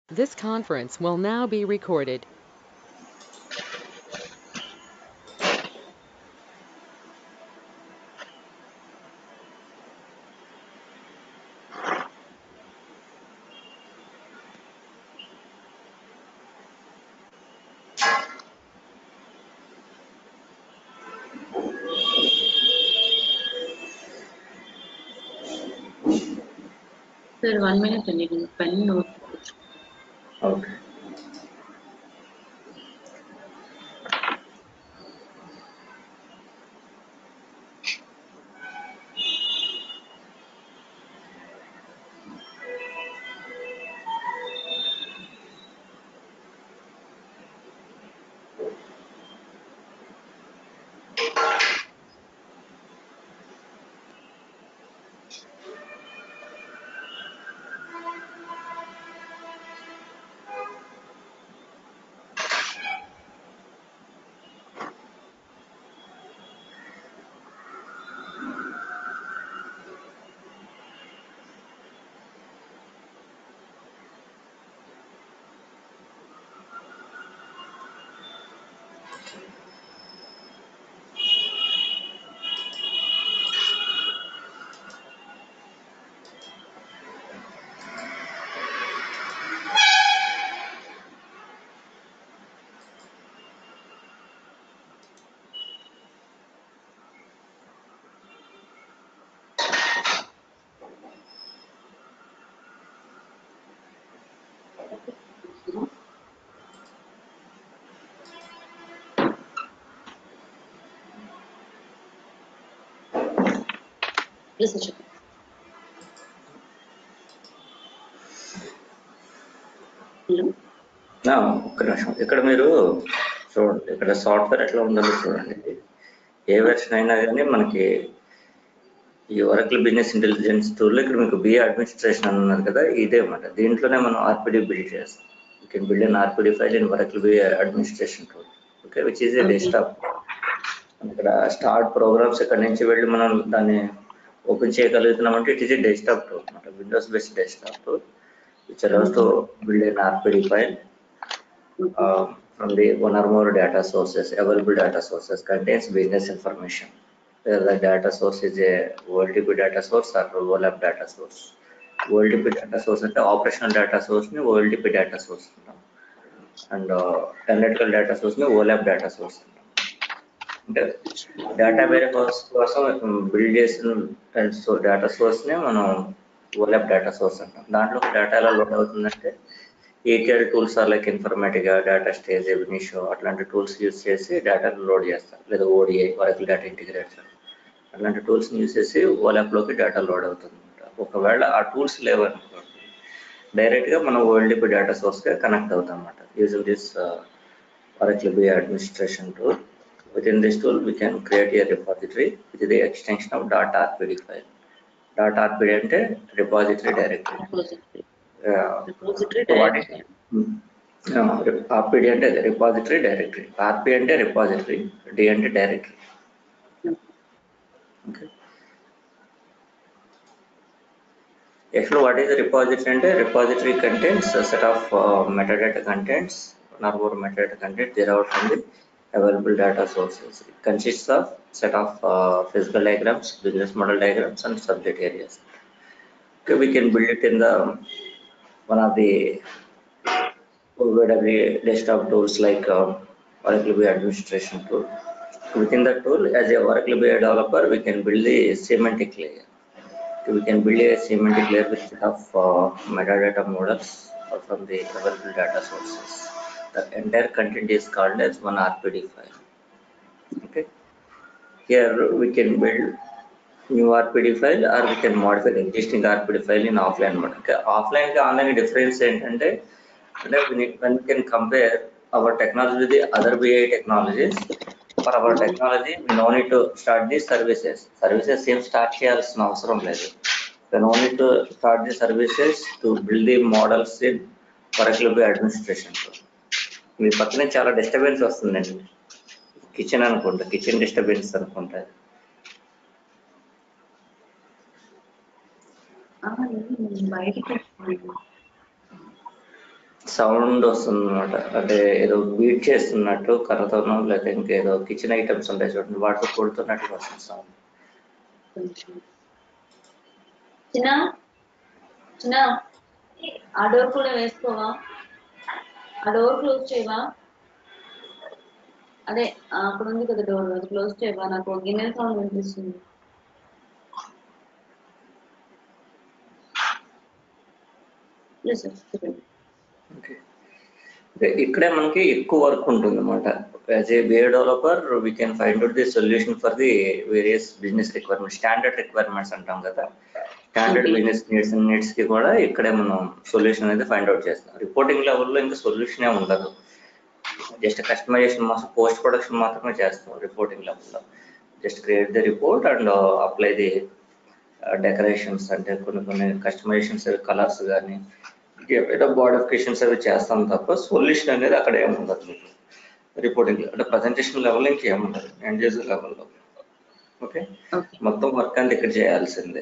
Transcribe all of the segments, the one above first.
This conference will now be recorded. Sir one minute అండి నేను pen note okay please చెప్పండి hello ఆ, ఒక్క నిమిషం ఇక్కడ మీరు చూడండి ఇక్కడ సాఫ్ట్వేర్ ఎట్లా ఉందో చూడండి ఏ వెర్షన్ అయినా కానీ మనకి ఈ ఒరకల్ బిజినెస్ ఇంటెలిజెన్స్ టూల్ ఇక్కడ మీకు బిఏ అడ్మినిస్ట్రేషన్ అని ఉన్నారు కదా ఇదే అన్నమాట దీంట్లోనే మనం ఆర్పిడి బిల్డ్ చేస్తాం you can build an RPD file in Oracle BI administration tool okay which is a Okay. Desktop ఇక్కడ స్టార్ట్ ప్రోగ్రామ్స్ ఇక్కడ నుంచి వెళ్ళి మనం దాన్ని ఓపెన్ చేయగలుగుతున్నామంటే it is a desktop tool అనమాట Windows based desktop tool which allows to build an RPD file uh, from the one or more data sources, available data sources contains business information. Whether the data source is a OLTP data source or OLAP data source. OLTP data source అంటే operational data source ని OLTP data source అంటాం and analytical data source ని OLAP data source అంటాం అంటే data వేరే కోసం build చేసిన so data source ని మనం ఓలాప్ డేటా సోర్స్ అంటాం దాంట్లో డేటా ఎలా లోడ్ అవుతుందంటే ETL tools are like Informatica data stage Ab Initio అట్లాంటి టూల్స్ యూస్ చేసి డేటాను లోడ్ చేస్తారు లేదా ఓడిఐ వరకు డేటా ఇంటిగ్రేటర్ అట్లాంటి టూల్స్ యూస్ చేసి ఓలాప్లోకి డేటా లోడ్ అవుతుంది ఒకవేళ ఆ టూల్స్ లేవనుకోండి డైరెక్ట్గా మనం ఓఎల్డిపి డేటా సోర్స్గా కనెక్ట్ అవుతాం అన్నమాట using this Oracle BI administration tool. Within this tool, we can create a repository with the extension of .rpd file. .rpd అంటే repository directory. Repository Uh, repository what is- directory Hmm. Uh, RPD అంటే repository directory R P అంటే repository D అంటే directory okay Actually, what is a repository అంటే repository contains a set of uh, metadata contents, one or more metadata content derived from the available data sources. It consists of set of uh, physical diagrams, business model diagrams, and subject areas. Okay, we can build it in the one of the OWW desktop tools like uh, Oracle BI administration tool. Within the tool, as a Oracle BI developer, we can build the semantic layer. we can build a semantic layer with set of uh, metadata models from the available data sources. The entire content is called as one RPD file. Okay. Here we can build new RPD file or we can modify the existing RPD file in offline mode. Okay. Offline కి online difference ఏంటంటే అంటే when we- when we can compare our technology with the other BI technologies, for our technology, we no need to start the services. Services ఏం start చేయాల్సిన అవసరం లేదు. We no need to start the services to build the models in Oracle BI administration. మీ పక్కనే చాలా disturbance వస్తుందండి kitchen అనుకుంటా kitchen disturbance అనుకుంటా బయటికి సౌండ్ వస్తుంది అనమాట అంటే ఏదో బీట్ చేస్తున్నట్టు కర్రతోనో లేకపోతే ఇంకేదో కిచెన్ ఐటమ్స్ ఉంటాయి చూడండి వాటితో కొడుతున్నట్టు వస్తుంది సౌండ్ కొంచెం చిన్న చిన్న ఆ డోర్ కూడా వేసుకోవా ఆ డోర్ క్లోజ్ చేయవా అదే ఆ, అక్కడ ఉంది కదా డోర్ అది క్లోజ్ చేయవా నాకు గిన్నెల సౌండ్ వినిపిస్తుంది Yes, sir. చెప్పండి. ఓకే ఓకే, ఇక్కడే మనకి ఎక్కువ వర్క్ ఉంటుంది అనమాట as a BA developer we can find out the solution for the various business requirements standard requirements అంటాం కదా standard Okay. Business needs needs కి కూడా ఇక్కడే మనం సొల్యూషన్ అనేది ఫైండ్ అవుట్ చేస్తాం రిపోర్టింగ్ లెవెల్లో ఇంకా సొల్యూషన్ ఉండదు జస్ట్ కస్టమైజేషన్ పోస్ట్ ప్రొడక్షన్ మాత్రమే చేస్తాం రిపోర్టింగ్ లెవెల్లో just create the report and apply the decorations అంటే కొన్ని కొన్ని కస్టమైజేషన్స్ కలర్స్ కానీ ఏదో మోడిఫికేషన్స్ అవి చేస్తాం తప్ప సొల్యూషన్ అనేది అక్కడ ఏముండదు మీకు రిపోర్టింగ్ అంటే ప్రజెంటేషన్ లెవెల్ ఇంకేముండదు ఎండ్ యూజర్ లెవెల్లో ఓకే Okay. మొత్తం వర్క్ అంతా ఇక్కడ చేయాల్సిందే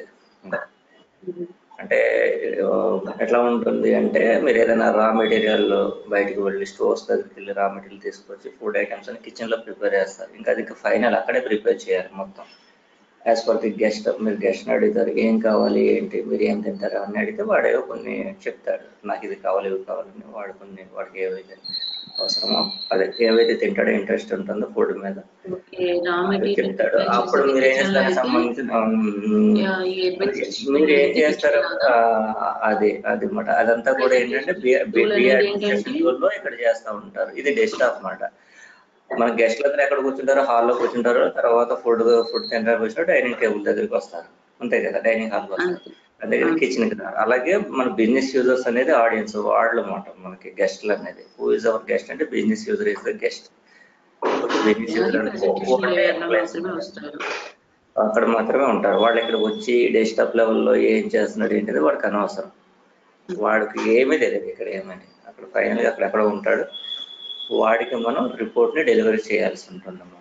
Mhm. అంటే ఆ, ఎట్లా ఉంటుంది అంటే మీరు ఏదైనా రా మెటీరియల్ బయటికి వెళ్ళి స్టోర్స్ దగ్గరికి వెళ్ళి రా మెటీరియల్ తీసుకొచ్చి ఫుడ్ ఐటమ్స్ అని కిచెన్ లో ప్రిపేర్ చేస్తారు ఇంకా అది ఫైనల్ అక్కడే ప్రిపేర్ చేయాలి మొత్తం యాజ్ పర్ ది గెస్ట్ మీరు గెస్ట్ అడుగుతారు ఏం కావాలి ఏంటి మీరు ఏం తింటారు అని అడిగితే వాడే కొన్ని చెప్తాడు నాకు ఇది కావాలి ఇవి కావాలని వాడు కొన్ని వాడికి ఏవైతే అవసరమో అదే ఏవైతే తింటాడో ఇంట్రెస్ట్ ఉంటుందో ఫుడ్ మీద Okay, raw అది material చెప్తాడు prepare అప్పుడు చేసేది మీరు ఏం kitchen లో చేస్తారు అయితే, సంబంధించిన yeah, ఈ administration మీరు ఏం అనేది చేస్తారు kitchen లోనా? ఆ, అది అది మాట అదంతా కూడా ఏంటంటే Tool అనేది ఏంటంటే? లో ఇక్కడ చేస్తా ఉంటారు ఇది డెస్క్టాప్ అన్నమాట మన గెస్ట్ల దగ్గర ఎక్కడ కూర్చుంటారో హాల్లో కూర్చుంటారు తర్వాత ఫుడ్ ఫుడ్ తినడానికి వచ్చిన డైనింగ్ టేబుల్ దగ్గరికి వస్తారు అంతే కదా డైనింగ్ హాల్కి వస్తారు అంతే. అంతే కదా కిచెన్ కి రారు. అలాగే మన బిజినెస్ యూజర్స్ అనేది ఆడియన్స్ వాళ్ళు అన్నమాట మనకి గెస్ట్లు అనేది హూ ఇస్ అవర్ గెస్ట్ అంటే business user is the guest business user అది presentation layer లో మాత్రమే వస్తారు అక్కడ మాత్రమే ఉంటారు వాళ్ళు ఇక్కడికి వచ్చి డెస్క్టాప్ లెవెల్లో ఏం చేస్తున్నాడు ఏంటిది వాడికి అనవసరం వాడికి ఏమీ తెలియదు ఇక్కడ ఏమని అక్కడ ఫైనల్ గా అక్కడ ఎక్కడ ఉంటాడు వాడికి మనం రిపోర్ట్ ని డెలివరీ చేయాల్సి ఉంటుంది అన్నమాట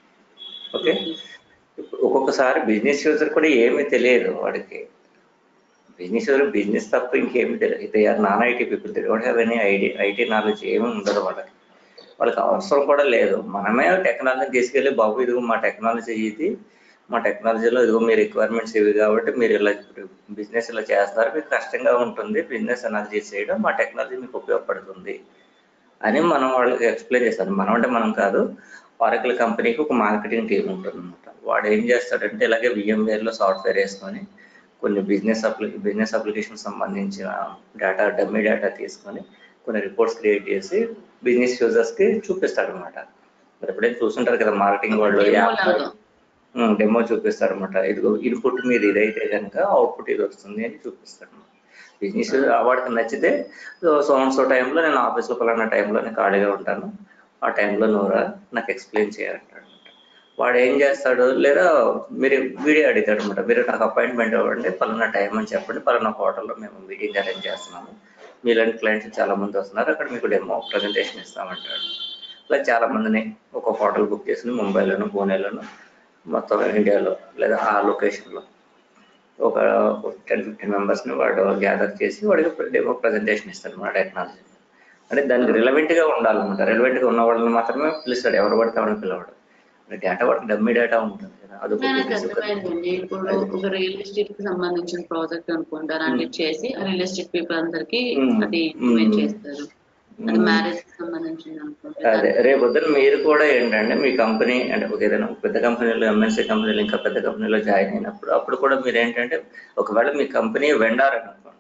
ఓకే ఇప్పుడు ఒక్కొక్కసారి బిజినెస్ యూజర్ కూడా ఏమీ తెలియదు వాడికి బిజినెస్ యూజర్ బిజినెస్ తప్ప ఇంకేమీ తెలియదు they are non IT people they don't have any ID IT knowledge ఏమీ ఉండదు వాళ్ళకి వాళ్ళకి అవసరం కూడా లేదు మనమే టెక్నాలజీ తీసుకెళ్ళి బాబు ఇదిగో మా టెక్నాలజీ ఇది మా టెక్నాలజీలో ఇదిగో మీ రిక్వైర్మెంట్స్ ఇవి కాబట్టి మీరు ఇలా బిజినెస్ ఇలా చేస్తారు మీకు కష్టంగా ఉంటుంది బిజినెస్ అనాలిసిస్ చేయడం మా టెక్నాలజీ మీకు ఉపయోగపడుతుంది అని మనం వాళ్ళకి ఎక్స్ప్లెయిన్ చేస్తాం మనం అంటే మనం కాదు ఆరకిల్ కంపెనీకి ఒక మార్కెటింగ్ టీం ఉంటుంది అనమాట వాడు ఏం చేస్తాడంటే ఇలాగే VMware లో సాఫ్ట్వేర్ వేసుకొని కొన్ని బిజినెస్ అప్లి బిజినెస్ అప్లికేషన్ సంబంధించిన డేటా డమ్మీ డేటా తీసుకొని కొన్ని రిపోర్ట్స్ క్రియేట్ చేసి బిజినెస్ యూజర్స్ కి చూపిస్తాడు అనమాట మరి ఎప్పుడైనా చూస్తుంటారు కదా మార్కెటింగ్ వాళ్ళు Demo యాప్ లాగా. డెమో చూపిస్తారు అనమాట ఇదిగో ఇన్పుట్ మీద ఇదైతే కనుక అవుట్పుట్ ఇది వస్తుంది అని చూపిస్తాడు బిజినెస్ వాడికి నచ్చితే సో సో టైంలో నేను ఆఫీస్లో పలానా టైంలో నేను ఖాళీగా ఉంటాను ఆ టైంలో నువ్వురా నాకు ఎక్స్ప్లెయిన్ చేయాలంటాడు వాడు ఏం చేస్తాడు లేదా మీరు వీడియో అడుగుతాడు అనమాట మీరు నాకు అపాయింట్మెంట్ ఇవ్వండి పలానా టైం అని చెప్పండి పలానా హోటల్లో మేము మీటింగ్ అరేంజ్ చేస్తున్నాము మీలాంటి క్లయింట్స్ చాలా మంది వస్తున్నారు అక్కడ మీకు డెమో ప్రజెంటేషన్ ఇస్తామంటాడు ఇలా చాలా మందిని ఒక హోటల్ బుక్ చేసి ముంబైలోను పూణేలోను మొత్తం ఇండియాలో లేదా ఆ లొకేషన్లో ఒక టెన్ ఫిఫ్టీన్ మెంబర్స్ని వాడు గ్యాదర్ చేసి వాడికి డెమో ప్రజెంటేషన్ ఇస్తాడు మన టెక్నాలజీ అంటే దానికి relevant గా ఉండాలన్నమాట Relevant గా ఉన్న వాళ్ళని మాత్రమే పిలుస్తాడు ఎవరు పడితే వాళ్ళని పిలవడు డేటా వాడికి డమ్మీ డేటా ఉంటుంది కదా అది ఒక నాకు business యొక్క- అర్థమైందండి ఇప్పుడు ఒక రియల్ ఎస్టేట్ కి సంబంధించిన ప్రాజెక్ట్ అనుకుంటా అలాంటివి చేసి రియల్ ఎస్టేట్ పీపుల్ అందరికి Hmm. అది ఇంప్లిమెంట్ Hmm. చేస్తారు అది Hmm. మ్యారేజ్ కి సంబంధించింది అనుకుంటా అదే రేపు పొద్దున మీరు కూడా ఏంటంటే మీ కంపెనీ అంటే ఒక ఏదైనా పెద్ద కంపెనీలో ఎంఎన్సీ కంపెనీలు ఇంకా పెద్ద కంపెనీలో జాయిన్ అయినప్పుడు అప్పుడు కూడా మీరు ఏంటంటే ఒకవేళ మీ కంపెనీ వెండార్ అని అనుకోండి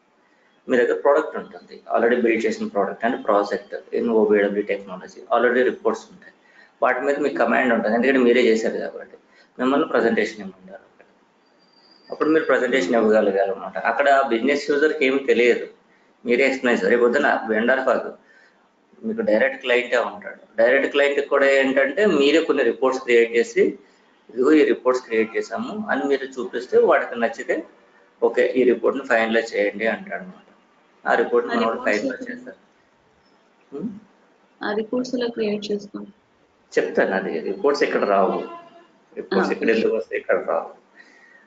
మీ దగ్గర ప్రోడక్ట్ ఉంటుంది ఆల్రెడీ బిల్డ్ చేసిన product and project in OBW technology already reports ఉంటాయి వాటి మీద మీకు కమాండ్ ఉంటుంది ఎందుకంటే మీరే చేశారు కాబట్టి మిమ్మల్ని ప్రజెంటేషన్ ఇవ్వమంటారు అక్కడ అప్పుడు మీరు ప్రజెంటేషన్ ఇవ్వగలగాలన్నమాట అక్కడ బిజినెస్ యూజర్కి ఏమి తెలియదు మీరే ఎక్స్ప్లెయిన్ చేస్తారు రేపు పొద్దున వెండర్ కాదు మీకు డైరెక్ట్ క్లయింటే ఉంటాడు డైరెక్ట్ క్లయింట్ కూడా ఏంటంటే మీరే కొన్ని రిపోర్ట్స్ క్రియేట్ చేసి ఇదిగో ఈ రిపోర్ట్స్ క్రియేట్ చేసాము అని మీరు చూపిస్తే వాడికి నచ్చితే ఓకే ఈ రిపోర్ట్ని ఫైనలైజ్ చేయండి అంటాడు అనమాట ఆ రిపోర్ట్ ఆ మనం reports ఫైనలైజ్ ఎక్కడ? చేస్తారు హ్మ్? ఆ రిపోర్ట్స్ ఇలా క్రియేట్ చేసుకోండి చెప్తాను అది రిపోర్ట్స్ ఇక్కడ రావు రిపోర్ట్స్ Ah. ఇక్కడ ఎందుకు వస్తాయి ఇక్కడ రావు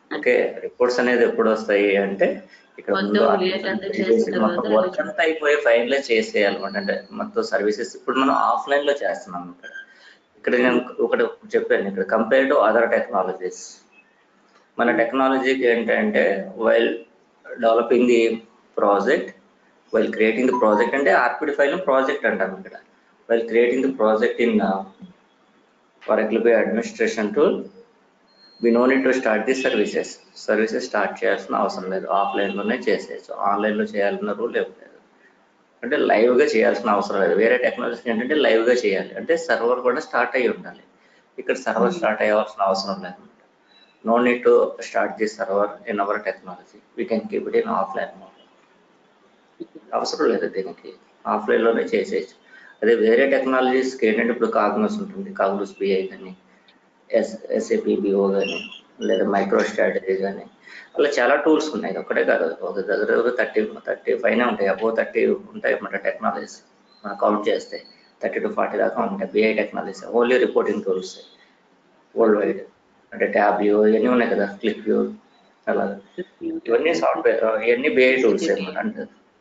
ఓకే రిపోర్ట్స్ అనేది ఎప్పుడు వస్తాయి అంటే ఇక్కడ ముందు మొత్తం create అంతా చేసిన మొత్తం తర్వాత వర్క్ అంతా అయిపోయి ఫైనలైజ్ చేసేయాలన్నమాట అంటే మొత్తం సర్వీసెస్ ఇప్పుడు మనం ఆఫ్లైన్ లో చేస్తున్నాం ఇక్కడ ఇక్కడ నేను ఒకటి చెప్పాను ఇక్కడ కంపేర్ టు అదర్ టెక్నాలజీస్ మన టెక్నాలజీకి ఏంటంటే while developing the project while creating the project అంటే ఆర్పిడి ఫైల్ ప్రాజెక్ట్ అంటాం ఇక్కడ while creating the project in for example administration tool we no need to start the services services start చేయాల్సిన అవసరం లేదు ఆఫ్లైన్లోనే చేసేయచ్చు ఆన్లైన్లో చేయాలన్న రూల్ ఏం లేదు అంటే లైవ్గా చేయాల్సిన అవసరం లేదు వేరే టెక్నాలజీ ఏంటంటే లైవ్గా చేయాలి అంటే సర్వర్ కూడా స్టార్ట్ అయ్యి ఉండాలి ఇక్కడ సర్వర్ స్టార్ట్ అయ్యాల్సిన అవసరం లేదు no need to start the server in our technology we can keep it in offline mode అవసరం లేదు దీనికి ఆఫ్లైన్లోనే చేసేయచ్చు అదే వేరే టెక్నాలజీస్కి ఏంటంటే ఇప్పుడు కాగ్నోస్ ఉంటుంది కాగ్నోస్ బిఐ కానీ ఎస్ ఎస్ఏపిబిఓ కానీ లేదా మైక్రో స్ట్రాటజీ కానీ అలా చాలా టూల్స్ ఉన్నాయి ఇది ఒక్కటే కాదు ఒక దగ్గర దగ్గర థర్టీ థర్టీ పైన ఉంటాయి అబో థర్టీ ఉంటాయి అన్నమాట టెక్నాలజీస్ మనం కౌంట్ చేస్తే థర్టీ టు ఫార్టీ దాకా ఉంటాయి BI technologies only reporting tools world wide అంటే ట్యాబ్ వ్యూ ఇవన్నీ ఉన్నాయి కదా క్లిక్ వ్యూ అలా ఇవన్నీ సాఫ్ట్వేర్ ఇవన్నీ బిఐ టూల్స్ అన్నమాట అంటే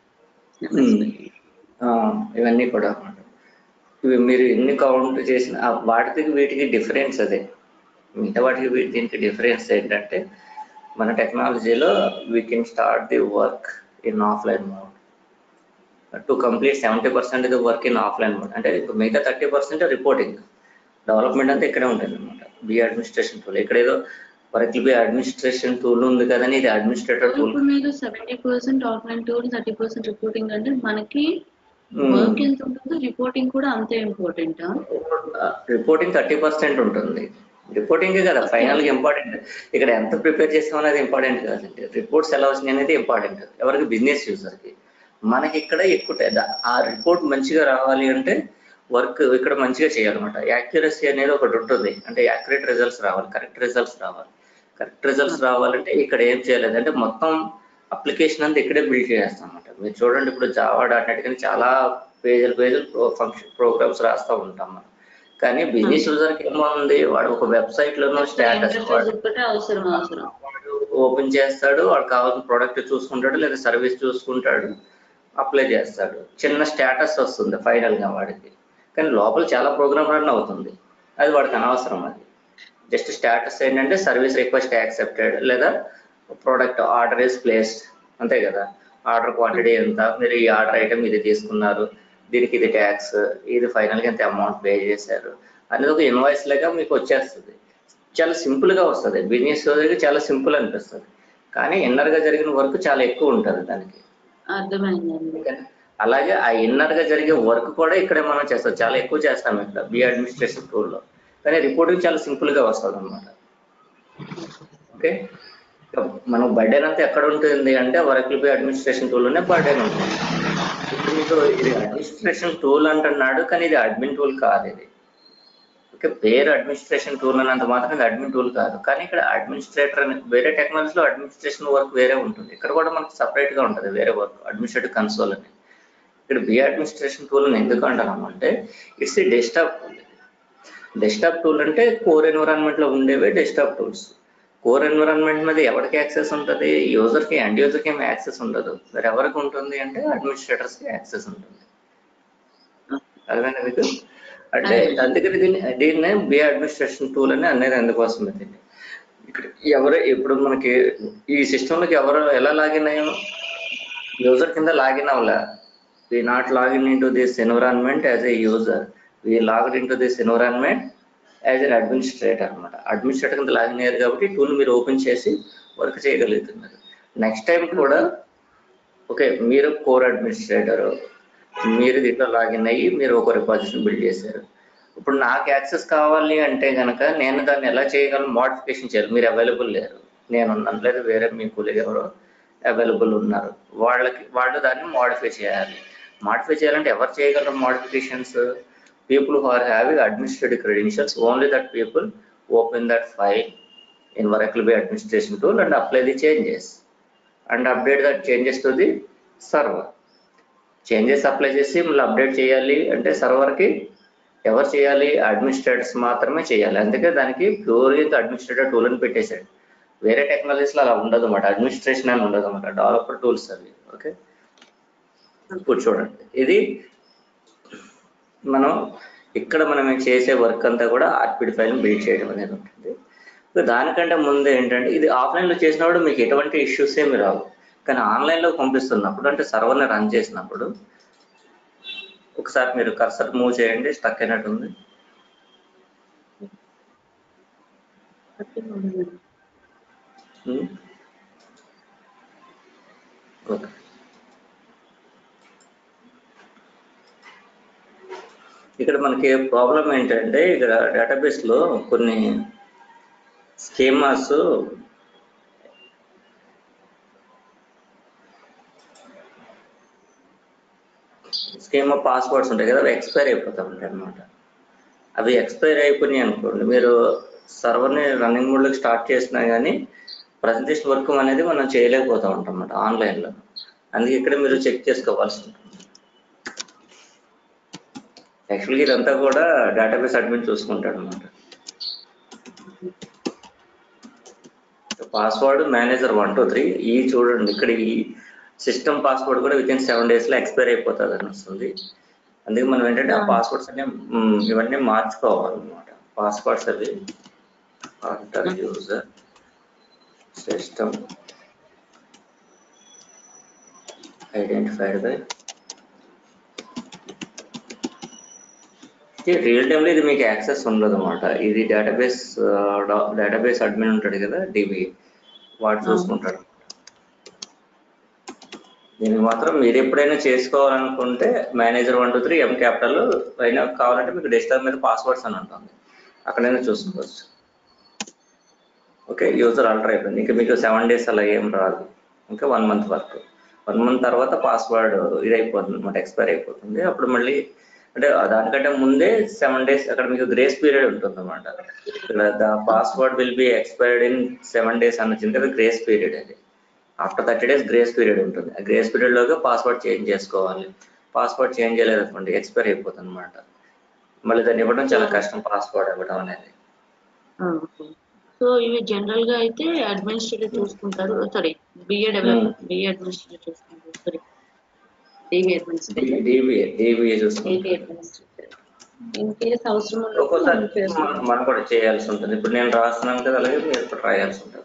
ఆ, ఇవన్నీ కూడా అన్నమాట ఇవి మీరు ఎన్ని కౌంట్ చేసిన ఆ వాటికి వీటికి డిఫరెన్స్ అదే మిగతా వాటికి వీటి దీనికి డిఫరెన్స్ ఏంటంటే మన టెక్నాలజీలో we can start the work in offline mode to complete seventy percent the work in offline mode అంటే ఇప్పుడు మిగతా థర్టీ పర్సెంట్ రిపోర్టింగ్ డెవలప్మెంట్ అంతా ఇక్కడే ఉంటుంది అనమాట బి అడ్మినిస్ట్రేషన్ టూల్ ఇక్కడ ఏదో వరకు బి అడ్మినిస్ట్రేషన్ టూల్ ఉంది కదని ఇది అడ్మినిస్ట్రేటర్ టూల్ ఇప్పుడు మీరు seventy percent offline tool thirty percent reporting అంటే మనకి వర్క్ ఎంత ఉంటుందో రిపోర్టింగ్ కూడా అంతే ఇంపార్టెంట్ రిపోర్టింగ్ థర్టీ పర్సెంట్ ఉంటుంది రిపోర్టింగ్ కదా ఫైనల్ గా ఇంపార్టెంట్ ఇక్కడ ఎంత ప్రిపేర్ చేసాం అనేది ఇంపార్టెంట్ కాదండి రిపోర్ట్స్ ఎలా వచ్చినాయి అనేది ఇంపార్టెంట్ ఎవరికి బిజినెస్ యూజర్ కి మనకి ఇక్కడ ఎక్కువ ట- ఆ రిపోర్ట్ మంచిగా రావాలి అంటే వర్క్ ఇక్కడ మంచిగా చేయాలన్నమాట యాక్యురసీ అనేది ఒకటి ఉంటుంది అంటే యాక్యురేట్ రిజల్ట్స్ రావాలి కరెక్ట్ రిజల్ట్స్ రావాలి కరెక్ట్ రిజల్ట్స్ రావాలంటే ఇక్కడ ఏం చేయలేదు అంటే మొత్తం అప్లికేషన్ అంతా ఇక్కడే బిల్డ్ చేస్తాం అనమాట మీరు చూడండి ఇప్పుడు జావా డాట్ నెట్ కానీ చాలా పేజీలు పేజీలు ప్రో ఫంక్షన్ ప్రోగ్రామ్స్ రాస్తూ ఉంటాం మనం కానీ బిజినెస్ యూజర్కి ఏముంది వాడు ఒక వెబ్సైట్ లోనో స్టేటస్ ఇంటర్ఫేస్ ఒకటే అవసరం అవసరం ఓపెన్ చేస్తాడు వాడు కావాల్సిన ప్రోడక్ట్ చూసుకుంటాడు లేదా సర్వీస్ చూసుకుంటాడు అప్లై చేస్తాడు చిన్న స్టేటస్ వస్తుంది ఫైనల్ గా వాడికి కానీ లోపల చాలా ప్రోగ్రామ్ రన్ అవుతుంది అది వాడికి అనవసరం అది జస్ట్ స్టేటస్ ఏంటంటే సర్వీస్ రిక్వెస్ట్ యాక్సెప్టెడ్ లేదా ప్రోడక్ట్ ఆర్డర్ ఇస్ ప్లేస్డ్ అంతే కదా ఆర్డర్ క్వాంటిటీ ఎంత మీరు ఈ ఆర్డర్ ఐటమ్ ఇది తీసుకున్నారు దీనికి ఇది ట్యాక్స్ ఇది ఫైనల్ గా ఎంత అమౌంట్ పే చేశారు అనేది ఒక ఇన్వాయిస్ లాగా మీకు వచ్చేస్తుంది చాలా సింపుల్ గా వస్తుంది బిజినెస్ చాలా సింపుల్ అనిపిస్తుంది కానీ ఇన్నర్ గా జరిగిన వర్క్ చాలా ఎక్కువ ఉంటుంది దానికి అర్థమైందండి అలాగే ఆ ఇన్నర్ గా జరిగే వర్క్ కూడా ఇక్కడే మనం చేస్తాం చాలా ఎక్కువ చేస్తాం ఇక్కడ బి అడ్మినిస్ట్రేషన్ టూల్ లో కానీ రిపోర్టింగ్ చాలా సింపుల్ గా వస్తుంది అనమాట ఓకే మనం బర్డెన్ అంతా ఎక్కడ ఉంటుంది అంటే వరకు బి అడ్మినిస్ట్రేషన్ టూల్ లోనే బర్డెన్ ఉంటుంది ఇప్పుడు మీకు ఇది అడ్మినిస్ట్రేషన్ టూల్ అంటున్నాడు కానీ ఇది అడ్మిన్ టూల్ కాదు ఇది ఓకే పేరు అడ్మినిస్ట్రేషన్ టూల్ అన్నంత మాత్రం ఇది అడ్మిన్ టూల్ కాదు కానీ ఇక్కడ అడ్మినిస్ట్రేటర్ అని వేరే టెక్నాలజీలో అడ్మినిస్ట్రేషన్ వర్క్ వేరే ఉంటుంది ఇక్కడ కూడా మనకి సపరేట్ గా ఉంటుంది వేరే వర్క్ అడ్మినిస్ట్రేటివ్ కన్సోల్ అని ఇక్కడ బి అడ్మినిస్ట్రేషన్ టూల్ అని ఎందుకు అంటున్నాం అంటే it's desktop tool desktop tool అంటే కోర్ ఎన్విరాన్మెంట్ లో ఉండేవే డెస్క్టాప్ టూల్స్ కోర్ ఎన్విరాన్మెంట్ మీద ఎవరికి యాక్సెస్ ఉంటుంది యూజర్ కి ఎండ్ యూజర్ కి ఏమి యాక్సెస్ ఉండదు మరి ఎవరికి ఉంటుంది అంటే అడ్మినిస్ట్రేటర్స్ కి యాక్సెస్ ఉంటుంది అర్థమైందా మీకు అంటే అందుకని దీన్ని దీన్ని బి అడ్మినిస్ట్రేషన్ టూల్ అని అనేది అందుకోసం దీన్ని ఇక్కడ ఎవరు ఇప్పుడు మనకి ఈ సిస్టమ్ లోకి ఎవరు ఎలా లాగిన్ అయ్యాం యూజర్ కింద లాగిన్ అవ్వలే we not login in to this environment as a user we login in to this environment as an administrator అనమాట అడ్మినిస్ట్రేటర్ కింద లాగిన్ అయ్యారు కాబట్టి టూల్ మీరు ఓపెన్ చేసి వర్క్ చేయగలుగుతున్నారు నెక్స్ట్ టైం కూడా ఓకే మీరు కోర్ అడ్మినిస్ట్రేటర్ మీరు దీంట్లో లాగిన్ అయ్యి మీరు ఒక రిపాజిషన్ బిల్డ్ చేశారు ఇప్పుడు నాకు యాక్సెస్ కావాలి అంటే కనుక నేను దాన్ని ఎలా చేయగలను మోడిఫికేషన్ చేయాలి మీరు అవైలబుల్ లేరు నేను ఉన్నాను లేదా వేరే మీ కొలీగ్ ఎవరో అవైలబుల్ ఉన్నారు వాళ్ళకి వాళ్ళు దాన్ని మోడిఫై చేయాలి మోడిఫై చేయాలంటే ఎవరు చేయగలరు modifications people who are having administrative credentials only that people open that file in Oracle B administration tool and apply the changes and update that changes to the server changes apply చేసి మళ్ళీ update చేయాలి అంటే సర్వర్కి ఎవరు చేయాలి administrators మాత్రమే చేయాలి అందుకే దానికి ప్యూర్ అడ్మినిస్ట్రేటర్ టూల్ అని పెట్టేశాడు వేరే టెక్నాలజీస్ లో అలా ఉండదు అన్నమాట అడ్మినిస్ట్రేషన్ అని ఉండదు అన్నమాట డెవలపర్ టూల్స్ అవి ఓకే ఇప్పుడు చూడండి ఇది మనం ఇక్కడ మనం చేసే వర్క్ అంతా కూడా ఆర్పిడి ఫైల్ బిల్డ్ చేయడం అనేది ఉంటుంది సో దానికంటే ముందు ఏంటంటే ఇది ఆఫ్లైన్ లో చేసినప్పుడు మీకు ఎటువంటి ఇష్యూస్ ఏమి రావు కానీ ఆన్లైన్ లో పంపిస్తున్నప్పుడు అంటే సర్వర్ని రన్ చేసినప్పుడు ఒకసారి మీరు కర్సర్ మూవ్ చేయండి స్టక్ అయినట్టు ఉంది ఓకే ఇక్కడ మనకి ప్రాబ్లం ఏంటంటే ఇక్కడ డేటాబేస్ లో కొన్ని స్కీమాస్ స్కీమా పాస్వర్డ్స్ ఉంటాయి కదా అవి ఎక్స్పైర్ అయిపోతూ ఉంటాయి అన్నమాట అవి ఎక్స్పైర్ అయిపోయినాయి అనుకోండి మీరు సర్వర్ని రన్నింగ్ మోడ్లోకి స్టార్ట్ చేసినా కానీ ప్రజెంటేషన్ వర్క్ అనేది మనం చేయలేకపోతూ ఉంటాం అన్నమాట ఆన్లైన్లో అందుకే ఇక్కడ మీరు చెక్ చేసుకోవాల్సి ఉంటుంది యాక్చువల్గా ఇదంతా కూడా డేటాబేస్ అడ్మిన్ చూసుకుంటాడు అనమాట password manager one two three ఈ చూడండి ఇక్కడ ఈ సిస్టమ్ పాస్వర్డ్ కూడా విత్ ఇన్ సెవెన్ డేస్ లో ఎక్స్పైర్ అయిపోతుంది అని వస్తుంది అందుకే మనం ఏంటంటే ఆ పాస్వర్డ్స్ అన్ని మ్, ఇవన్నీ మార్చుకోవాలన్నమాట పాస్వర్డ్స్ అవి alter user system identified by real టైంలో ఇది మీకు యాక్సెస్ ఉండదు అనమాట ఇది డేటాబేస్ డేటాబేస్ అడ్మిన్ ఉంటాడు కదా డిబి వాడు చూసుకుంటాడు దీనికి మాత్రం మీరు ఎప్పుడైనా చేసుకోవాలనుకుంటే manager one two three M capital అయినా కావాలంటే మీకు డెస్క్టాప్ మీద పాస్వర్డ్స్ అని ఉంటుంది అక్కడైనా చూసుకోవచ్చు ఓకే యూజర్ ఆల్టర్ అయిపోయింది ఇంకా మీకు సెవెన్ డేస్ అలా ఏం రాదు ఇంకా వన్ మంత్ వరకు వన్ మంత్ తర్వాత పాస్వర్డ్ ఇది అయిపోతుంది అనమాట ఎక్స్పైర్ అయిపోతుంది అప్పుడు మళ్ళీ అంటే దానికంటే ముందే సెవెన్ డేస్ అక్కడ మీకు గ్రేస్ పీరియడ్ ఉంటుంది అనమాట ఇక్కడ the password will be expired in seven days అని వచ్చింది కదా గ్రేస్ పీరియడ్ అది after thirty days grace period ఉంటుంది ఆ గ్రేస్ పీరియడ్ లోగా పాస్వర్డ్ చేంజ్ చేసుకోవాలి పాస్వర్డ్ చేంజ్ చేయలేదు అనుకోండి ఎక్స్పైర్ అయిపోతుంది అనమాట మళ్ళీ దాన్ని ఇవ్వడం చాలా కష్టం పాస్వర్డ్ ఇవ్వడం అనేది సో ఇవి జనరల్ గా అయితే అడ్మినిస్ట్రేటర్ చూసుకుంటారు sorry BA developer BA administrator చూసుకుంటారు sorry DB administrator DBA DBA చూసుకుంటాం డిబి అడ్మినిస్ట్రేటర్ ఇన్ కేస్ అవసరం ఒక్కోసారి ఉన్నప్పుడు చేస్తాం. మనం- మనం కూడా చేయాల్సి ఉంటుంది ఇప్పుడు నేను రాస్తున్నాను కదా అలాగే మీరు కూడా రాయాల్సి ఉంటుంది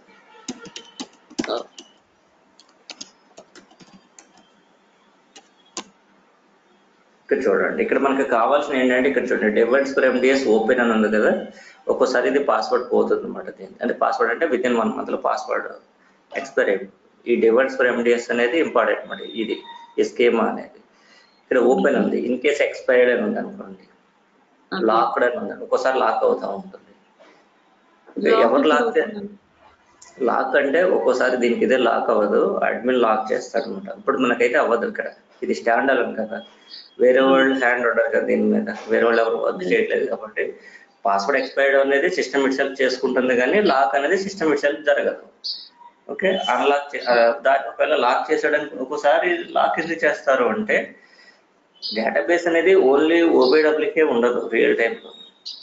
ఇక్కడ చూడండి ఇక్కడ మనకి కావాల్సిన ఏంటంటే ఇక్కడ చూడండి డెవెన్స్ ఫర్ ఎండిఎస్ ఓపెన్ అని ఉంది కదా ఒక్కోసారి ఇది పాస్వర్డ్ పోతుంది అనమాట దీని అంటే పాస్వర్డ్ అంటే విత్ ఇన్ వన్ మంత్ లో పాస్వర్డ్ ఎక్స్పైర్ అయిపోయింది ఈ డెవెన్స్ ఫర్ ఎండిఎస్ అనేది ఇంపార్టెంట్ అనమాట ఇది ఈ స్కీమా అనేది ఇక్కడ ఓపెన్ ఉంది ఇన్ కేస్ ఎక్స్పైర్డ్ అని ఉంది అనుకోండి Okay. లాక్డ్ అని ఉంది ఒక్కోసారి లాక్ అవుతా ఉంటుంది అంటే Lock ఎవరు లాక్ అవుతుందా? లాక్ అంటే ఒక్కోసారి దీనికి ఇదే లాక్ అవ్వదు అడ్మిన్ లాక్ చేస్తాడు అనమాట ఇప్పుడు మనకైతే అవ్వదు ఇక్కడ ఇది స్టాండ్ అలోన్ కదా వేరే వాళ్ళు హ్యాండ్ ఉండరు కదా దీని మీద వేరే వాళ్ళు ఎవరు వర్క్ చేయట్లేదు కాబట్టి పాస్వర్డ్ ఎక్స్పైర్డ్ అనేది సిస్టమ్ ఇట్ సెల్ఫ్ చేసుకుంటుంది కానీ లాక్ అనేది సిస్టమ్ ఇట్ సెల్ఫ్ జరగదు ఓకే అన్లాక్ దాని ఒకవేళ లాక్ చేసేయడానికి ఒక్కోసారి లాక్ ఎందుకు చేస్తారు అంటే డేటాబేస్ అనేది ఓన్లీ ఓబేడబ్ల్యూకే ఉండదు రియల్ టైంలో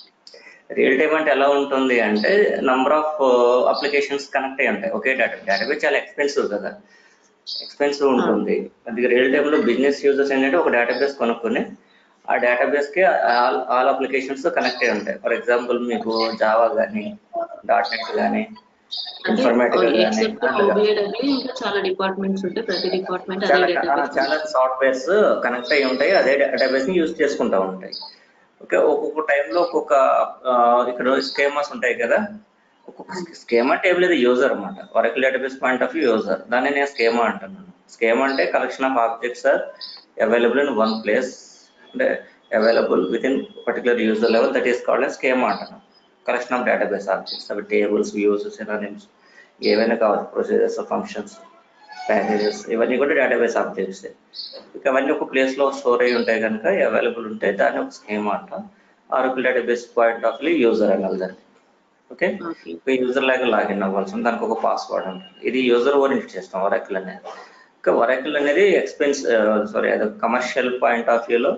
రియల్ టైం అంటే ఎలా ఉంటుంది అంటే నంబర్ ఆఫ్ అప్లికేషన్స్ కనెక్ట్ అయి ఉంటాయి ఒకే డేటా డేటాబేస్ చాలా ఎక్స్పెన్సివ్ కదా ఎక్స్పెన్సివ్ ఉంటుంది అది రియల్ టైంలో బిజినెస్ యూజర్స్ ఏంటంటే ఒక డేటాబేస్ కొనుక్కొని ఆ డేటాబేస్ కి ఆల్ ఆల్ అప్లికేషన్స్ తో కనెక్ట్ అయి ఉంటాయి ఫర్ ఎగ్జాంపుల్ మీకు జావా కానీ డాట్ నెట్ కానీ అంటే ఇన్ఫర్మేటిక్ కానీ ఎక్సెప్ట్ ఓబిఏడబ్ల్యూ ఇంకా చాలా డిపార్ట్మెంట్స్ ఉంటాయి ప్రతి డిపార్ట్మెంట్ అదే చాలా ఆ, డేటాబేస్ చాలా సాఫ్ట్వేర్స్ కనెక్ట్ అయి ఉంటాయి అదే డేటాబేస్ ని యూజ్ చేసుకుంటా ఉంటాయి ఓకే ఒక్కొక్క టైంలో ఒక్కొక్క ఆ, ఇక్కడ స్కేమాస్ ఉంటాయి కదా ఒక్కొక్క స్కేమా టేబుల్ ఇది యూజర్ అనమాట Oracle database point of view user దాన్ని నేను స్కేమా అంటున్నాను స్కేమా అంటే collection of objects are available in one place అంటే available within particular user level that is called schema అంటున్నాను కలెక్షన్ ఆఫ్ డేటాబేస్ ఆబ్జెక్ట్స్ అవి tables views synonyms ఏవైనా కావచ్చు procedures functions packages ఇవన్నీ కూడా డేటాబేస్ ఆబ్జెక్ట్స్ ఇక అవన్నీ ఒక ప్లేస్ లో స్టోర్ అయి ఉంటాయి కనుక అవైలబుల్ ఉంటే దాన్ని ఒక స్కీమ్ అంటాం Oracle database point of view user అనాలి దాన్ని ఓకే ఓకే ఒక యూజర్ లాగా లాగిన్ అవ్వాల్సి ఉంది దానికి ఒక పాస్వర్డ్ ఉంటుంది ఇది యూజర్ ఓరియంట్ చేస్తాం వరాకిల్ అనేది ఇంకా వరాకిల్ అనేది ఎక్స్పెన్స్ సారీ అది కమర్షియల్ పాయింట్ ఆఫ్ వ్యూలో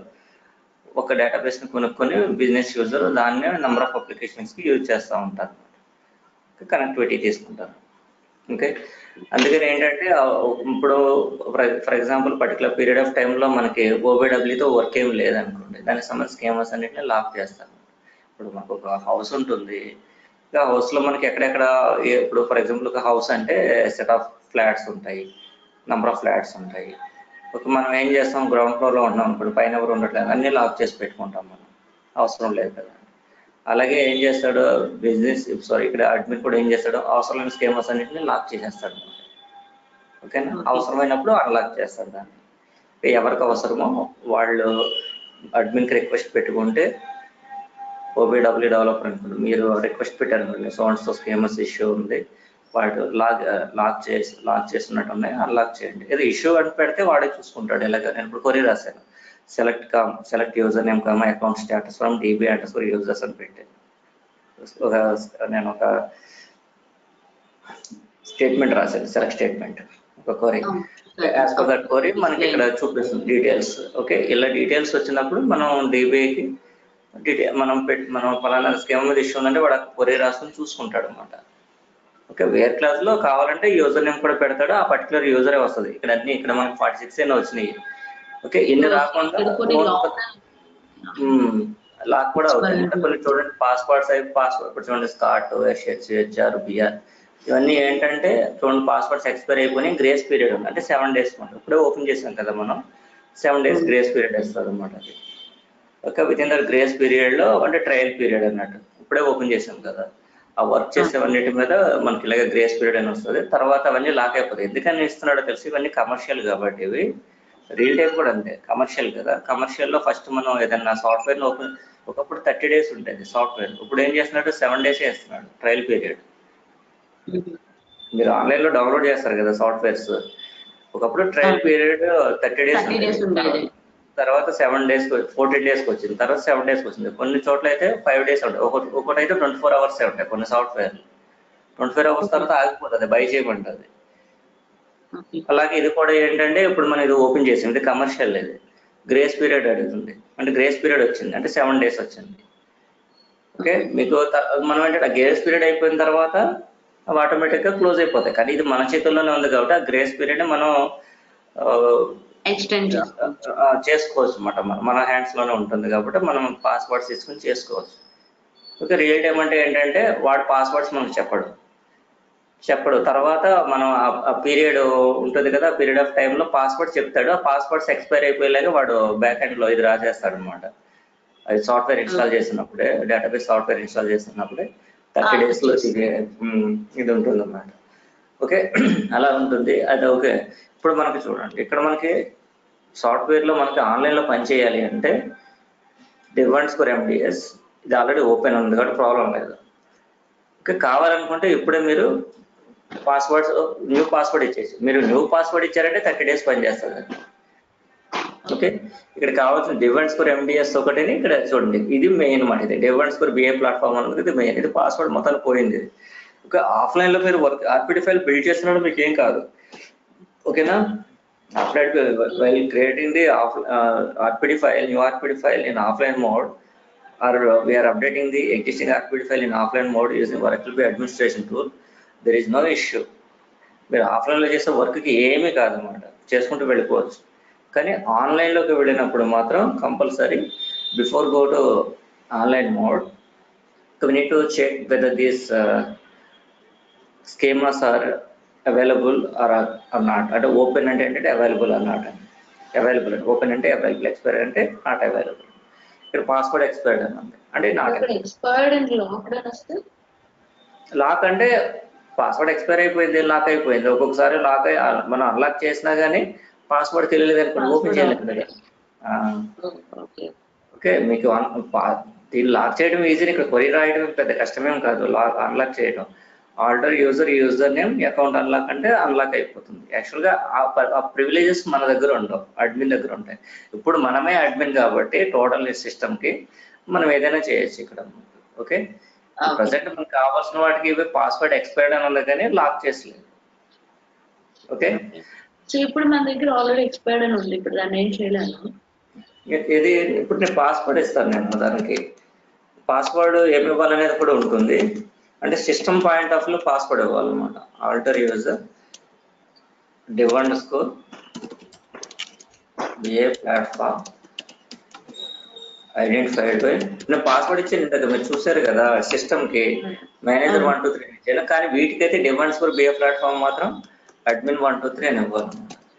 ఒక డేటాబేస్ ని కొనుక్కొని బిజినెస్ యూజర్ దాన్ని నెంబర్ ఆఫ్ అప్లికేషన్స్ కి యూజ్ చేస్తూ ఉంటారు కనెక్టివిటీ తీసుకుంటారు ఓకే అందుకని ఏంటంటే ఆ ఇప్పుడు for example particular period of టైంలో మనకి ఓబీడబ్ల్యూతో వర్క్ ఏం లేదనుకోండి దానికి సంబంధించిన స్కీమర్స్ అన్నింటినీ లాక్ చేస్తాం ఇప్పుడు మనకు ఒక హౌస్ ఉంటుంది ఆ హౌస్ లో మనకి ఎక్కడెక్కడ ఏ- ఇప్పుడు ఫర్ ఎగ్జాంపుల్ ఒక హౌస్ అంటే సెట్ ఆఫ్ ఫ్లాట్స్ ఉంటాయి నంబర్ ఆఫ్ ఫ్లాట్స్ ఉంటాయి ఒక మనం ఏం చేస్తాం గ్రౌండ్ ఫ్లోర్ లో ఉన్నాం ఇప్పుడు పైన ఎవరు ఉండట్లేదు అన్ని లాక్ చేసి పెట్టుకుంటాం మనం అవసరం లేదు కదా అలాగే ఏం చేస్తాడు బిజినెస్ సారీ ఇక్కడ అడ్మిన్ కూడా ఏం చేస్తాడు అవసరమైన స్కీమర్స్ అన్నింటినీ లాక్ చేసేస్తాడు ఓకేనా Okay. అవసరమైనప్పుడు అన్లాక్ చేస్తాడు దాన్ని ఎవరికి అవసరమో వాళ్ళు అడ్మిన్కి రిక్వెస్ట్ పెట్టుకుంటే ఓబీడబ్ల్యూ డెవలపర్ అనుకోండి మీరు రిక్వెస్ట్ పెట్టారు సోన్స్ స్కీమర్స్ ఇష్యూ ఉంది వాడు లాక్ లాక్ చేసి లాక్ చేస్తున్నట్టు ఉన్నాయి అన్లాక్ చేయండి ఇది ఇష్యూ అని పెడితే వాడే చూసుకుంటాడు ఎలాగ నేను ఇప్పుడు కొరీ రాశాను select comma select user name comma account status from DB address for users అని పెట్టాను ఒక నేను ఒక స్టేట్మెంట్ రాశాను సెలెక్ట్ స్టేట్మెంట్ ఒక కొరీ యాజ్ పర్ దట్ కోరి మనకి ఇక్కడ చూపిస్తుంది డీటెయిల్స్ ఓకే ఇలా డీటెయిల్స్ వచ్చినప్పుడు మనం డీబీకి డీటెయిల్ మనం పెట్టి మనం పలానా స్కీమ్ మీద ఇష్యూ ఉందంటే వాడు కొరీ రాసుకుని చూసుకుంటాడు అనమాట ఓకే వేర్ క్లాస్ లో కావాలంటే యూజర్ నేమ్ కూడా పెడతాడు ఆ పర్టికులర్ యూజరే వస్తుంది ఇక్కడ అన్ని ఇక్కడ మనకి ఫార్టీ సిక్స్ అయినా వచ్చినాయి ఓకే ఇన్ని రాకుండా ఇక్కడ కొన్ని లాక్ లాక్ కూడా అవుతాయి అంటే కొన్ని చూడండి పాస్వర్డ్స్ అయి పాస్వర్డ్ ఇప్పుడు చూడండి స్కాట్ ఎస్హెచ్ హెచ్ఆర్ బిఆర్ ఇవన్నీ ఏంటంటే చూడండి పాస్వర్డ్స్ ఎక్స్పైర్ అయిపోయి గ్రేస్ పీరియడ్ ఉంది అంటే సెవెన్ డేస్ అనమాట ఇప్పుడే ఓపెన్ చేసాం కదా మనం సెవెన్ డేస్ గ్రేస్ పీరియడ్ ఇస్తుంది అనమాట అది okay within the grace period లో అంటే ట్రయల్ పీరియడ్ అన్నట్టు ఇప్పుడే ఓపెన్ చేసాం కదా ఆ వర్క్ చేసేవన్నిటి మీద మనకి ఇలాగ గ్రేస్ పీరియడ్ అని వస్తుంది తర్వాత అవన్నీ లాక్ అయిపోతాయి ఎందుకని ఇస్తున్నాడో తెలిసి ఇవన్నీ కమర్షియల్ కాబట్టి ఇవి రియల్ టైం కూడా అంతే కమర్షియల్ కదా కమర్షియల్ లో ఫస్ట్ మనం ఏదన్నా సాఫ్ట్వేర్ ఓపెన్ ఒకప్పుడు థర్టీ డేస్ ఉంటుంది సాఫ్ట్వేర్ ఇప్పుడు ఏం చేస్తున్నాడు సెవెన్ డేసే ఇస్తున్నాడు ట్రయల్ పీరియడ్ మీరు ఆన్లైన్ లో డౌన్లోడ్ చేస్తారు కదా సాఫ్ట్వేర్స్ ఒకప్పుడు trial period thirty days 30 days ఉండేది. తర్వాత సెవెన్ డేస్ ఫోర్టీన్ డేస్ వచ్చింది తర్వాత సెవెన్ డేస్ వచ్చింది కొన్ని చోట్ల అయితే ఫైవ్ డేస్ ఉంటాయి ఒకటి ఒకటి అయితే ట్వంటీ ఫోర్ అవర్స్ ఉంటాయి కొన్ని సాఫ్ట్వేర్ ట్వంటీ ఫోర్ అవర్స్ తర్వాత ఆగిపోతుంది బై చేయమంటుంది అలాగే ఇది కూడా ఏంటంటే ఇప్పుడు మనం ఇది ఓపెన్ చేసాం ఇది కమర్షియల్ ఇది గ్రేస్ పీరియడ్ అడుగుతుంది అంటే గ్రేస్ పీరియడ్ వచ్చింది అంటే సెవెన్ డేస్ వచ్చింది ఓకే మీకు త- మనం ఏంటంటే గ్రేస్ పీరియడ్ అయిపోయిన తర్వాత అవి ఆటోమేటిక్ గా క్లోజ్ అయిపోతాయి కానీ ఇది మన చేతుల్లోనే ఉంది కాబట్టి ఆ గ్రేస్ పీరియడ్ మనం ఆ, ఎక్స్టెండ్ చేసుకో ఆ, చేసుకోవచ్చు అనమాట మన హ్యాండ్స్ లోనే ఉంటుంది కాబట్టి మనం పాస్వర్డ్స్ తీసుకుని చేసుకోవచ్చు ఓకే రియల్ టైం అంటే ఏంటంటే వాడు పాస్వర్డ్స్ మనకు చెప్పడు చెప్పడు తర్వాత మనం ఆ- ఆ పీరియడ్ ఉంటుంది కదా పీరియడ్ ఆఫ్ టైంలో పాస్వర్డ్ చెప్తాడు ఆ పాస్వర్డ్స్ ఎక్స్పైర్ అయిపోయేలాగా వాడు బ్యాక్ ఎండ్ లో ఇది రాసేస్తాడు అనమాట అది సాఫ్ట్వేర్ ఇన్స్టాల్ చేసినప్పుడే డేటాబేస్ సాఫ్ట్వేర్ ఇన్స్టాల్ చేసినప్పుడే థర్టీ Ah, డేస్ లో ఇది ఉమ్, ఇది ఉంటుంది అన్నమాట ఓకే అలా ఉంటుంది అది ఓకే ఇప్పుడు మనకి చూడండి ఇక్కడ మనకి సాఫ్ట్వేర్ లో మనకి ఆన్లైన్ లో పని చేయాలి అంటే డివెంట్స్ ఫర్ ఎండిఎస్ ఇది ఆల్రెడీ ఓపెన్ ఉంది కాబట్టి ప్రాబ్లం లేదు ఓకే కావాలనుకుంటే ఇప్పుడే మీరు పాస్వర్డ్స్ న్యూ పాస్వర్డ్ ఇచ్చేసి మీరు న్యూ పాస్వర్డ్ ఇచ్చారంటే థర్టీ డేస్ పని చేస్తుంది ఓకే ఇక్కడ కావాల్సిన డివెంట్స్ ఫర్ ఎండిఎస్ ఒకటిని ఇక్కడ చూడండి ఇది మెయిన్ మాట ఇది డివెంట్స్ ఫర్ బిఏ ప్లాట్ఫామ్ అనేది ఇది మెయిన్ ఇది పాస్వర్డ్ మొత్తం పోయింది ఇది. ఓకే ఆఫ్లైన్ లో మీరు వర్క్ ఆర్పిడి ఫైల్ బిల్డ్ చేస్తున్నప్పుడు మీకు ఏం కాదు ఓకేనా offline while creating the of RPD file new RPD file in offline mode or uh, we are updating the existing RPD file in offline mode using Oracle Be administration tool, there is no issue. మీరు ఆఫ్లైన్లో చేసే వర్క్కి ఏమీ కాదనమాట చేసుకుంటూ వెళ్ళిపోవచ్చు కానీ ఆన్లైన్లోకి వెళ్ళినప్పుడు మాత్రం compulsory before go to online mode we need to check whether these uh, schemas are available or, or not అంటే ఓపెన్ అంటే ఏంటంటే available or not available open అంటే అవైలబుల్ ఎక్స్పైర్ అంటే నాట్ అవైలబుల్ ఇక్కడ పాస్వర్డ్ ఎక్స్పైర్డ్ అని ఉంది అంటే not ఇక్కడ ఎక్స్పైర్డ్ అండ్ లాక్డ్ అని వస్తే లాక్ అంటే పాస్వర్డ్ ఎక్స్పైర్ అయిపోయింది లాక్ అయిపోయింది ఒక్కొక్కసారి లాక్ అయి మనం అన్లాక్ చేసినా కానీ పాస్వర్డ్ తెలియలేదు అనుకోండి ఓపెన్ చేయలేదు కదా ఆ, ఓకే ఓకే మీకు అన్- పా- దీన్ని లాక్ చేయడం ఈజీ ఇక్కడ కొరి రాయడం పెద్ద కష్టమేం కాదు లాక్ అన్లాక్ చేయడం alter user user name account unlock అంటే అన్లాక్ అయిపోతుంది యాక్చువల్గా ఆ ప్రివిలేజెస్ మన దగ్గర ఉండవు అడ్మిన్ దగ్గర ఉంటాయి ఇప్పుడు మనమే అడ్మిన్ కాబట్టి టోటల్ సిస్టమ్ కి మనం ఏదైనా చేయొచ్చు ఇక్కడ ఓకే ప్రజెంట్ మనకు కావాల్సిన వాటికి ఇవి పాస్వర్డ్ ఎక్స్పైర్డ్ అని ఉంది కానీ లాక్ చేసలేదు ఓకే సో ఇప్పుడు మన దగ్గర ఆల్రెడీ ఎక్స్పైర్డ్ అని ఉంది ఇప్పుడు దాన్ని ఏం చేయలేను ఇది ఇప్పుడు నేను పాస్వర్డ్ ఇస్తాను నేను దానికి పాస్వర్డ్ ఏమి ఇవ్వాలనేది కూడా ఉంటుంది అంటే సిస్టమ్ పాయింట్ ఆఫ్ లో పాస్వర్డ్ ఇవ్వాలన్నమాట alter user dev underscore A platform identified by నేను పాస్వర్డ్ ఇచ్చాను ఇంతకు మీరు చూసారు కదా సిస్టమ్ కి మేనేజర్ వన్ టూ త్రీ ఇచ్చాను కానీ వీటికైతే డిమాండ్స్ ఫర్ బిఏ ప్లాట్ఫామ్ మాత్రం అడ్మిన్ వన్ టూ త్రీ అని ఇవ్వాలి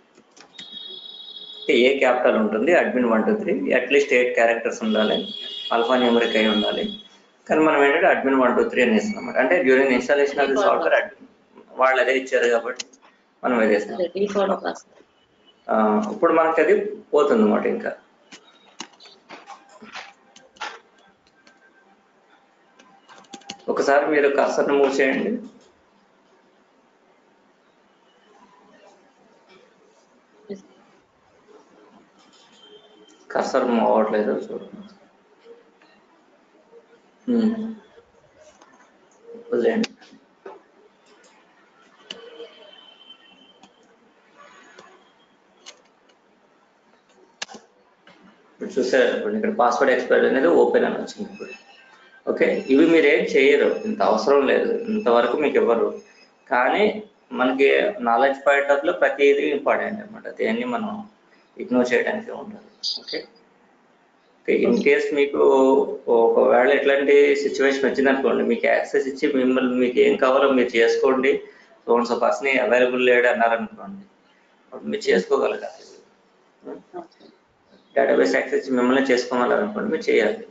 అంటే ఏ క్యాపిటల్ ఉంటుంది admin one two three at least eight characters ఉండాలి అల్ఫా న్యూమరిక్ అయి ఉండాలి కానీ మనం ఏంటంటే అడ్మిన్ వన్ టూ త్రీ అని ఇస్తున్నాం అంటే during installation of the software admin వాళ్ళు అదే ఇచ్చారు కాబట్టి మనం అదే ఇస్తాం అదే డిఫాల్ట్ పాస్వర్డ్ ఆ, ఇప్పుడు మనకి అది పోతుంది అన్నమాట ఇంకా ఒకసారి మీరు కర్సర్ని మూవ్ చేయండి కర్సర్ మూవ్ అవ్వట్లేదు చూడండి ఉమ్. వదిలేయండి ఇప్పుడు చూసారు అనుకోండి ఇక్కడ పాస్వర్డ్ ఎక్స్పైర్ అనేది ఓపెన్ అని వచ్చింది ఇప్పుడు ఓకే ఇవి మీరు ఏం చేయరు ఇంత అవసరం లేదు ఇంతవరకు మీకు ఇవ్వరు కానీ మనకి నాలెడ్జ్ పాయింట్ ఆఫ్ లో ప్రతిదీ ఇంపార్టెంట్ అనమాట దేన్ని మనం ఇగ్నోర్ చేయడానికి ఉండదు ఓకే ఓకే ఇన్ కేస్ మీకు ఒకవేళ ఎట్లాంటి సిచ్యువేషన్ వచ్చిందనుకోండి మీకు యాక్సెస్ ఇచ్చి మిమ్మల్ని మీకు ఏం కావాలో మీరు చేసుకోండి సో పర్సన్ అవైలబుల్ లేడు అన్నారనుకోండి అప్పుడు మీరు చేసుకోగలగాలి డేటాబేస్ యాక్సెస్ మిమ్మల్ని చేసుకోవాలనుకోండి మీరు చేయాలి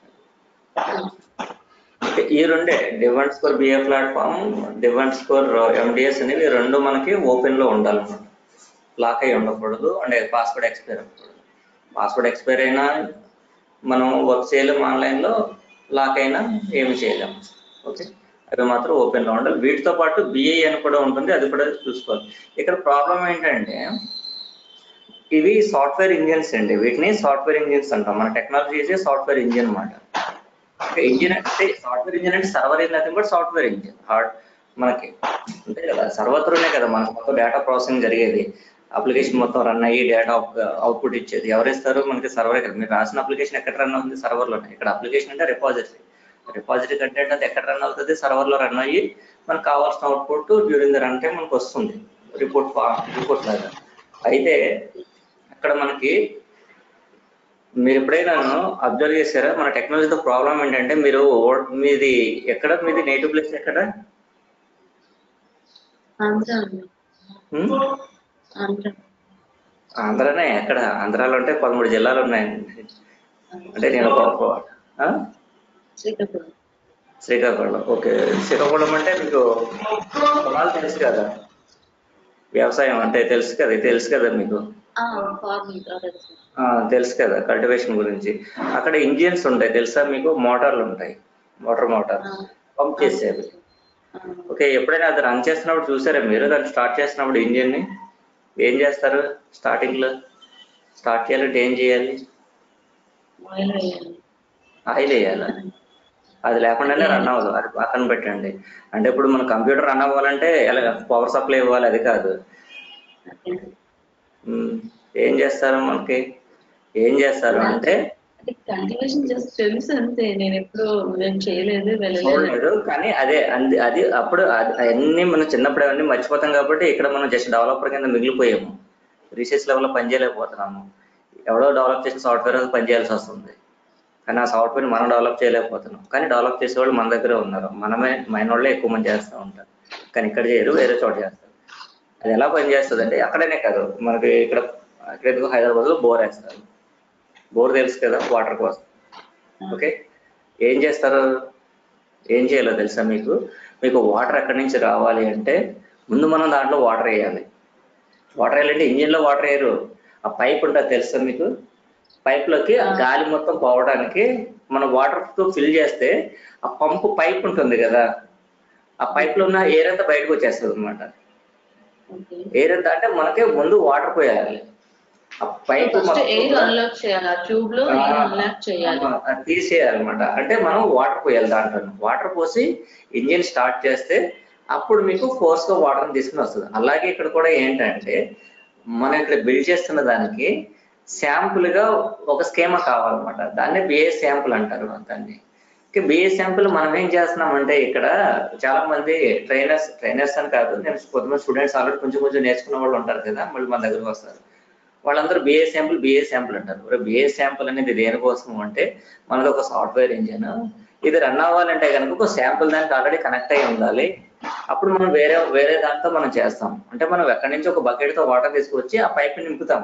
ఓకే, ఈ రెండే dev underscore BA platform dev underscore MDS అనేవి ఈ రెండు మనకి ఓపెన్ లో ఉండాలన్నమాట లాక్ అయి ఉండకూడదు అంటే పాస్వర్డ్ ఎక్స్పైర్ అవ్వకూడదు పాస్వర్డ్ ఎక్స్పైర్ అయినా మనం వర్క్ చేయలేము ఆన్లైన్ లో లాక్ అయినా ఏమి చేయలేము ఓకే అవి మాత్రం ఓపెన్ లో ఉండాలి వీటితో పాటు బిఐ అని కూడా ఉంటుంది అది కూడా చూసుకోవాలి ఇక్కడ ప్రాబ్లం ఏంటంటే ఇవి సాఫ్ట్వేర్ ఇంజిన్స్ అండి వీటిని సాఫ్ట్వేర్ ఇంజిన్స్ అంటాం మన టెక్నాలజీ ఇస్ సాఫ్ట్వేర్ ఇంజిన్ అన్నమాట ఇంజిన్ అంటే సాఫ్ట్వేర్ ఇంజిన్ అంటే server in nothing but software engine hard మనకి అంతే కదా సర్వర్ త్రూనే కదా మనకు మొత్తం డేటా ప్రాసెసింగ్ జరిగేది అప్లికేషన్ మొత్తం రన్ అయ్యి డేటా అవుట్పుట్ ఇచ్చేది ఎవరు ఇస్తారు మనకి సర్వర్ కదా మీరు రాసిన అప్లికేషన్ ఎక్కడ రన్ అవుతుంది సర్వర్ లోనే ఇక్కడ అప్లికేషన్ అంటే రిపాజిటరీ రిపాజిటరీ కంటెంట్ అంతా ఎక్కడ రన్ అవుతుంది సర్వర్ లో రన్ అయ్యి మనకు కావాల్సిన output during the run time మనకు వస్తుంది రిపోర్ట్ రిపోర్ట్ లాగా అయితే అక్కడ మనకి మీరు ఎప్పుడైనా అబ్జర్వ్ చేశారా మన టెక్నాలజీతో ప్రాబ్లం ఏంటంటే మీరు ఓ- మీది ఎక్కడ మీది నేటివ్ ప్లేస్ ఎక్కడ ఆంధ్ర అండి హ్మ్? ఆంధ్ర ఆంధ్రానే ఎక్కడ ఆంధ్రాలో అంటే పదమూడు జిల్లాలు ఉన్నాయండి అంటే నేను ఒక- ఒక- ఆ? శ్రీకాకుళం శ్రీకాకుళం ఓకే శ్రీకాకుళం అంటే మీకు పొలాలు తెలుసు కదా వ్యవసాయం అంటే తెలుసు కదా ఇది తెలుసు కదా మీకు ఫార్మింగ్ అదే సార్ ఆ, తెలుసు కదా కల్టివేషన్ గురించి అక్కడ ఇంజిన్స్ ఉంటాయి తెలుసా మీకు మోటార్లు ఉంటాయి మోటార్ మోటార్ పంప్ చేసేవి ఓకే ఎప్పుడైనా అది రన్ చేస్తున్నప్పుడు చూసారా మీరు దాన్ని స్టార్ట్ చేస్తున్నప్పుడు ఇంజిన్ ని ఏం చేస్తారు స్టార్టింగ్ లో స్టార్ట్ చేయాలంటే ఏం చేయాలి ఆయిల్ వేయాలి ఆయిల్ వేయాలి అది లేకుండానే రన్ అవ్వదు అది పక్కన పెట్టండి అంటే ఇప్పుడు మన కంప్యూటర్ రన్ అవ్వాలంటే ఎలా పవర్ సప్లై ఇవ్వాలి అది కాదు అదే. ఉమ్, ఏం చేస్తారు మనకి ఏం చేస్తారు అంటే అంటే కల్టివేషన్ జస్ట్ తెలుసు అంతే నేను ఎప్పుడు నేను చేయలేదు వెళ్ళలేదు చూడలేదు కానీ అదే అంది- అది అప్పుడు అది- అవన్నీ మనం చిన్నప్పుడు అవన్నీ మర్చిపోతాం కాబట్టి ఇక్కడ మనం జస్ట్ డెవలపర్ కింద మిగిలిపోయాము రీసెర్చ్ లెవెల్లో పని చేయలేకపోతున్నాము ఎవడో డెవలప్ చేసిన సాఫ్ట్వేర్ పని చేయాల్సి వస్తుంది కానీ ఆ సాఫ్ట్వేర్ మనం డెవలప్ చేయలేకపోతున్నాం కానీ డెవలప్ చేసేవాళ్ళు మన దగ్గరే ఉన్నారు మనమే మన వాళ్ళే ఎక్కువ మంది చేస్తూ ఉంటారు కానీ ఇక్కడ చేయరు వేరే చోట చేస్తారు అది ఎలా పని చేస్తుంది అంటే అక్కడనే కాదు మనకి ఇక్కడ ఇక్కడ ఎందుకు హైదరాబాద్ లో బోర్ వేస్తారు బోర్ తెలుసు కదా వాటర్ కోసం ఓకే ఏం చేస్తారు ఏం చేయాలో తెలుసా మీకు మీకు వాటర్ ఎక్కడి నుంచి రావాలి అంటే ముందు మనం దాంట్లో వాటర్ వేయాలి వాటర్ వేయాలంటే ఇంజిన్ లో వాటర్ వేయరు ఆ పైప్ ఉంటుంది తెలుసా మీకు పైప్ లోకి ఆ గాలి మొత్తం పోవడానికి మనం వాటర్ తో ఫిల్ చేస్తే ఆ పంపు పైప్ ఉంటుంది కదా ఆ పైప్ లో ఉన్న ఎయిర్ అంతా బయటకు వచ్చేస్తుంది అనమాట ఓకే ఎయిర్ అంతా అంటే మనకే ముందు వాటర్ పోయాలి ఆ పైప్ ఫస్ట్ ఎయిర్ అన్లాక్ చేయాలి ఆ ట్యూబ్ లో ఎయిర్ అన్లాక్ చేయాలి తీసేయాలన్నమాట అంటే మనం వాటర్ పోయాలి దాంట్లో వాటర్ పోసి ఇంజిన్ స్టార్ట్ చేస్తే అప్పుడు మీకు ఫోర్స్ గా వాటర్ తీసుకుని వస్తుంది అలాగే ఇక్కడ కూడా ఏంటంటే మనం ఇక్కడ బిల్డ్ చేస్తున్న దానికి శాంపుల్ గా ఒక స్కీమా కావాలన్నమాట దాన్ని బిఏ శాంపుల్ అంటారు దాన్ని బిఏ శాంపుల్ మనం ఏం చేస్తున్నామంటే ఇక్కడ చాలా మంది ట్రైనర్స్ ట్రైనర్స్ అని కాదు నేను కొంతమంది స్టూడెంట్స్ ఆల్రెడీ కొంచెం కొంచెం నేర్చుకున్న వాళ్ళు ఉంటారు కదా మళ్ళీ మన దగ్గరకు వస్తారు వాళ్ళందరూ బిఏ శాంపుల్ బిఏ శాంపుల్ అంటారు బిఏ శాంపుల్ అనేది దేనికోసం అంటే మనది ఒక సాఫ్ట్వేర్ ఇంజిన్ ఇది రన్ అవ్వాలంటే కనుక ఒక శాంపుల్ దానికి ఆల్రెడీ కనెక్ట్ అయి ఉండాలి అప్పుడు మనం వేరే వేరే దాంతో మనం చేస్తాం అంటే మనం ఎక్కడి నుంచి ఒక బకెట్ తో వాటర్ తీసుకొచ్చి ఆ పైప్ నింపుతాం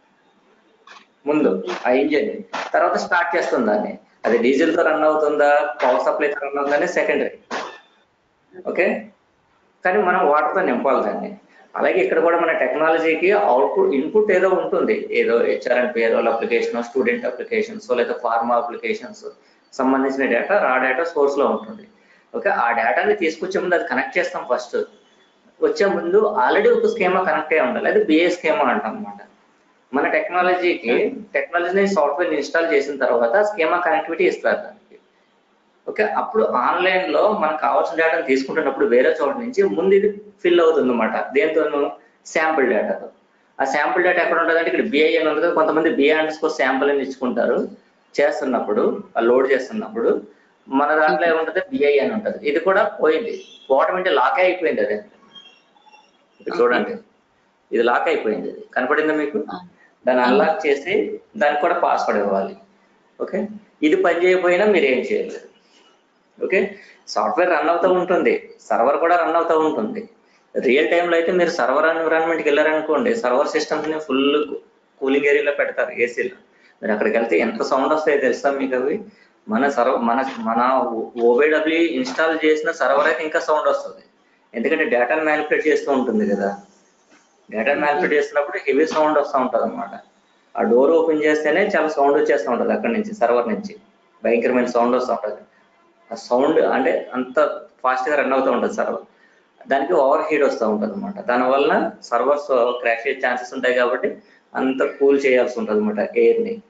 ముందు ఆ ఇంజిన్ తర్వాత స్టార్ట్ చేస్తుంది దాన్ని అది డీజిల్ తో రన్ అవుతుందా పవర్ సప్లై తో రన్ అవుతుందా సెకండరీ ఓకే కానీ మనం వాటర్ తో నింపాలి దాన్ని అలాగే ఇక్కడ కూడా మన టెక్నాలజీకి అవుట్పుట్ ఇన్పుట్ ఏదో ఉంటుంది ఏదో HR and payroll application student applications లేదా ఫార్మా అప్లికేషన్స్ సంబంధించిన డేటా రా డేటా సోర్స్ లో ఉంటుంది ఓకే ఆ డేటాని తీసుకొచ్చే ముందు అది కనెక్ట్ చేస్తాం ఫస్ట్ వచ్చే ముందు ఆల్రెడీ ఒక స్కీమా కనెక్ట్ అయి ఉండాలి అది బిఏ స్కీమా అంటాం అనమాట మన టెక్నాలజీకి టెక్నాలజీని సాఫ్ట్వేర్ ఇన్స్టాల్ చేసిన తర్వాత స్కీమా కనెక్టివిటీ ఇస్తారు దానికి ఓకే అప్పుడు ఆన్లైన్ లో మనకు కావాల్సిన డేటాను తీసుకుంటున్నప్పుడు వేరే చోట నుంచి ముందు ఇది ఫిల్ అవుతుంది అనమాట దేంతోనూ శాంపుల్ డేటాతో ఆ శాంపుల్ డేటా ఎక్కడ ఉంటుంది అంటే ఇక్కడ బిఐ అని ఉంటుంది కొంతమంది బిఐ అండర్స్కోర్ శాంపుల్ అని ఇచ్చుకుంటారు చేస్తున్నప్పుడు లోడ్ చేస్తున్నప్పుడు మన దాంట్లో ఏముంటుంది బిఐ అని ఉంటుంది ఇది కూడా పోయింది పోవటం అంటే లాకే అయిపోయింది అదే ఇక్కడ చూడండి ఇది లాక్ అయిపోయింది ఇది కనపడిందా మీకు దాన్ని అన్లాక్ చేసి దానికి కూడా పాస్వర్డ్ ఇవ్వాలి ఓకే ఇది పని చేయకపోయినా మీరు ఏం చేయలేరు ఓకే సాఫ్ట్వేర్ రన్ అవుతూ ఉంటుంది సర్వర్ కూడా రన్ అవుతూ ఉంటుంది రియల్ టైంలో అయితే మీరు సర్వర్ ఎన్విరాన్మెంట్కి వెళ్ళారనుకోండి సర్వర్ సిస్టమ్స్ ని ఫుల్ కూలింగ్ ఏరియాలో పెడతారు ఏసీలో మీరు అక్కడికి వెళ్తే ఎంత సౌండ్ వస్తాయో తెలుసా మీకు అవి మన సర్వ మన మన ఓబేడబ్ల్యూ ఇన్స్టాల్ చేసిన సర్వర్ అయితే ఇంకా సౌండ్ వస్తుంది ఎందుకంటే డేటాను మ్యానిపులేట్ చేస్తూ ఉంటుంది కదా డేటా మ్యానిపులేట్ చేస్తున్నప్పుడు హెవీ సౌండ్ వస్తూ ఉంటుంది అనమాట ఆ డోర్ ఓపెన్ చేస్తేనే చాలా సౌండ్ వచ్చేస్తూ ఉంటుంది అక్కడి నుంచి సర్వర్ నుంచి భయంకరమైన సౌండ్ వస్తూ ఉంటుంది ఆ సౌండ్ అంటే అంత ఫాస్ట్ గా రన్ అవుతూ ఉంటుంది సర్వర్ దానికి ఓవర్ హీట్ వస్తూ ఉంటుంది అనమాట దానివల్ల సర్వర్స్ క్రాష్ అయ్యే ఛాన్సెస్ ఉంటాయి కాబట్టి అంత కూల్ చేయాల్సి ఉంటుంది అనమాట ఎయిర్ ని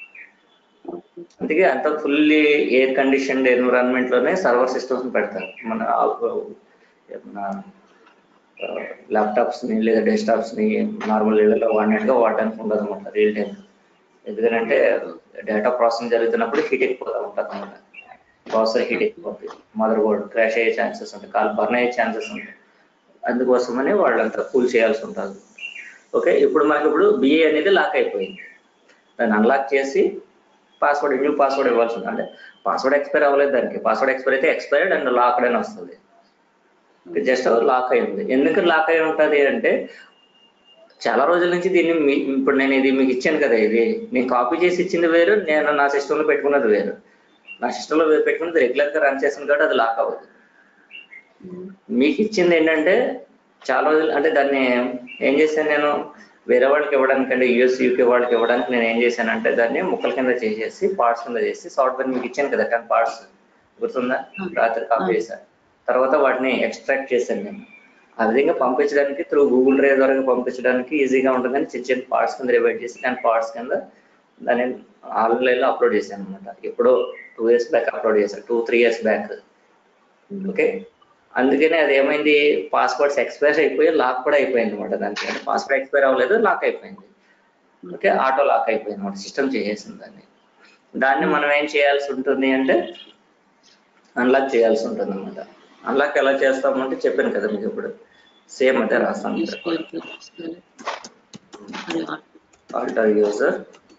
అందుకే అంత ఫుల్లీ ఎయిర్ కండిషన్ ఎన్విరాన్మెంట్ లోనే సర్వర్ సిస్టమ్స్ పెడతారు మన మన ల్యాప్టాప్స్ ని లేదా డెస్క్టాప్స్ ని నార్మల్ ఇళ్లలో వాడినట్టుగా వాడడానికి ఉండదు అనమాట రియల్ టైం ఎందుకంటే డేటా ప్రాసెసింగ్ జరుగుతున్నప్పుడు హీట్ ఎక్కువ ఉంటుంది అనమాట ప్రాసెసర్ హీట్ ఎక్కువ మదర్ బోర్డ్ క్రాష్ అయ్యే ఛాన్సెస్ ఉంటాయి కాల్ బర్న్ అయ్యే ఛాన్సెస్ ఉంటాయి అందుకోసమని వాళ్ళంతా కూల్ చేయాల్సి ఉంటుంది ఓకే ఇప్పుడు మనకి ఇప్పుడు బిఏ అనేది లాక్ అయిపోయింది దాన్ని అన్లాక్ చేసి పాస్వర్డ్ న్యూ పాస్వర్డ్ ఇవ్వాల్సి ఉంటుంది అంటే పాస్వర్డ్ ఎక్స్పైర్ అవ్వలేదు దానికి పాస్వర్డ్ ఎక్స్పైర్ అయితే ఎక్స్పైర్డ్ అండ్ లాక్డ్ అని వస్తుంది జస్ట్ లాక్ అయి ఉంది ఎందుకు లాక్ అయి ఉంటుంది అంటే చాలా రోజుల నుంచి దీన్ని మీ- ఇప్పుడు నేను ఇది మీకు ఇచ్చాను కదా ఇది నేను కాపీ చేసి ఇచ్చింది వేరు నేను నా సిస్టంలో పెట్టుకున్నది వేరు నా సిస్టంలో పెట్టుకున్నది రెగ్యులర్ గా రన్ చేసింది కాబట్టి అది లాక్ అవ్వదు మీకు ఇచ్చింది ఏంటంటే చాలా రోజులు అంటే దాన్ని ఏం చేశాను నేను వేరే వాళ్ళకి ఇవ్వడానికి అంటే యూఎస్ యూకే వాళ్ళకి ఇవ్వడానికి నేను ఏం చేశానంటే దాన్ని ముక్కల కింద చేసేసి పార్ట్స్ కింద చేసి సాఫ్ట్వేర్ మీకు ఇచ్చాను కదా టెన్ పార్ట్స్ గుర్తుందా రాత్రి కాపీ చేశాను తర్వాత వాటిని ఎక్స్ట్రాక్ట్ చేశాను నేను ఆ విధంగా పంపించడానికి త్రూ గూగుల్ డ్రైవ్ ద్వారా పంపించడానికి ఈజీగా ఉంటుందని చిన్న చిన్న పార్ట్స్ కింద రివైడ్ చేసి దాని పార్ట్స్ కింద దాన్ని ఆన్లైన్ లో అప్లోడ్ చేశాను అనమాట ఎప్పుడో టూ ఇయర్స్ బ్యాక్ అప్లోడ్ చేశాను two three years back okay అందుకనే అది ఏమైంది పాస్వర్డ్స్ ఎక్స్పైర్ అయిపోయి లాక్ కూడా అయిపోయింది అనమాట దానికి అంటే పాస్వర్డ్ ఎక్స్పైర్ అవ్వలేదు లాక్ అయిపోయింది ఓకే ఆటో లాక్ అయిపోయింది అనమాట సిస్టమ్ చేసేసింది దాన్ని దాన్ని మనం ఏం చేయాల్సి ఉంటుంది అంటే అన్లాక్ చేయాల్సి ఉంటుంది అనమాట అన్లాక్ ఎలా చేస్తామంటే చెప్పాను కదా మీకు ఇప్పుడు సేమ్ అదే రాస్తాను ఆల్టర్ యూజర్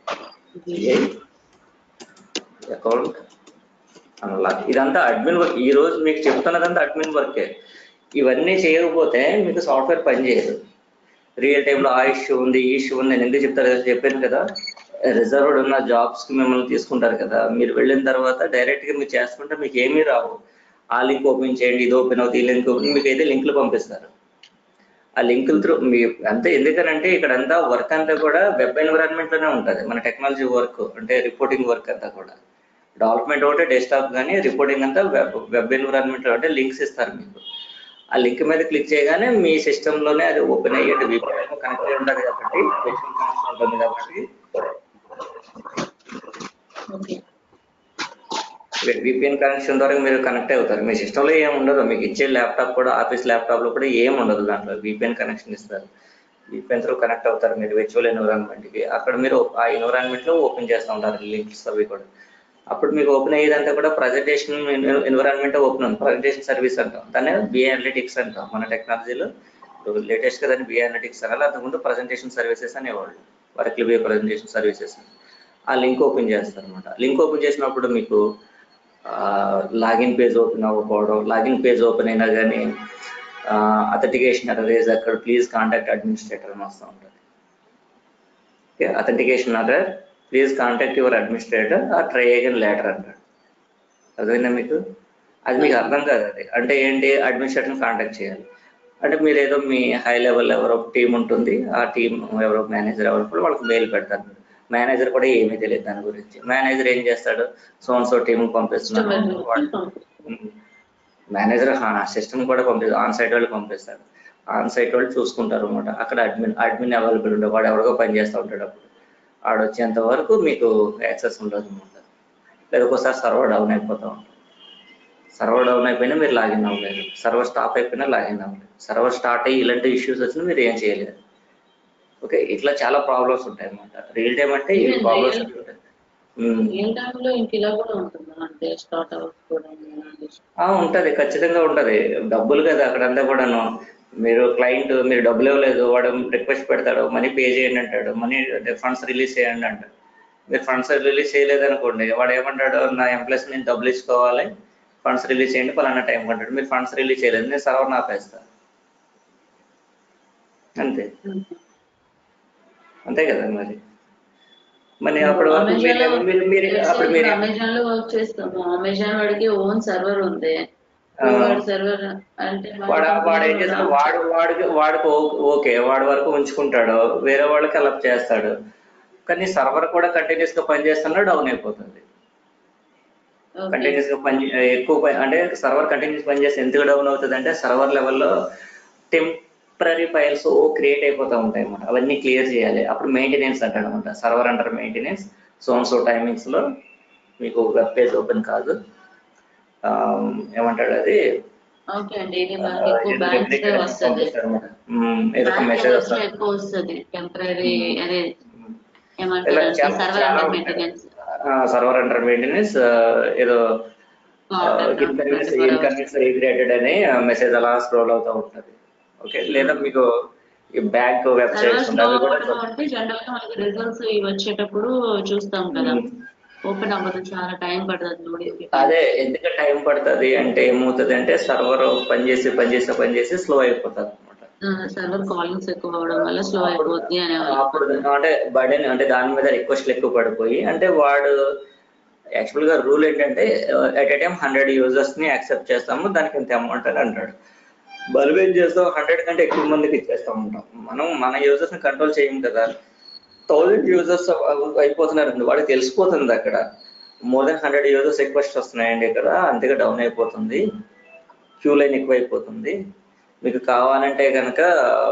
అకౌంట్ అన్లాక్ ఇదంతా అడ్మిన్ వర్క్ ఈ రోజు మీకు చెప్తున్నదంతా అడ్మిన్ వర్కే ఇవన్నీ చేయకపోతే మీకు సాఫ్ట్వేర్ పనిచేయదు రియల్ టైంలో ఆ ఇష్యూ ఉంది ఈ ఇష్యూ ఉంది నేను ఎందుకు చెప్తారు కదా చెప్పాను కదా రిజర్వ్డ్ ఉన్న జాబ్స్ కి మిమ్మల్ని తీసుకుంటారు కదా మీరు వెళ్ళిన తర్వాత డైరెక్ట్ గా మీరు చేసుకుంటే మీకు ఏమీ రావు ఆ లింక్ ఓపెన్ చేయండి ఇది ఓపెన్ అవుతుంది ఈ లింక్ మీకు అయితే లింకులు పంపిస్తారు ఆ లింకుల త్రూ మీ అంతే ఎందుకనంటే ఇక్కడ అంతా వర్క్ అంతా కూడా వెబ్ ఎన్విరాన్మెంట్ లోనే ఉంటుంది మన టెక్నాలజీ వర్క్ అంటే రిపోర్టింగ్ వర్క్ అంతా కూడా డెవలప్మెంట్ ఒకటే డెస్క్టాప్ కానీ రిపోర్టింగ్ అంతా వెబ్ వెబ్ ఎన్విరాన్మెంట్ లో అంటే లింక్స్ ఇస్తారు మీకు ఆ లింక్ మీద క్లిక్ చేయగానే మీ సిస్టమ్ లోనే అది ఓపెన్ అయ్యి అంటే VPN కనెక్ట్ అయి ఉంటుంది కాబట్టి virtual connection ఉంటుంది కాబట్టి విపిఎన్ కనెక్షన్ ద్వారా మీరు కనెక్ట్ అవుతారు మీ సిస్టమ్ లో ఏం ఉండదు మీకు ఇచ్చే ల్యాప్టాప్ కూడా ఆఫీస్ ల్యాప్టాప్ లో కూడా ఏం ఉండదు దాంట్లో విపిఎన్ కనెక్షన్ ఇస్తారు విపిఎన్ త్రూ కనెక్ట్ అవుతారు మీరు విర్చువల్ ఎన్విరాన్మెంట్ కి అక్కడ మీరు ఆ ఎన్విరాన్మెంట్ లో ఓపెన్ చేస్తూ ఉంటారు లింక్స్ అవి కూడా అప్పుడు మీకు ఓపెన్ అయ్యేదంతా కూడా ప్రజెంటేషన్ ఎన్విరాన్మెంట్ ఓపెన్ ఉంది ప్రజెంటేషన్ సర్వీస్ అంటాం దాన్ని బిఏ అనలిటిక్స్ అంటాం మన టెక్నాలజీలో లేటెస్ట్ గా దాన్ని బిఏ అనలిటిక్స్ అనాలి అంతకుముందు ప్రజెంటేషన్ సర్వీసెస్ అనేవాళ్ళు వరకు బిఏ ప్రజెంటేషన్ సర్వీసెస్ ఆ లింక్ ఓపెన్ చేస్తారు అనమాట లింక్ ఓపెన్ చేసినప్పుడు మీకు లాగిన్ పేజ్ ఓపెన్ అవ్వకపోవడం లాగిన్ పేజ్ ఓపెన్ అయినా కానీ అథెంటికేషన్ అరేజ్ అక్కడ ప్లీజ్ కాంటాక్ట్ అడ్మినిస్ట్రేటర్ అని వస్తూ ఉంటుంది okay authentication other please contact your administrator ఆ ట్రై అగైన్ లేటర్ అంటాడు అర్థమైందా మీకు అది మీకు అర్థం కాదు అది అంటే ఏంటి అడ్మినిస్ట్రేటర్ కాంటాక్ట్ చేయాలి అంటే మీరు ఏదో మీ హై లెవెల్ ఎవరో టీం ఉంటుంది ఆ టీం ఎవరో మేనేజర్ ఎవరో కూడా వాళ్ళకి మెయిల్ పెడతారు మేనేజర్ కూడా ఏమీ తెలియదు దాని గురించి మేనేజర్ ఏం చేస్తాడు సోన్సో టీం పంపిస్తున్నాడు వాడు మేనేజర్ సిస్టమ్ కూడా పంపిస్తారు ఆన్ సైట్ వాళ్ళు పంపిస్తారు ఆన్ సైట్ వాళ్ళు చూసుకుంటారు అనమాట అక్కడ అడ్మిన్ అడ్మిన్ అవైలబుల్ ఉండే వాడు ఎవరికో పని చేస్తూ ఉంటాడు అప్పుడు ఆడు వచ్చేంత వరకు మీకు యాక్సెస్ ఉండదు అనమాట లేదా ఒకసారి సర్వర్ డౌన్ అయిపోతూ ఉంటుంది సర్వర్ డౌన్ అయిపోయినా మీరు లాగిన్ అవ్వలేదు సర్వర్ స్టాప్ అయిపోయినా లాగిన్ అవ్వలేదు సర్వర్ స్టార్ట్ అయ్యి ఇలాంటి ఇష్యూస్ వచ్చినా మీరు ఏం చేయలేరు ఓకే ఇట్లా చాలా ప్రాబ్లమ్స్ ఉంటాయి అనమాట రియల్ టైం అంటే ఈ Even ప్రాబ్లమ్స్ real- ఉంటాయి ఉమ్. ఏం టైంలో ఇంక ఇలా కూడా ఉంటుందా అంటే స్టార్ట్ అవ్వకపోవడం ఇలాంటి ఆ ఉంటది ఖచ్చితంగా ఉంటది డబ్బులు కదా అక్కడంతా కూడాను మీరు క్లయింట్ మీరు డబ్బులు ఇవ్వలేదు వాడు రిక్వెస్ట్ పెడతాడు మనీ పే చేయండి అంటాడు మనీ ఫండ్స్ రిలీజ్ చేయండి అంటాడు మీరు ఫండ్స్ రిలీజ్ చేయలేదు అనుకోండి వాడు ఏమంటాడు నా ఎంప్లాయీస్ నేను డబ్బులు ఇచ్చుకోవాలి ఫండ్స్ రిలీజ్ చేయండి పలానా టైం అంటాడు మీరు ఫండ్స్ రిలీజ్ చేయలేదు నేను సర్వర్ ఆపేస్తా అంతే అంతే కదా మరి మరి అప్పుడు వరకు మీరు మీరు- మీరు అప్పుడు మీరు అమెజాన్ లో వర్క్ చేస్తాము అమెజాన్ వాడికి ఓన్ సర్వర్ ఉంది ఆ. వాడి సర్వర్ అంటే వాడు వాడు ఏం చేస్తాడు వాడు వాడికి వాడికి ఓ- ఓకే వాడి వరకు ఉంచుకుంటాడు వేరే వాళ్ళకి అలప్ చేస్తాడు కానీ సర్వర్ కూడా కంటిన్యూస్ గా పనిచేస్తున్నా డౌన్ అయిపోతుంది Okay. కంటిన్యూస్ గా పని ఎక్కువ పని అంటే సర్వర్ కంటిన్యూస్ పని చేస్తే ఎందుకు డౌన్ అవుతుంది అంటే సర్వర్ లెవెల్లో టెంపరీ ఫైల్స్ క్రియేట్ అయిపోతూ ఉంటాయి అన్నమాట అవన్నీ క్లియర్ చేయాలి అప్పుడు మెయింటెనెన్స్ అంటాడు అనమాట సర్వర్ అంటారు మెయింటెనెన్స్ సో సో టైమింగ్స్ లో మీకు వెబ్ పేజ్ ఓపెన్ కాదు ఆ, ఏమంటాడు అది ఓకే అండి ఇది మనకి ఎక్కువ బ్యాంక్స్ లో వస్తుంది ఉమ్, ఏదో ఒక మెసేజ్ వస్తుంది ఎక్కువ వస్తుంది టెంపరీ అదే ఇలా ఏమంటారు చాలా- సర్వర్ చాలా అండర్ ఉంటాయి. మెయింటెనెన్స్ సర్వర్ అండర్ మెయింటెనెన్స్ ఏదో ఇన్కన్వీనియన్స్ ఇన్కన్వీనియన్స్ రీక్రియేటెడ్ అని మెసేజ్ అలా స్క్రోల్ అవుతూ ఉంటుంది ఓకే లేదా మీకు ఈ బ్యాంక్ వెబ్సైట్స్ సర్వర్స్ ఉంటాయి అవి కూడా లో అంటే జనరల్ గా మనకి రిజల్ట్స్ ఇవి వచ్చేటప్పుడు చూస్తాం కదా ఉమ్. ఓపెన్ అవ్వదు చాలా టైం పడుతుంది లోడింగ్ అదే ఎందుకు టైం పడుతుంది అంటే ఏమవుతుంది అంటే సర్వర్ పనిచేసి పనిచేసి పనిచేసి స్లో అయిపోతుంది అనమాట సర్వర్ కాలింగ్స్ ఎక్కువ అవడం వల్ల స్లో అయిపోద్ది అనేవాళ్ళు అప్పుడు అంటే బర్డెన్ అంటే దాని మీద రిక్వెస్ట్లు ఎక్కువ పడిపోయి అంటే వాడు యాక్చువల్ గా రూల్ ఏంటంటే at a time hundred users ని యాక్సెప్ట్ చేస్తాము దానికి ఇంత అమౌంట్ అని అంటాడు బల్బ్ ఏం చేస్తాం హండ్రెడ్ కంటే ఎక్కువ మందికి ఇచ్చేస్తా ఉంటాం మనం మన యూజర్స్ ని కంట్రోల్ చేయం కదా థౌజండ్ యూజర్స్ అయిపోతున్నారండి వాడికి తెలిసిపోతుంది అక్కడ more than hundred users request వస్తున్నాయండి ఇక్కడ అంతగా డౌన్ అయిపోతుంది క్యూ లైన్ ఎక్కువ అయిపోతుంది మీకు కావాలంటే కనుక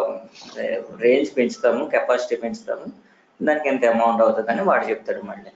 రేంజ్ పెంచుతాము కెపాసిటీ పెంచుతాము దానికి ఎంత అమౌంట్ అవుతుంది అని వాడు చెప్తాడు మళ్ళీ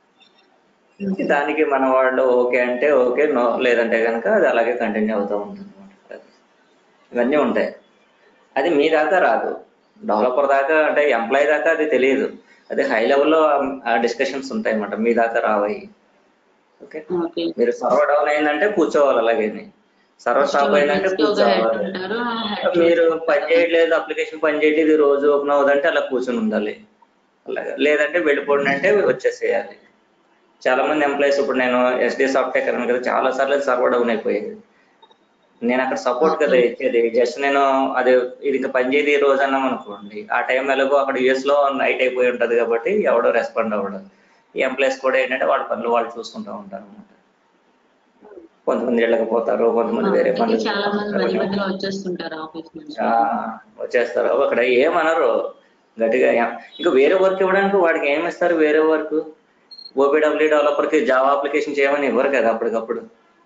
దానికి మన వాళ్ళు ఓకే అంటే ఓకే నో లేదంటే కనుక అది అలాగే కంటిన్యూ అవుతూ ఉంటుంది అన్నమాట. ఇవన్నీ ఉంటాయి అది మీ దాకా రాదు డెవలపర్ దాకా అంటే ఎంప్లాయీ దాకా అది తెలియదు అది హై లెవెల్లో ఆ డిస్కషన్స్ ఉంటాయి అన్నమాట మీ దాకా రావాయి ఓకే ఓకే మీరు సర్వర్ డౌన్ అయిందంటే కూర్చోవాలి అలాగే సర్వర్ స్టాప్ అయిందంటే కూర్చోవాలి ఉంటారు మీరు పని చేయట్లేదు అప్లికేషన్ పని చేయట్లేదు ఈ రోజు ఓపెన్ అవ్వదంటే అలా కూర్చొని ఉండాలి అలాగే లేదంటే వెళ్ళిపోండి అంటే వచ్చేసేయాలి చాలా మంది ఎంప్లాయీస్ ఇప్పుడు నేను ఎస్డి సాఫ్ట్వేర్ అన్నాను కదా చాలా సార్లు సర్వర్ డౌన్ అయిపోయేది నేను అక్కడ సపోర్ట్ కదా ఇచ్చేది జస్ట్ నేను అది ఇది ఇంకా పని చేయదు ఈ రోజు అన్నాం అనుకోండి ఆ టైం ఎలాగో అక్కడ యుఎస్ లో నైట్ అయిపోయి ఉంటది కాబట్టి ఎవడో రెస్పాండ్ అవ్వడం ఈ ఎంప్లాయీస్ కూడా ఏంటంటే వాళ్ళ పనులు వాళ్ళు చూసుకుంటూ ఉంటారు అనమాట కొంతమంది ఇళ్ళకి పోతారు కొంతమంది వేరే పనులు చాలా మంది మధ్య చేసుకుంటారు. మధ్యలో వచ్చేస్తుంటారు ఆఫీస్ నుంచి ఆ, వచ్చేస్తారు అక్కడ ఏమనరు గట్టిగా ఏం- ఇంకా వేరే వర్క్ ఇవ్వడానికి వాడికి ఏమి ఇస్తారు వేరే వర్క్ ఓపీడబ్ల్యూ డెవలపర్ కి జావా అప్లికేషన్ చేయమని ఇవ్వరు కదా అప్పటికప్పుడు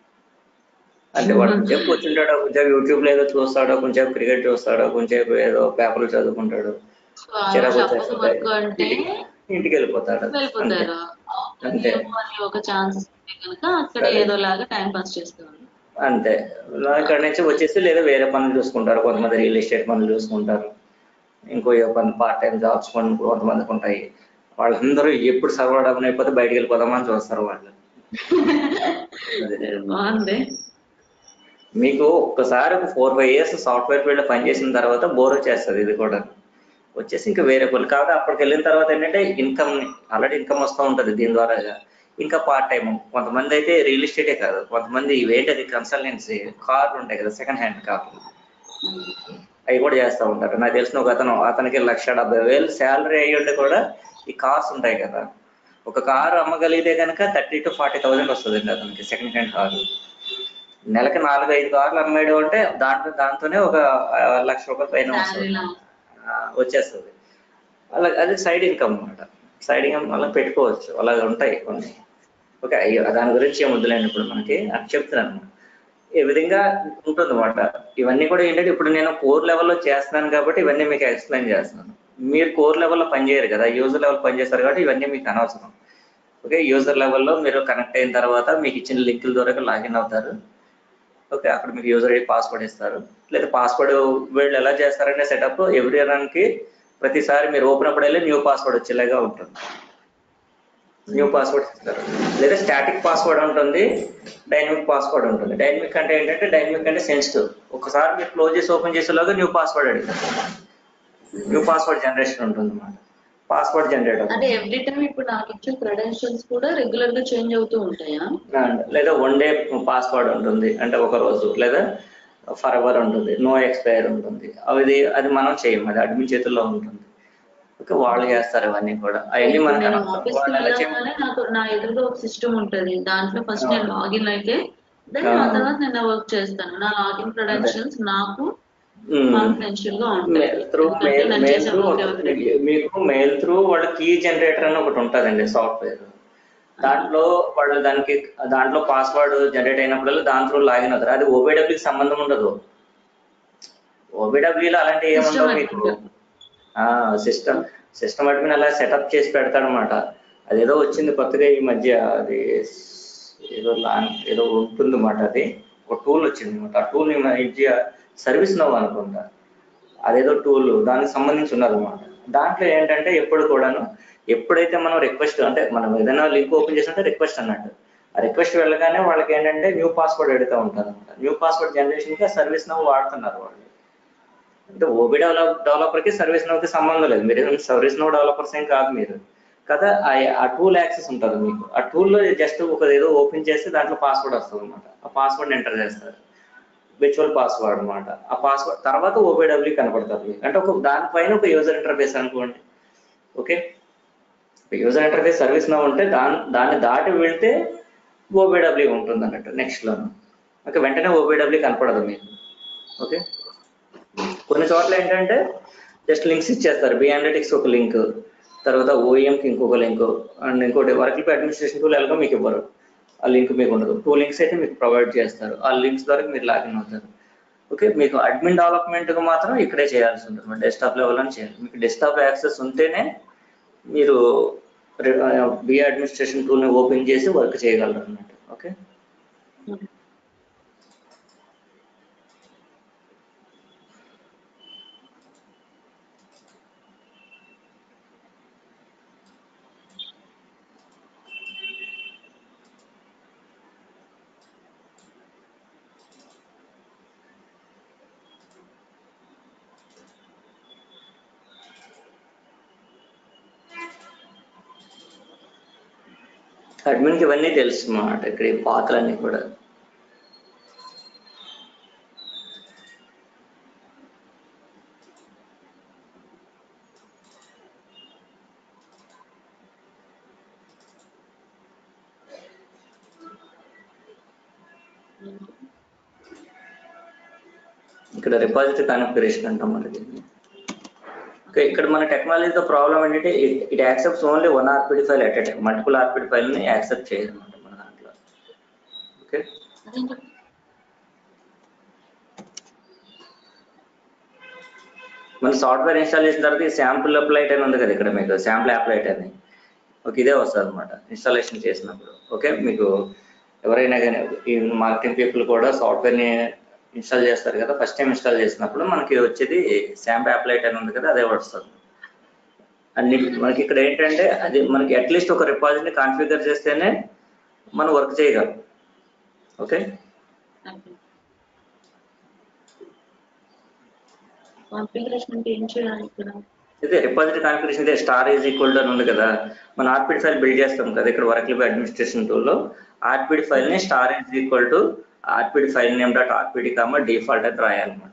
అంటే వాడు కొంచెం కూర్చుంటాడు కొంచెం యూట్యూబ్ లో ఏదో చూస్తాడో కొంచెం క్రికెట్ చూస్తాడో కొంచెం ఏదో పేపర్లు చదువుకుంటాడు సో ఆ చిరాకు రోజు వచ్చేస్తుంది. వర్క్ అంటే ఇంటికి వెళ్ళిపోతాడు అంతే. వెళ్ళిపోతారు అంతే. మళ్ళీ ఒక ఛాన్స్ ఇస్తే కనుక అక్కడ ఏదో లాగా టైం పాస్ చేస్తారు అంతే అక్కడి నుంచి వచ్చేసి లేదా వేరే పనులు చూసుకుంటారు కొంతమంది రియల్ ఎస్టేట్ పనులు చూసుకుంటారు ఇంకో ఏ పని పార్ట్ టైం జాబ్స్ పనులు కొంతమందికి ఉంటాయి వాళ్ళందరూ ఎప్పుడు సర్వర్ డౌన్ అయిపోతే బయటికి వెళ్ళిపోదామని చూస్తారు వాళ్ళు అదే. బాగుంది మీకు ఒక్కసారి ఒక four five years software field పనిచేసిన తర్వాత బోర్ వచ్చేస్తుంది ఇది కూడా వచ్చేసి ఇంకా వేరే పనులు కాబట్టి అప్పటికి వెళ్ళిన తర్వాత ఏంటంటే ఇన్కమ్ ఆల్రెడీ ఇన్కమ్ వస్తూ ఉంటుంది దీని ద్వారా ఇంకా పార్ట్ టైం కొంతమంది అయితే రియల్ ఎస్టేటే కాదు కొంతమంది ఇవేంటది కన్సల్టెన్సీ కార్లు ఉంటాయి కదా సెకండ్ హ్యాండ్ కార్లు అవి కూడా చేస్తూ ఉంటారు నాకు తెలిసిన ఒక అతను అతనికి లక్ష డెబ్బై వేలు శాలరీ అయ్యి ఉండి కూడా ఈ కార్స్ ఉంటాయి కదా ఒక కారు అమ్మగలిగితే కనుక థర్టీ టు ఫార్టీ థౌసండ్ వస్తుంది అతనికి సెకండ్ హ్యాండ్ కారు నెలకి నాలుగు ఐదు కార్లు అమ్మేయడం అంటే దాంట్లో దాంతోనే ఒక ఆ, లక్ష రూపాయల పైన వస్తుంది శాలరీలో ఆ, వచ్చేస్తుంది అలా అది సైడ్ ఇన్కమ్ అన్నమాట సైడ్ ఇన్కమ్ అలా పెట్టుకోవచ్చు అలా ఉంటాయి కొన్ని ఓకే అయ్యో దాని గురించి ఏం వద్దులేండి ఇప్పుడు మనకి అది చెప్తున్నాను ఈ విధంగా ఉంటుంది అన్నమాట ఇవన్నీ కూడా ఏంటంటే ఇప్పుడు నేను కోర్ లెవెల్లో చేస్తున్నాను కాబట్టి ఇవన్నీ మీకు ఎక్స్ప్లెయిన్ చేస్తున్నాను మీరు కోర్ లెవెల్లో పనిచేయరు కదా యూజర్ లెవెల్ పనిచేస్తారు కాబట్టి ఇవన్నీ మీకు అనవసరం ఓకే యూజర్ లెవెల్లో మీరు కనెక్ట్ అయిన తర్వాత మీకు ఇచ్చిన లింకుల ద్వారా లాగిన్ అవుతారు ఓకే అక్కడ మీకు యూజర్ ఐడి పాస్వర్డ్ ఇస్తారు లేదా పాస్వర్డ్ వీళ్ళు ఎలా చేస్తారంటే సెటప్ ఎవ్రీ రన్కి ప్రతిసారి మీరు ఓపెన్ అప్పుడైతే న్యూ పాస్వర్డ్ వచ్చేలాగా ఉంటుంది న్యూ పాస్వర్డ్ ఇస్తారు లేదా స్టాటిక్ పాస్వర్డ్ ఉంటుంది డైనమిక్ పాస్వర్డ్ ఉంటుంది డైనమిక్ అంటే ఏంటంటే డైనమిక్ అంటే సెన్సిటివ్ ఒకసారి మీరు క్లోజ్ చేసి ఓపెన్ చేసేలాగా న్యూ పాస్వర్డ్ అడుగుతారు న్యూ పాస్వర్డ్ జనరేషన్ ఉంటుంది అన్నమాట పాస్వర్డ్ జనరేట్ అవుతుంది అంటే ఎవ్రీ టైం ఇప్పుడు నాకు ఇచ్చే క్రెడెన్షియల్స్ కూడా రెగ్యులర్ గా చేంజ్ అవుతూ ఉంటాయా అండ్ లేదా వన్ డే పాస్వర్డ్ ఉంటుంది అంటే ఒక రోజు లేదా ఫర్ ఎవర్ ఉంటుంది నో ఎక్స్పైర్ ఉంటుంది అది అది మనం చేయము అది అడ్మిన్ చేతుల్లో ఉంటుంది ఓకే వాళ్ళు చేస్తారు ఇవన్నీ కూడా అవన్నీ మనకు నేను అనవసరం. ఆఫీస్ కి వాళ్ళు ఎలా చేయమని వెళ్ళగానే నాకు నా ఎదురుగా ఒక సిస్టమ్ ఉంటది దాంట్లో ఫస్ట్ నేను లాగిన్ అయితే దెన్ ఆ ఆ. తర్వాత నేను వర్క్ చేస్తాను నా లాగిన్ క్రెడెన్షియల్స్ నాకు మ్మ్. కాన్ఫిడెన్షియల్ గా ఉంటాయి త్రూ ఎందుకంటే మెయిల్ నేను మెయిల్ చేసే త్రూ work ఎవరికి మీకు మెయిల్ త్రూ వాళ్ళ కీ జనరేటర్ అని ఒకటి ఉంటుందండి సాఫ్ట్వేర్ దాంట్లో వాళ్ళు దానికి దాంట్లో పాస్వర్డ్ జనరేట్ అయినప్పుడల్లా దాని త్రూ లాగిన్ అవుతారు అది ఓబీడబ్ల్యూకి సంబంధం ఉండదు ఓబీడబ్ల్యూలో అలాంటివి ఏముండవు System మీకు admin. సిస్టమ్ సిస్టమ్ అడ్మిన్ అలా సెటప్ చేసి పెడతాడనమాట అదేదో వచ్చింది కొత్తగా ఈ మధ్య అది ఏదో లాన్ ఏదో ఉంటుంది అన్నమాట అది ఒక టూల్ వచ్చింది అనమాట ఆ టూల్ ఈ మధ్య సర్వీస్ నవ్ అనుకుంటా అదేదో టూల్ దానికి సంబంధించి ఉన్నదన్నమాట దాంట్లో ఏంటంటే ఎప్పుడు కూడాను ఎప్పుడైతే మనం రిక్వెస్ట్ అంటే మనం ఏదైనా లింక్ ఓపెన్ చేసినట్టే రిక్వెస్ట్ అన్నట్టు ఆ రిక్వెస్ట్ వెళ్ళగానే వాళ్ళకి ఏంటంటే న్యూ పాస్వర్డ్ అడుగుతూ ఉంటారు అనమాట న్యూ పాస్వర్డ్ జనరేషన్కి ఆ సర్వీస్ నవ్ వాడుతున్నారు వాళ్ళు అంటే ఓబీ డెవలప్ డెవలపర్ కి సర్వీస్ నోకి సంబంధం లేదు మీరు సర్వీస్ నో డెవలపర్స్ ఏం కాదు మీరు కదా ఆ- ఆ టూల్ యాక్సెస్ ఉంటుంది మీకు ఆ టూల్లో జస్ట్ ఒక ఏదో ఓపెన్ చేస్తే దాంట్లో పాస్వర్డ్ వస్తుంది అనమాట ఆ పాస్వర్డ్ ఎంటర్ చేస్తారు విర్చువల్ పాస్వర్డ్ అనమాట ఆ పాస్వర్డ్ తర్వాత ఓబీడబ్ల్యూ కనపడుతుంది మీకు అంటే ఒక దానిపైన ఒక యూజర్ ఇంటర్ఫేస్ అనుకోండి ఓకే యూజర్ ఇంటర్ఫేస్ సర్వీస్ నో ఉంటే దాని దాన్ని దాటి వెళ్తే ఓబీడబ్ల్యూ ఉంటుంది అన్నట్టు నెక్స్ట్ లోను ఓకే వెంటనే ఓబీడబ్ల్యూ కనపడదు మీకు ఓకే కొన్ని చోట్ల ఏంటంటే జస్ట్ లింక్స్ ఇచ్చేస్తారు బి అనలిటిక్స్ ఒక లింక్ తర్వాత OEM కి ఇంకొక లింక్ అండ్ ఇంకోటి వర్క్ అడ్మినిస్ట్రేషన్ టూల్ ఎలాగో మీకు ఇవ్వరు ఆ లింక్ మీకు ఉండదు టూ లింక్స్ అయితే మీకు ప్రొవైడ్ చేస్తారు ఆ లింక్స్ ద్వారా మీరు లాగిన్ అవుతారు ఓకే మీకు అడ్మిన్ డెవలప్మెంట్ కు మాత్రం ఇక్కడే చేయాల్సి ఉంటుంది డెస్క్టాప్ లెవెల్ అని చేయాలి మీకు డెస్క్టాప్ యాక్సెస్ ఉంటేనే మీరు బి అడ్మినిస్ట్రేషన్ టూల్ ని ఓపెన్ చేసి వర్క్ చేయగలరు అన్నట్టు ఓకే అడ్మిన్కి ఇవన్నీ తెలుసు అన్నమాట ఇక్కడ ఈ పాత్రలన్నీ కూడా ఇక్కడ రిపాజిటరీ కాన్ఫిగరేషన్ అంటాం మరి దీన్ని ఓకే ఇక్కడ మన టెక్నాలజీతో ప్రాబ్లం ఏంటంటే it accepts only one RPD file at time multiple RPD file ని యాక్సెప్ట్ చేయదు అనమాట మన దాంట్లో ఓకే అదేంటి? మన సాఫ్ట్వేర్ ఇన్స్టాల్ చేసిన తర్వాత ఈ శాంపుల్ అప్లైట్ అని ఉంది కదా ఇక్కడ మీకు శాంపుల్ అప్లైట్ అని ఓకే ఇదే వస్తుంది అనమాట ఇన్స్టాలేషన్ చేసినప్పుడు ఓకే మీకు ఎవరైనా కానీ ఈ మార్కెటింగ్ పీపుల్ కూడా సాఫ్ట్వేర్ ని ఇన్స్టాల్ చేస్తారు కదా ఫస్ట్ టైం ఇన్స్టాల్ చేసినప్పుడు మనకి వచ్చేది శాంపుల్ అప్లైట్ అని ఉంది కదా అదే వస్తుంది అన్ని మనకి ఇక్కడ ఏంటంటే అది మనకి అట్లీస్ట్ ఒక రిపాజిటరీ కాన్ఫిగర్ చేస్తేనే మనం వర్క్ చేయగలం ఓకే కాన్ఫిగరేషన్ అంటే ఏం చేయాలి ఇక్కడ ఇదే రిపాజిటరీ కాన్ఫిగరేషన్ ఇదే స్టార్ ఈజ్ ఈక్వల్ టు అని ఉంది కదా మన ఆర్పిడ్ ఫైల్ బిల్డ్ చేస్తాం కదా ఇక్కడ వర్క్ అడ్మినిస్ట్రేషన్ టూల్లో ఆర్పిడ్ ఫైల్ ని star is equal to RPD file name dot RPD comma default అని రాయాలన్నమాట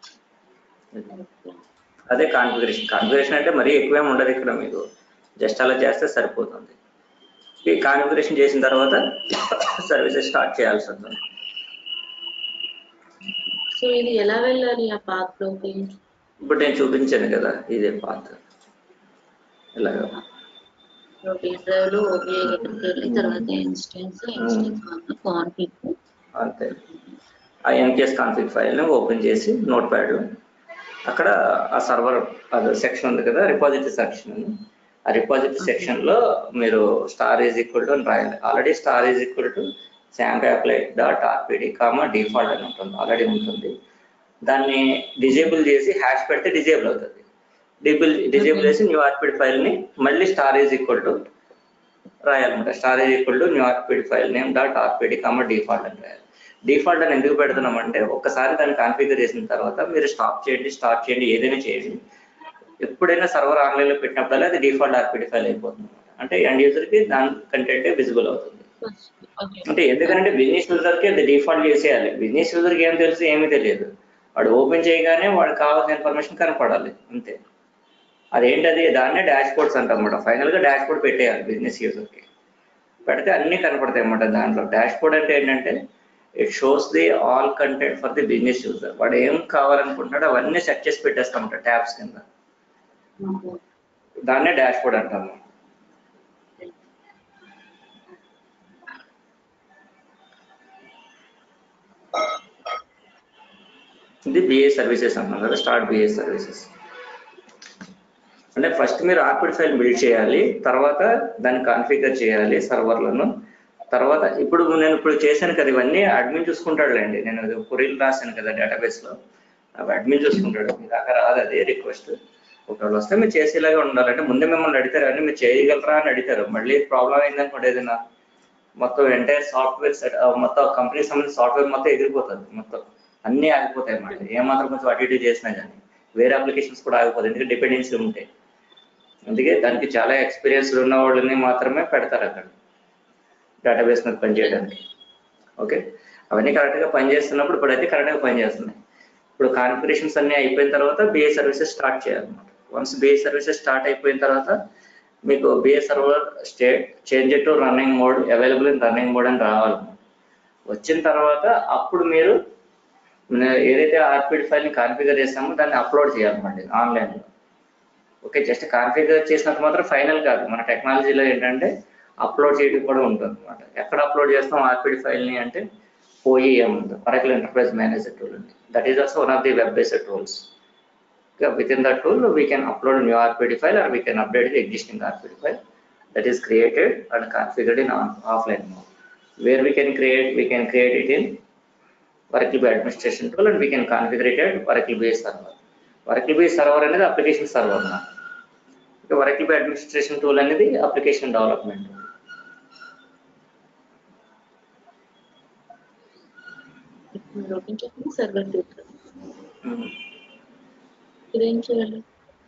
అదే కాన్ఫిగరేషన్ కాన్ఫిగరేషన్ అంటే మరీ ఎక్కువేం ఉండదు ఇక్కడ మీకు జస్ట్ అలా చేస్తే సరిపోతుంది ఈ కాన్ఫిగరేషన్ చేసిన తర్వాత సర్వీసెస్ స్టార్ట్ చేయాల్సి ఉంటుంది సో ఇది ఎలా వెళ్ళాలి ఆ పాత్ లోకి ఇప్పుడు నేను చూపించాను కదా ఇదే పాత్ ఇలాగా ప్రోటీన్ డ్రైవ్ లో ఓబీఐ దగ్గరికి వెళ్ళి తర్వాత ఇన్స్టెన్స్ ఇన్స్టెన్స్ కాన్ఫిగ్ అంతే ఆ ఎన్కేఎస్ కాన్ఫిగ్ ఫైల్ని ఓపెన్ చేసి నోట్ ప్యాడ్లో అక్కడ ఆ సర్వర్ అది సెక్షన్ ఉంది కదా రిపాజిటరీ సెక్షన్ ఆ రిపాజిటరీ సెక్షన్లో మీరు స్టార్ ఈజ్ ఈక్వల్ టు అని రాయాలి already star is equal to sample app dot RPD comma default అని ఉంటుంది ఆల్రెడీ ఉంటుంది దాన్ని డిజేబుల్ చేసి హ్యాష్ పెడితే డిజేబుల్ అవుతుంది డిబుల్ డిజేబుల్ చేసి న్యూ ఆర్పిడి ఫైల్ని మళ్ళీ స్టార్ ఈజ్ ఈక్వల్ టు రాయాలన్నమాట star is equal to new RPD file name dot RPD comma default అని రాయాలి డిఫాల్ట్ అని ఎందుకు పెడుతున్నామంటే ఒక్కసారి దాన్ని కాన్ఫిగర్ చేసిన తర్వాత మీరు స్టాప్ చేయండి స్టార్ట్ చేయండి ఏదైనా చేయండి ఎప్పుడైనా సర్వర్ ఆన్లైన్ లో పెట్టినప్పుడల్లా అది డిఫాల్ట్ ఆర్పిడి ఫైల్ అయిపోతుంది అంటే ఎండ్ యూజర్ కి దాని కంటెంట్ విజిబుల్ అవుతుంది ఓకే అంటే ఎందుకంటే బిజినెస్ యూజర్ కి అది డిఫాల్ట్ చేసేయాలి బిజినెస్ యూజర్ కి ఏం తెలుసు ఏమీ తెలియదు వాడు ఓపెన్ చేయగానే వాడికి కావాల్సిన ఇన్ఫర్మేషన్ కనపడాలి అంతే అదేంటది దాన్నే డాష్ బోర్డ్స్ అంటాం అన్నమాట ఫైనల్ గా డాష్ బోర్డ్ పెట్టేయాలి బిజినెస్ యూజర్ కి పెడితే అన్ని కనపడతాయి అన్నమాట దాంట్లో డాష్ బోర్డ్ అంటే ఏంటంటే it shows the all content for the business user వాడు ఏం కావాలనుకుంటున్నాడో అవన్నీ సెట్ చేసి పెట్టేస్తామంట ట్యాబ్స్ కింద దాన్నే డాష్ బోర్డ్ అంటాము ఇది బిఏ సర్వీసెస్ అంటున్నాం కదా స్టార్ట్ బిఏ సర్వీసెస్ అంటే ఫస్ట్ మీరు ఆర్పిడ్ ఫైల్ బిల్డ్ చేయాలి తర్వాత దాన్ని కాన్ఫిగర్ చేయాలి సర్వర్లను తర్వాత ఇప్పుడు నేను ఇప్పుడు చేశాను కదా ఇవన్నీ అడ్మిన్ చూసుకుంటాడులేండి నేను కొరీలు రాశాను కదా డేటాబేస్ లో అవి అడ్మిన్ చూసుకుంటాడు మీ దాకా రాదు అదే రిక్వెస్ట్ ఒకవేళ వస్తే మీరు చేసేలాగా ఉండాలంటే ముందే మిమ్మల్ని అడిగారు అని మీరు చేయగలరా అని అడిగారు మళ్ళీ ప్రాబ్లం అయిందనుకోండి ఏదైనా మొత్తం ఎంటైర్ సాఫ్ట్వేర్ సెట్ మొత్తం కంపెనీ సంబంధించిన సాఫ్ట్వేర్ మొత్తం ఎగిరిపోతుంది మొత్తం అన్నీ ఆగిపోతాయి అన్నమాట ఏమాత్రం కొంచెం అటు ఇటు చేసినా కానీ వేరే అప్లికేషన్స్ కూడా ఆగిపోతాయి ఎందుకంటే డిపెండెన్సీ ఉంటాయి అందుకే దానికి చాలా ఎక్స్పీరియన్స్ ఉన్న వాళ్ళని మాత్రమే పెడతారు అక్కడ డేటాబేస్ మీద పనిచేయడానికి ఓకే అవన్నీ కరెక్ట్గా పనిచేస్తున్నప్పుడు ఇప్పుడైతే కరెక్ట్గా పనిచేస్తున్నాయి ఇప్పుడు కాన్ఫిగరేషన్స్ అన్ని అయిపోయిన తర్వాత బిఏ సర్వీసెస్ స్టార్ట్ చేయాలన్నమాట వన్స్ బిఏ సర్వీసెస్ స్టార్ట్ అయిపోయిన తర్వాత మీకు BA server state change to running mode available in running mode అని రావాలి వచ్చిన తర్వాత అప్పుడు మీరు ఏదైతే ఆర్పిడ్ ఫైల్ని కాన్ఫిగర్ చేస్తామో దాన్ని అప్లోడ్ చేయాలన్నమాట ఆన్లైన్లో ఓకే జస్ట్ కాన్ఫిగర్ చేసినంత మాత్రం ఫైనల్ కాదు మన టెక్నాలజీలో ఏంటంటే అప్లోడ్ చేయడం కూడా ఉంటుంది అనమాట ఎక్కడ అప్లోడ్ చేస్తాం ఆర్పిడ్ ఫైల్ని అంటే OEM Oracle enterprise manager tool ఉంది that is also one of the web based tools within that tool we can upload a new RPD file or we can update the existing RPD file that is created and configured in on, offline mode. Where we can create, we can create it in Oracle Base administration tool and we can configure it at Oracle Base server. Oracle Base server అనేది application server Oracle Base administration tool అనేది application development open చేసి server ఇదేం చేయాలి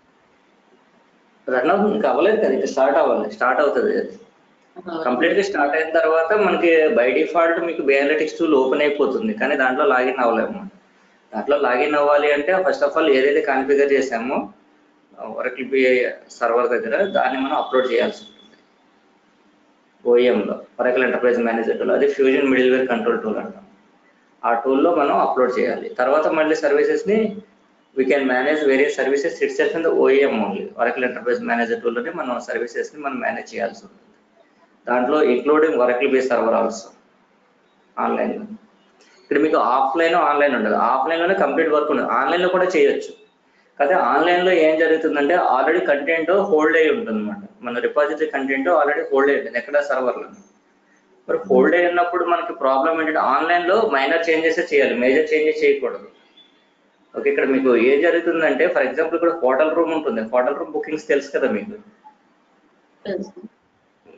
run అవుతుంది ఇంకా అవ్వలేదు కదా ఇంకా స్టార్ట్ అవ్వాలి స్టార్ట్ అవుతుంది అది కంప్లీట్ గా స్టార్ట్ అయిన తర్వాత మనకి బై డిఫాల్ట్ మీకు బయాలటిక్స్ టూల్ ఓపెన్ అయిపోతుంది కానీ దాంట్లో లాగిన్ అవ్వలేము దాంట్లో లాగిన్ అవ్వాలి అంటే ఫస్ట్ ఆఫ్ ఆల్ ఏదైతే కాన్ఫిగర్ చేసామో వరకి సర్వర్ దగ్గర దాన్ని మనం అప్లోడ్ చేయాల్సి ఉంటుంది ఓఎంలో వరకల్ ఎంటర్ప్రైజ్ మేనేజర్ టూల్ అది fusion middleware control tool అంటాం ఆ టూల్లో మనం అప్లోడ్ చేయాలి తర్వాత మళ్ళీ సర్వీసెస్ని we can manage various services itself in the OM only Oracle enterprise manager టూల్లోనే మనం సర్వీసెస్ని మనం మేనేజ్ చేయాల్సి ఉంటుంది దాంట్లో including Oracle base server also online ఇక్కడ మీకు ఆఫ్లైన్ ఆన్లైన్ ఉండదు ఆఫ్లైన్లోనే కంప్లీట్ వర్క్ ఉండదు ఆన్లైన్లో కూడా చేయొచ్చు కాకపోతే ఆన్లైన్లో ఏం జరుగుతుందంటే ఆల్రెడీ కంటెంట్ హోల్డ్ అయి ఉంటుంది అనమాట మన రిపాజిటరీ కంటెంట్ ఆల్రెడీ హోల్డ్ అయి ఉంటుంది ఎక్కడ సర్వర్లో మరి హోల్డ్ అయి ఉన్నప్పుడు మనకి ప్రాబ్లం ఏంటంటే ఆన్లైన్లో మైనర్ చేంజెస్ చేయాలి మేజర్ చేంజెస్ చేయకూడదు ఓకే ఇక్కడ మీకు ఏం జరుగుతుందంటే ఫర్ ఎగ్జాంపుల్ ఇక్కడ హోటల్ రూమ్ ఉంటుంది హోటల్ రూమ్ బుకింగ్స్ తెలుసు కదా మీకు తెలుసు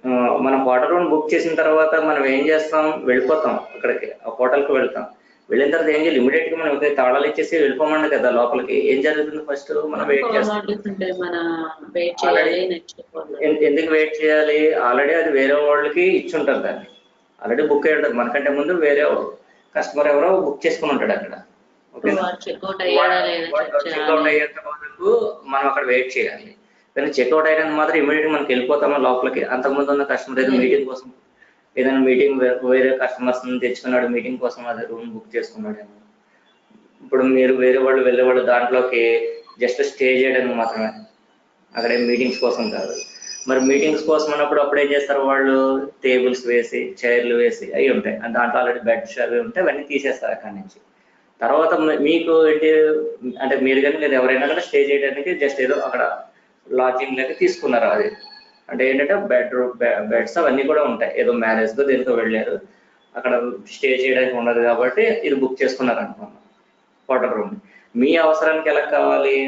ఆ, మనం హోటల్ రూమ్ బుక్ చేసిన తర్వాత మనం ఏం చేస్తాం వెళ్ళిపోతాం అక్కడికి ఆ హోటల్కి వెళ్తాం వెళ్ళిన తర్వాత ఏం చేయాలి ఇమీడియట్ గా మనం ఇక్కడ తాళాలు ఇచ్చేసి వెళ్ళిపోమండి కదా లోపలికి ఏం జరుగుతుంది ఫస్ట్ మనం వెయిట్ చేస్తాం ఫార్మాలిటీస్ ఉంటాయి మన వెయిట్ చేయాలి నెక్స్ట్ ఎన్- ఎందుకు వెయిట్ చేయాలి ఆల్రెడీ అది వేరే వాళ్ళకి ఇచ్చి ఉంటారు దాన్ని ఆల్రెడీ బుక్ అయి ఉంటుంది మనకంటే ముందు వేరే కస్టమర్ ఎవరో బుక్ చేసుకుని ఉంటాడు అక్కడ ఓకేనా వాడు చెక్అవుట్ అయ్యాడా లేదా చెక్ చెక్అవుట్ చేయాలి అయ్యేంత వరకు మనం అక్కడ వెయిట్ చేయాలి కానీ చెక్అవుట్ అయినంత మాత్రం ఇమీడియట్ మనకి వెళ్ళిపోతామా లోపలికి అంతకుముందు ఉన్న కస్టమర్ ఏదో మీటింగ్ కోసం ఏదైనా మీటింగ్ వేరే కస్టమర్స్ తెచ్చుకున్నాడు మీటింగ్ కోసం అదే రూమ్ బుక్ చేసుకున్నాడేమో ఇప్పుడు మీరు వేరే వాళ్ళు వెళ్ళే వాళ్ళు దాంట్లోకి జస్ట్ స్టే చేయడానికి మాత్రమే అక్కడ మీటింగ్స్ కోసం కాదు మరి మీటింగ్స్ కోసం అన్నప్పుడు అప్పుడు ఏం చేస్తారు వాళ్ళు టేబుల్స్ వేసి చైర్లు వేసి అవి ఉంటాయి అండ్ దాంట్లో ఆల్రెడీ బెడ్స్ అవి ఉంటాయి అవన్నీ తీసేస్తారు అక్కడి నుంచి తర్వాత మీ- మీకు ఏంటి అంటే మీరు కానీ లేదా ఎవరైనా కూడా స్టే చేయడానికి జస్ట్ ఏదో అక్కడ లాడ్జింగ్ లెక్క తీసుకున్నారు అది అంటే ఏంటంటే బెడ్రూమ్ బెడ్స్ అవన్నీ కూడా ఉంటాయి ఏదో మ్యారేజ్ తో దేనికో వెళ్ళారు అక్కడ స్టే చేయడానికి ఉండదు కాబట్టి ఇది బుక్ చేసుకున్నారు అనుకున్నాం హోటల్ రూమ్ మీ అవసరానికి ఎలా కావాలి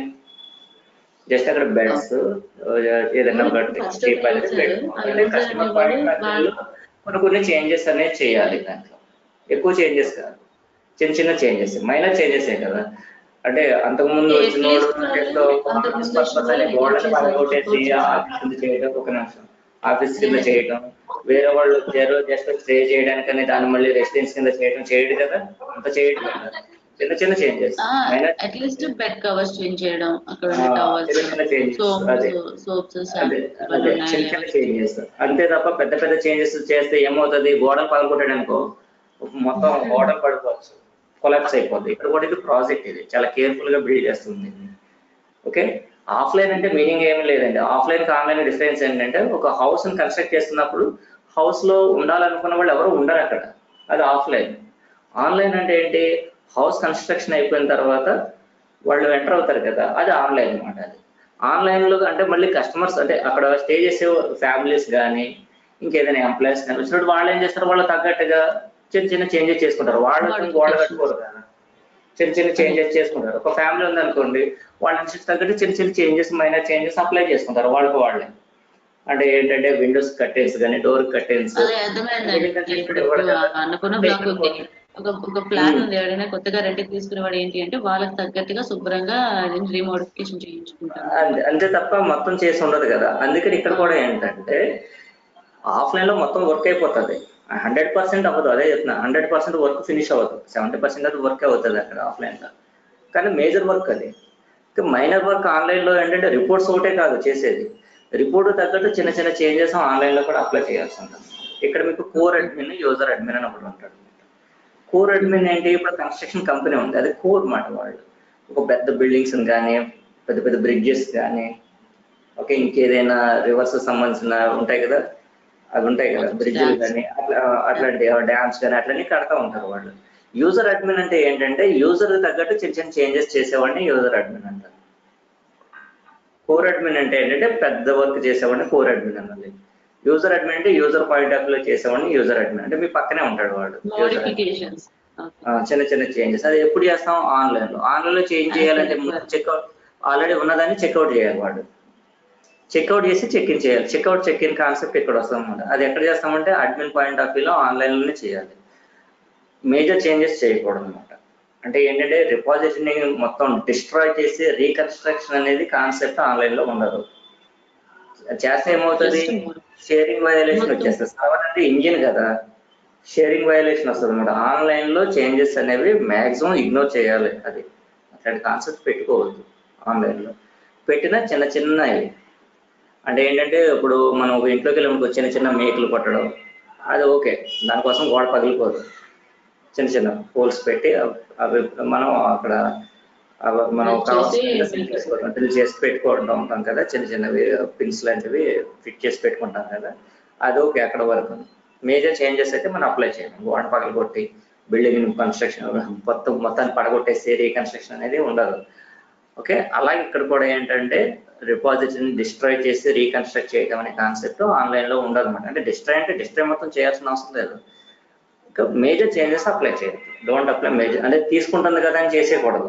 జస్ట్ అక్కడ బెడ్స్ ఏదైనా బెడ్ First చీప్ అయితే user, పెట్టుకోవాలి ఆ user కస్టమర్ అనేవాడు పాయింట్ ఆఫ్ వాళ్ళు- వ్యూలో కొన్ని కొన్ని చేంజెస్ అనేది చేయాలి దాంట్లో ఎక్కువ చేంజెస్ కాదు చిన్న చిన్న చేంజెస్ మైనర్ చేంజెస్ కదా అంటే అంతకుముందు At వచ్చిన least వాడు వాళ్ళు అంతకుముందు పర్పస్ అని వచ్చిన వాళ్ళు గోడలు చేశారు. పగలగొట్టేసి ఆఫీస్ కింద చేయడం ఒక నిమిషం ఆఫీస్ కింద చేయడం వేరే వాళ్ళు వచ్చారు జస్ట్ స్టే చేయడానికని దాన్ని మళ్ళీ రెసిడెన్స్ కింద చేయడం చేయడు కదా అంత చేయడు కదా చిన్న చిన్న changes minor at least bed covers change చేయడం అక్కడ ఆ, టవల్స్ చిన్న చిన్న changes. అదే. సోప్స్ సోప్స్ అదే అదే చిన్న చిన్న చేంజెస్ అంతే తప్ప పెద్ద పెద్ద చేంజెస్ చేస్తే ఏమవుతుంది గోడలు పగలగొట్టాడు అనుకో మొత్తం గోడలు పడిపోవచ్చు కొలాప్స్ అయిపోద్ది ఇక్కడ కూడా ఇది ప్రాజెక్ట్ ఇది చాలా కేర్ఫుల్ గా బిల్డ్ చేస్తుంది ఓకే ఆఫ్లైన్ అంటే మీనింగ్ ఏమీ లేదండి ఆఫ్లైన్ కి ఆన్లైన్ డిఫరెన్స్ ఏంటంటే ఒక హౌస్ ని కన్స్ట్రక్ట్ చేస్తున్నప్పుడు హౌస్ లో ఉండాలనుకున్న వాళ్ళు ఎవరు ఉండరు అక్కడ అది ఆఫ్లైన్ ఆన్లైన్ అంటే ఏంటి హౌస్ కన్స్ట్రక్షన్ అయిపోయిన తర్వాత వాళ్ళు ఎంటర్ అవుతారు కదా అది ఆన్లైన్ అన్నమాట అది ఆన్లైన్ లో అంటే మళ్ళీ కస్టమర్స్ అంటే అక్కడ స్టే చేసే ఫ్యామిలీస్ కానీ ఇంకేదైనా ఎంప్లాయీస్ కానీ వచ్చినప్పుడు వాళ్ళు ఏం చేస్తారు వాళ్ళు తగ్గట్టుగా చిన్న చిన్న చేంజెస్ చేసుకుంటారు వాళ్ళు గోడ కట్టుకోరు కదా చిన్న చిన్న చేంజెస్ చేసుకుంటారు ఒక ఫ్యామిలీ ఉందనుకోండి వాళ్ళ నుంచి తగ్గట్టు చిన్న చిన్న చేంజెస్ మైనర్ చేంజెస్ అప్లై చేసుకుంటారు వాళ్ళకి వాళ్ళే అంటే ఏంటంటే విండోస్ కర్టెన్స్ కానీ డోర్ కర్టెన్స్ అదే అర్థమైందండి ఇప్పుడు ఇప్పుడు అనుకున్న బ్లాక్ ఉంది ఒక ఒక ప్లాన్ ఉంది ఎవరైనా కొత్తగా రెంట్కి తీసుకునేవాడు ఏంటి అంటే వాళ్ళకి తగ్గట్టుగా శుభ్రంగా రీమోడిఫికేషన్ చేయించుకుంటారు అంతే అంతే తప్ప మొత్తం చేసి ఉండదు కదా అందుకని ఇక్కడ కూడా ఏంటంటే ఆఫ్లైన్ లో మొత్తం వర్క్ అయిపోతుంది హండ్రెడ్ పర్సెంట్ అవ్వదు అదే చెప్తున్నా హండ్రెడ్ పర్సెంట్ వర్క్ ఫినిష్ అవ్వదు సెవెంటీ పర్సెంట్ అది వర్క్ అవుతుంది అక్కడ ఆఫ్లైన్ లో కానీ మేజర్ వర్క్ అది మైనర్ వర్క్ ఆన్లైన్ లో ఏంటంటే రిపోర్ట్స్ ఒకటే కాదు చేసేది రిపోర్ట్ తగ్గట్టు చిన్న చిన్న చేంజెస్ ఆన్లైన్ లో కూడా అప్లై చేయాల్సి ఉంటుంది ఇక్కడ మీకు కోర్ అడ్మిన్ యూజర్ అడ్మిన్ అని ఒకటి ఉంటాడు కోర్ అడ్మిన్ ఏంటి ఇప్పుడు కన్స్ట్రక్షన్ కంపెనీ ఉంది అది కోర్ మాట వాళ్ళు ఒక పెద్ద బిల్డింగ్స్ కానీ పెద్ద పెద్ద బ్రిడ్జెస్ కానీ ఓకే ఇంకేదైనా రివర్స్ సంబంధించిన ఉంటాయి కదా అవి ఉంటాయి కదా బ్రిడ్జ్లు కానీ అట్లా అట్లాంటి డ్యామ్స్ కానీ అట్లన్నీ కడతా ఉంటారు వాళ్ళు యూజర్ అడ్మిన్ అంటే ఏంటంటే యూజర్ తగ్గట్టు చిన్న చిన్న చేంజెస్ చేసేవాడిని యూజర్ అడ్మిన్ అంటారు కోర్ అడ్మిన్ అంటే ఏంటంటే పెద్ద వర్క్ చేసేవాడిని కోర్ అడ్మిన్ అన్నది యూజర్ అడ్మిన్ అంటే యూజర్ పాయింట్ ఆఫ్ లో చేసేవాడిని యూజర్ అడ్మిన్ అంటే మీ పక్కనే ఉంటాడు వాడు user admin. మోడిఫికేషన్స్ ఆ, చిన్న చిన్న చేంజెస్ అది ఎప్పుడు చేస్తాం ఆన్లైన్ లో ఆన్లైన్ లో చేంజ్ చేయాలంటే చెక్అవుట్ ఆల్రెడీ ఉన్నదాన్ని చెక్అవుట్ చేయాలి వాడు చెక్అవుట్ చేసి చెక్ ఇన్ చేయాలి చెక్అవుట్ చెక్ ఇన్ కాన్సెప్ట్ ఇక్కడ వస్తాం అన్నమాట అది ఎక్కడ చేస్తామంటే అడ్మిన్ పాయింట్ ఆఫ్ వ్యూలో ఆన్లైన్ లోనే చేయాలి మేజర్ చేంజెస్ చేయకూడదు అనమాట అంటే ఏంటంటే రిపాజిటరీని మొత్తం డిస్ట్రాయ్ చేసి రీకన్స్ట్రక్షన్ అనేది కాన్సెప్ట్ ఆన్లైన్ లో ఉండదు చేస్తే ఏమవుతుంది షేరింగ్ వయలేషన్ వచ్చేస్తుంది సర్వర్ అంటే ఇంజిన్ కదా షేరింగ్ వయలేషన్ వస్తుంది అనమాట ఆన్లైన్ లో చేంజెస్ అనేవి మాక్సిమం ఇగ్నోర్ చేయాలి అది అట్లాంటి కాన్సెప్ట్ పెట్టుకోవద్దు ఆన్లైన్ లో పెట్టిన చిన్న చిన్నవి అంటే ఏంటంటే ఇప్పుడు మనం ఒక ఇంట్లోకి వెళ్ళి చిన్న చిన్న మేకులు కొట్టడం అది ఓకే దానికోసం గోడ పగిలిపోదు చిన్న చిన్న హోల్స్ పెట్టి అవ్- అవి మనం అక్కడ అవ- మనం Drill కావాల్సిన చేసి చేసుకోవడం డ్రిల్ చేసి పెట్టుకుంటూ ఉంటాం కదా చిన్న చిన్నవి పిన్స్ లాంటివి ఫిట్ చేసి పెట్టుకుంటాం కదా అది ఓకే అక్కడ వరకు మేజర్ చేంజెస్ అయితే మనం అప్లై చేయాలి గోడ పగలు కొట్టి బిల్డింగ్ కన్స్ట్రక్షన్ మొత్తం మొత్తాన్ని పడగొట్టేసి రీకన్స్ట్రక్షన్ అనేది ఉండదు ఓకే అలాగే ఇక్కడ కూడా ఏంటంటే రిపాజిటరీని డిస్ట్రాయ్ చేసి రీకన్స్ట్రక్ట్ చేయడం అనే కాన్సెప్ట్ ఆన్లైన్ లో ఉండదు అనమాట అంటే డిస్ట్రాయ్ అంటే డిస్ట్రాయ్ మొత్తం చేయాల్సిన అవసరం లేదు ఇంకా మేజర్ చేంజెస్ అప్లై చేయాలి డోంట్ అప్లై మేజర్ అంటే తీసుకుంటుంది కదా అని చేసేయకూడదు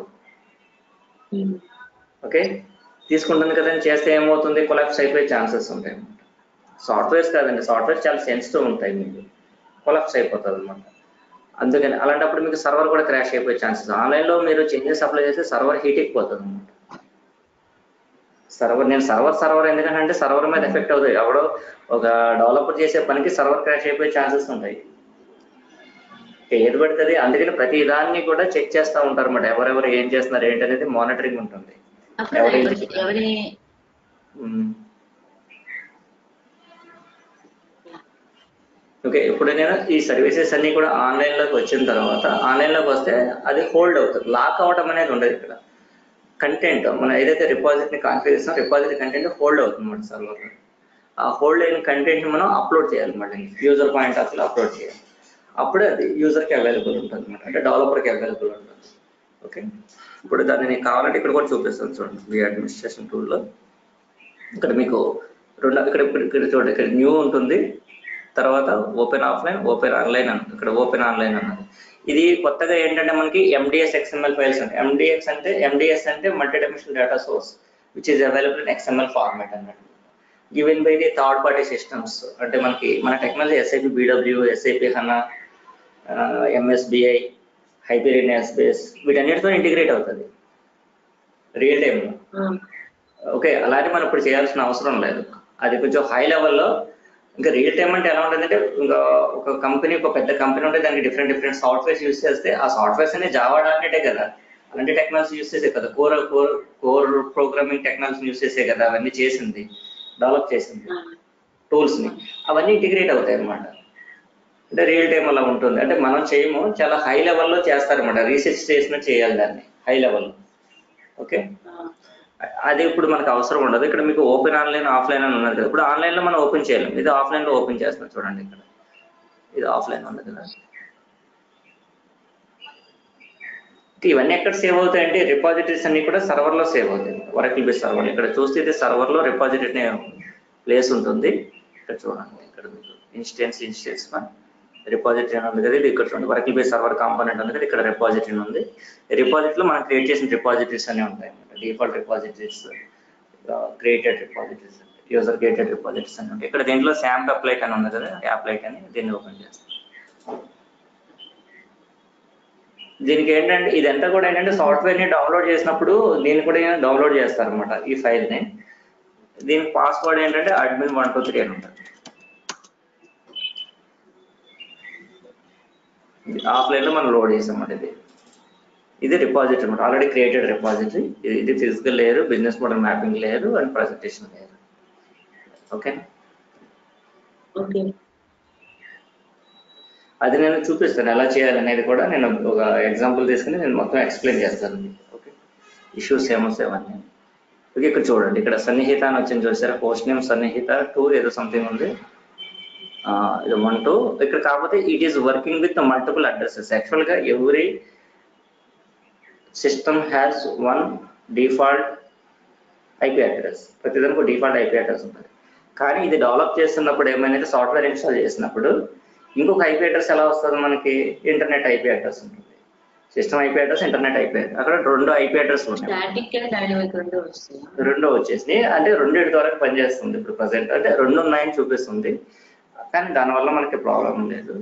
ఓకే తీసుకుంటుంది కదా అని చేస్తే ఏమవుతుంది కొలాప్స్ అయిపోయే ఛాన్సెస్ ఉంటాయి అన్నమాట సాఫ్ట్వేర్స్ కాదండి సాఫ్ట్వేర్ చాలా సెన్సిటివ్ ఉంటాయి మీకు కొలాప్స్ అయిపోతుంది అనమాట అందుకని అలాంటప్పుడు మీకు సర్వర్ కూడా క్రాష్ అయిపోయే ఛాన్సెస్ ఆన్లైన్లో మీరు చేంజెస్ అప్లై చేస్తే సర్వర్ హీట్ ఎక్కిపోతుంది అనమాట సర్వర్ నేను సర్వర్ సర్వర్ ఎందుకంటే సర్వర్ మీద ఎఫెక్ట్ అవుతుంది ఎవడో ఒక డెవలపర్ చేసే పనికి సర్వర్ క్రాష్ అయిపోయే ఛాన్సెస్ ఉంటాయి ఏది పడుతుంది అందుకని ప్రతి దాన్ని కూడా చెక్ చేస్తూ ఉంటారు అన్నమాట ఎవరెవరు ఏం చేస్తున్నారు ఏంటి అనేది మానిటరింగ్ ఉంటుంది అప్పుడు ఎవరి- ఎవరి- ఎవరి మ్మ్. ఓకే ఇప్పుడు నేను ఈ సర్వీసెస్ అన్ని కూడా ఆన్లైన్ లోకి వచ్చిన తర్వాత ఆన్లైన్ లోకి వస్తే అది హోల్డ్ అవుతుంది లాక్ అవ్వడం అనేది ఉండదు ఇక్కడ కంటెంట్ మనం ఏదైతే రిపాజిట్ ని కాన్ఫిగర్ చేస్తామో రిపాజిట్ కంటెంట్ హోల్డ్ అవుతుంది మన సర్వర్ ఆ హోల్డ్ అయిన కంటెంట్ మనం అప్లోడ్ చేయాలి మళ్ళీ యూజర్ పాయింట్ ఆఫ్ అప్లోడ్ చేయాలి అప్పుడే అది యూజర్ కి అవైలబుల్ ఉంటుంది అనమాట అంటే డెవలపర్ కి అవైలబుల్ ఉంటుంది ఓకే ఇప్పుడు దాన్ని నీకు కావాలంటే ఇక్కడ కూడా చూపిస్తాను చూడండి మీ అడ్మినిస్ట్రేషన్ టూల్లో ఇక్కడ మీకు రెండు ఇక్కడ ఇక్కడ ఇక్కడ చూడండి ఇక్కడ న్యూ ఉంటుంది తర్వాత ఓపెన్ ఆఫ్లైన్ ఓపెన్ ఆన్లైన్ అన్నది ఇక్కడ ఓపెన్ ఆన్లైన్ అన్నది ఇది కొత్తగా ఏంటంటే మనకి ఎండిఎస్ ఎక్స్ఎంఎల్ ఫైల్స్ ఉంటాయి ఎండిఎక్స్ అంటే ఎండిఎస్ అంటే multi dimensional data source which is available in XML format అన్నట్టు given by the third party systems అంటే మనకి మన technology SAP BW SAP HANA MSBI Hyperion Essbase వీటన్నిటితో ఇంటిగ్రేట్ అవుతుంది రియల్ టైంలో ఓకే అలానే మనం ఇప్పుడు చేయాల్సిన అవసరం లేదు అది కొంచెం హై లెవెల్లో ఇంకా రియల్ టైం అంటే ఎలా ఉంటుందంటే ఇంకా ఒక కంపెనీ ఒక పెద్ద కంపెనీ ఉంటే దానికి డిఫరెంట్ డిఫరెంట్ సాఫ్ట్వేర్స్ యూస్ చేస్తే ఆ సాఫ్ట్వేర్స్ అనే జావా డాట్నెటే కదా అలాంటి టెక్నాలజీ యూస్ చేసే కదా core core core programming technology use చేసే కదా అవన్నీ చేసింది డెవలప్ చేసింది టూల్స్ ని అవన్నీ ఇంటిగ్రేట్ అవుతాయి అన్నమాట అంటే రియల్ టైం అలా ఉంటుంది అంటే మనం చేయము చాలా హై లెవెల్లో చేస్తారన్నమాట రీసెర్చ్ చేసిన చేయాలి దాన్ని హై లెవెల్లో ఓకే అది ఇప్పుడు మనకు అవసరం ఉండదు ఇక్కడ మీకు ఓపెన్ ఆన్లైన్ ఆఫ్లైన్ అని ఉన్నది కదా ఇప్పుడు ఆన్లైన్ లో మనం ఓపెన్ చేయలేం ఇది ఆఫ్లైన్ లో ఓపెన్ చేస్తాం చూడండి ఇక్కడ ఇది ఆఫ్లైన్ ఉన్నది కదా ఇవన్నీ ఎక్కడ సేవ్ అవుతాయంటే రిపాజిటరీస్ అన్ని కూడా సర్వర్ లో సేవ్ అవుతాయి వరకుల్ బేస్ సర్వర్ ఇక్కడ చూస్తే ఇది సర్వర్ లో రిపాజిటరీ ప్లేస్ ఉంటుంది ఇక్కడ చూడండి ఇక్కడ మీకు ఇన్స్టెన్స్ ఇన్స్టెన్స్ వన్ రిపాజిటరీ అని ఉంది కదా ఇది ఇక్కడ చూడండి వరకుల్ బేస్ సర్వర్ కాంపోనెంట్ ఉంది కదా ఇక్కడ రిపాజిటరీ ఉంది రిపాజిటరీ లో మనం క్రియేట్ చేసిన రిపాజిటరీస్ అనే ఉంటాయి అన్నమాట default repositories created repositories user created repositories అని ఉంటాయి ఇక్కడ దీంట్లో శాంప్ అప్లైట్ అని ఉంది కదా యాప్లైట్ అని దీన్ని ఓపెన్ చేస్తాం దీనికి ఏంటంటే ఇదంతా కూడా ఏంటంటే సాఫ్ట్వేర్ ని డౌన్లోడ్ చేసినప్పుడు దీన్ని కూడా డౌన్లోడ్ చేస్తారు అనమాట ఈ ఫైల్ ని దీనికి పాస్వర్డ్ ఏంటంటే అడ్మిన్ వన్ టూ త్రీ అని ఉంటుంది ఆఫ్లైన్ లో మనం లోడ్ చేసాం అన్నమాట ఇది ఇది రిపాజిటరీ అనమాట ఆల్రెడీ క్రియేటెడ్ రిపాజిటరీ ఇది ఇది physical layer business model mapping layer and presentation layer okay okay అది నేను చూపిస్తాను ఎలా చేయాలి అనేది కూడా నేను ఒక ఎగ్జాంపుల్ తీసుకుని నేను మొత్తం ఎక్స్ప్లెయిన్ చేస్తాను ఓకే ఇష్యూస్ ఏమొస్తాయని ఓకే ఇక్కడ చూడండి ఇక్కడ సన్నిహిత అని వచ్చింది చూసారా పోస్ట్ నేమ్ సన్నిహిత టూ ఏదో సంథింగ్ ఉంది ఆ, ఇది వన్ టూ ఇక్కడ కాకపోతే it is working with multiple addresses actual గా every system has one default IP address ప్రతిదానికి ఒక డిఫాల్ట్ ఐపీ అడ్రస్ ఉంటుంది కానీ ఇది డెవలప్ చేస్తున్నప్పుడు ఏమైనా సాఫ్ట్వేర్ ఇన్స్టాల్ చేసినప్పుడు ఇంకొక ఐపీ అడ్రస్ ఎలా వస్తుంది మనకి ఇంటర్నెట్ ఐపీ అడ్రస్ ఉంటుంది system IP address internet IP address అక్కడ రెండు ఐపీ అడ్రస్ ఉన్నాయి స్టాటిక్ అండ్ డైనమిక్ రెండు వస్తాయి రెండో వచ్చేసి అంటే రెండింటి ద్వారా పనిచేస్తుంది ఇప్పుడు ప్రజెంట్ అంటే రెండు ఉన్నాయని చూపిస్తుంది కానీ దానివల్ల మనకి ప్రాబ్లం లేదు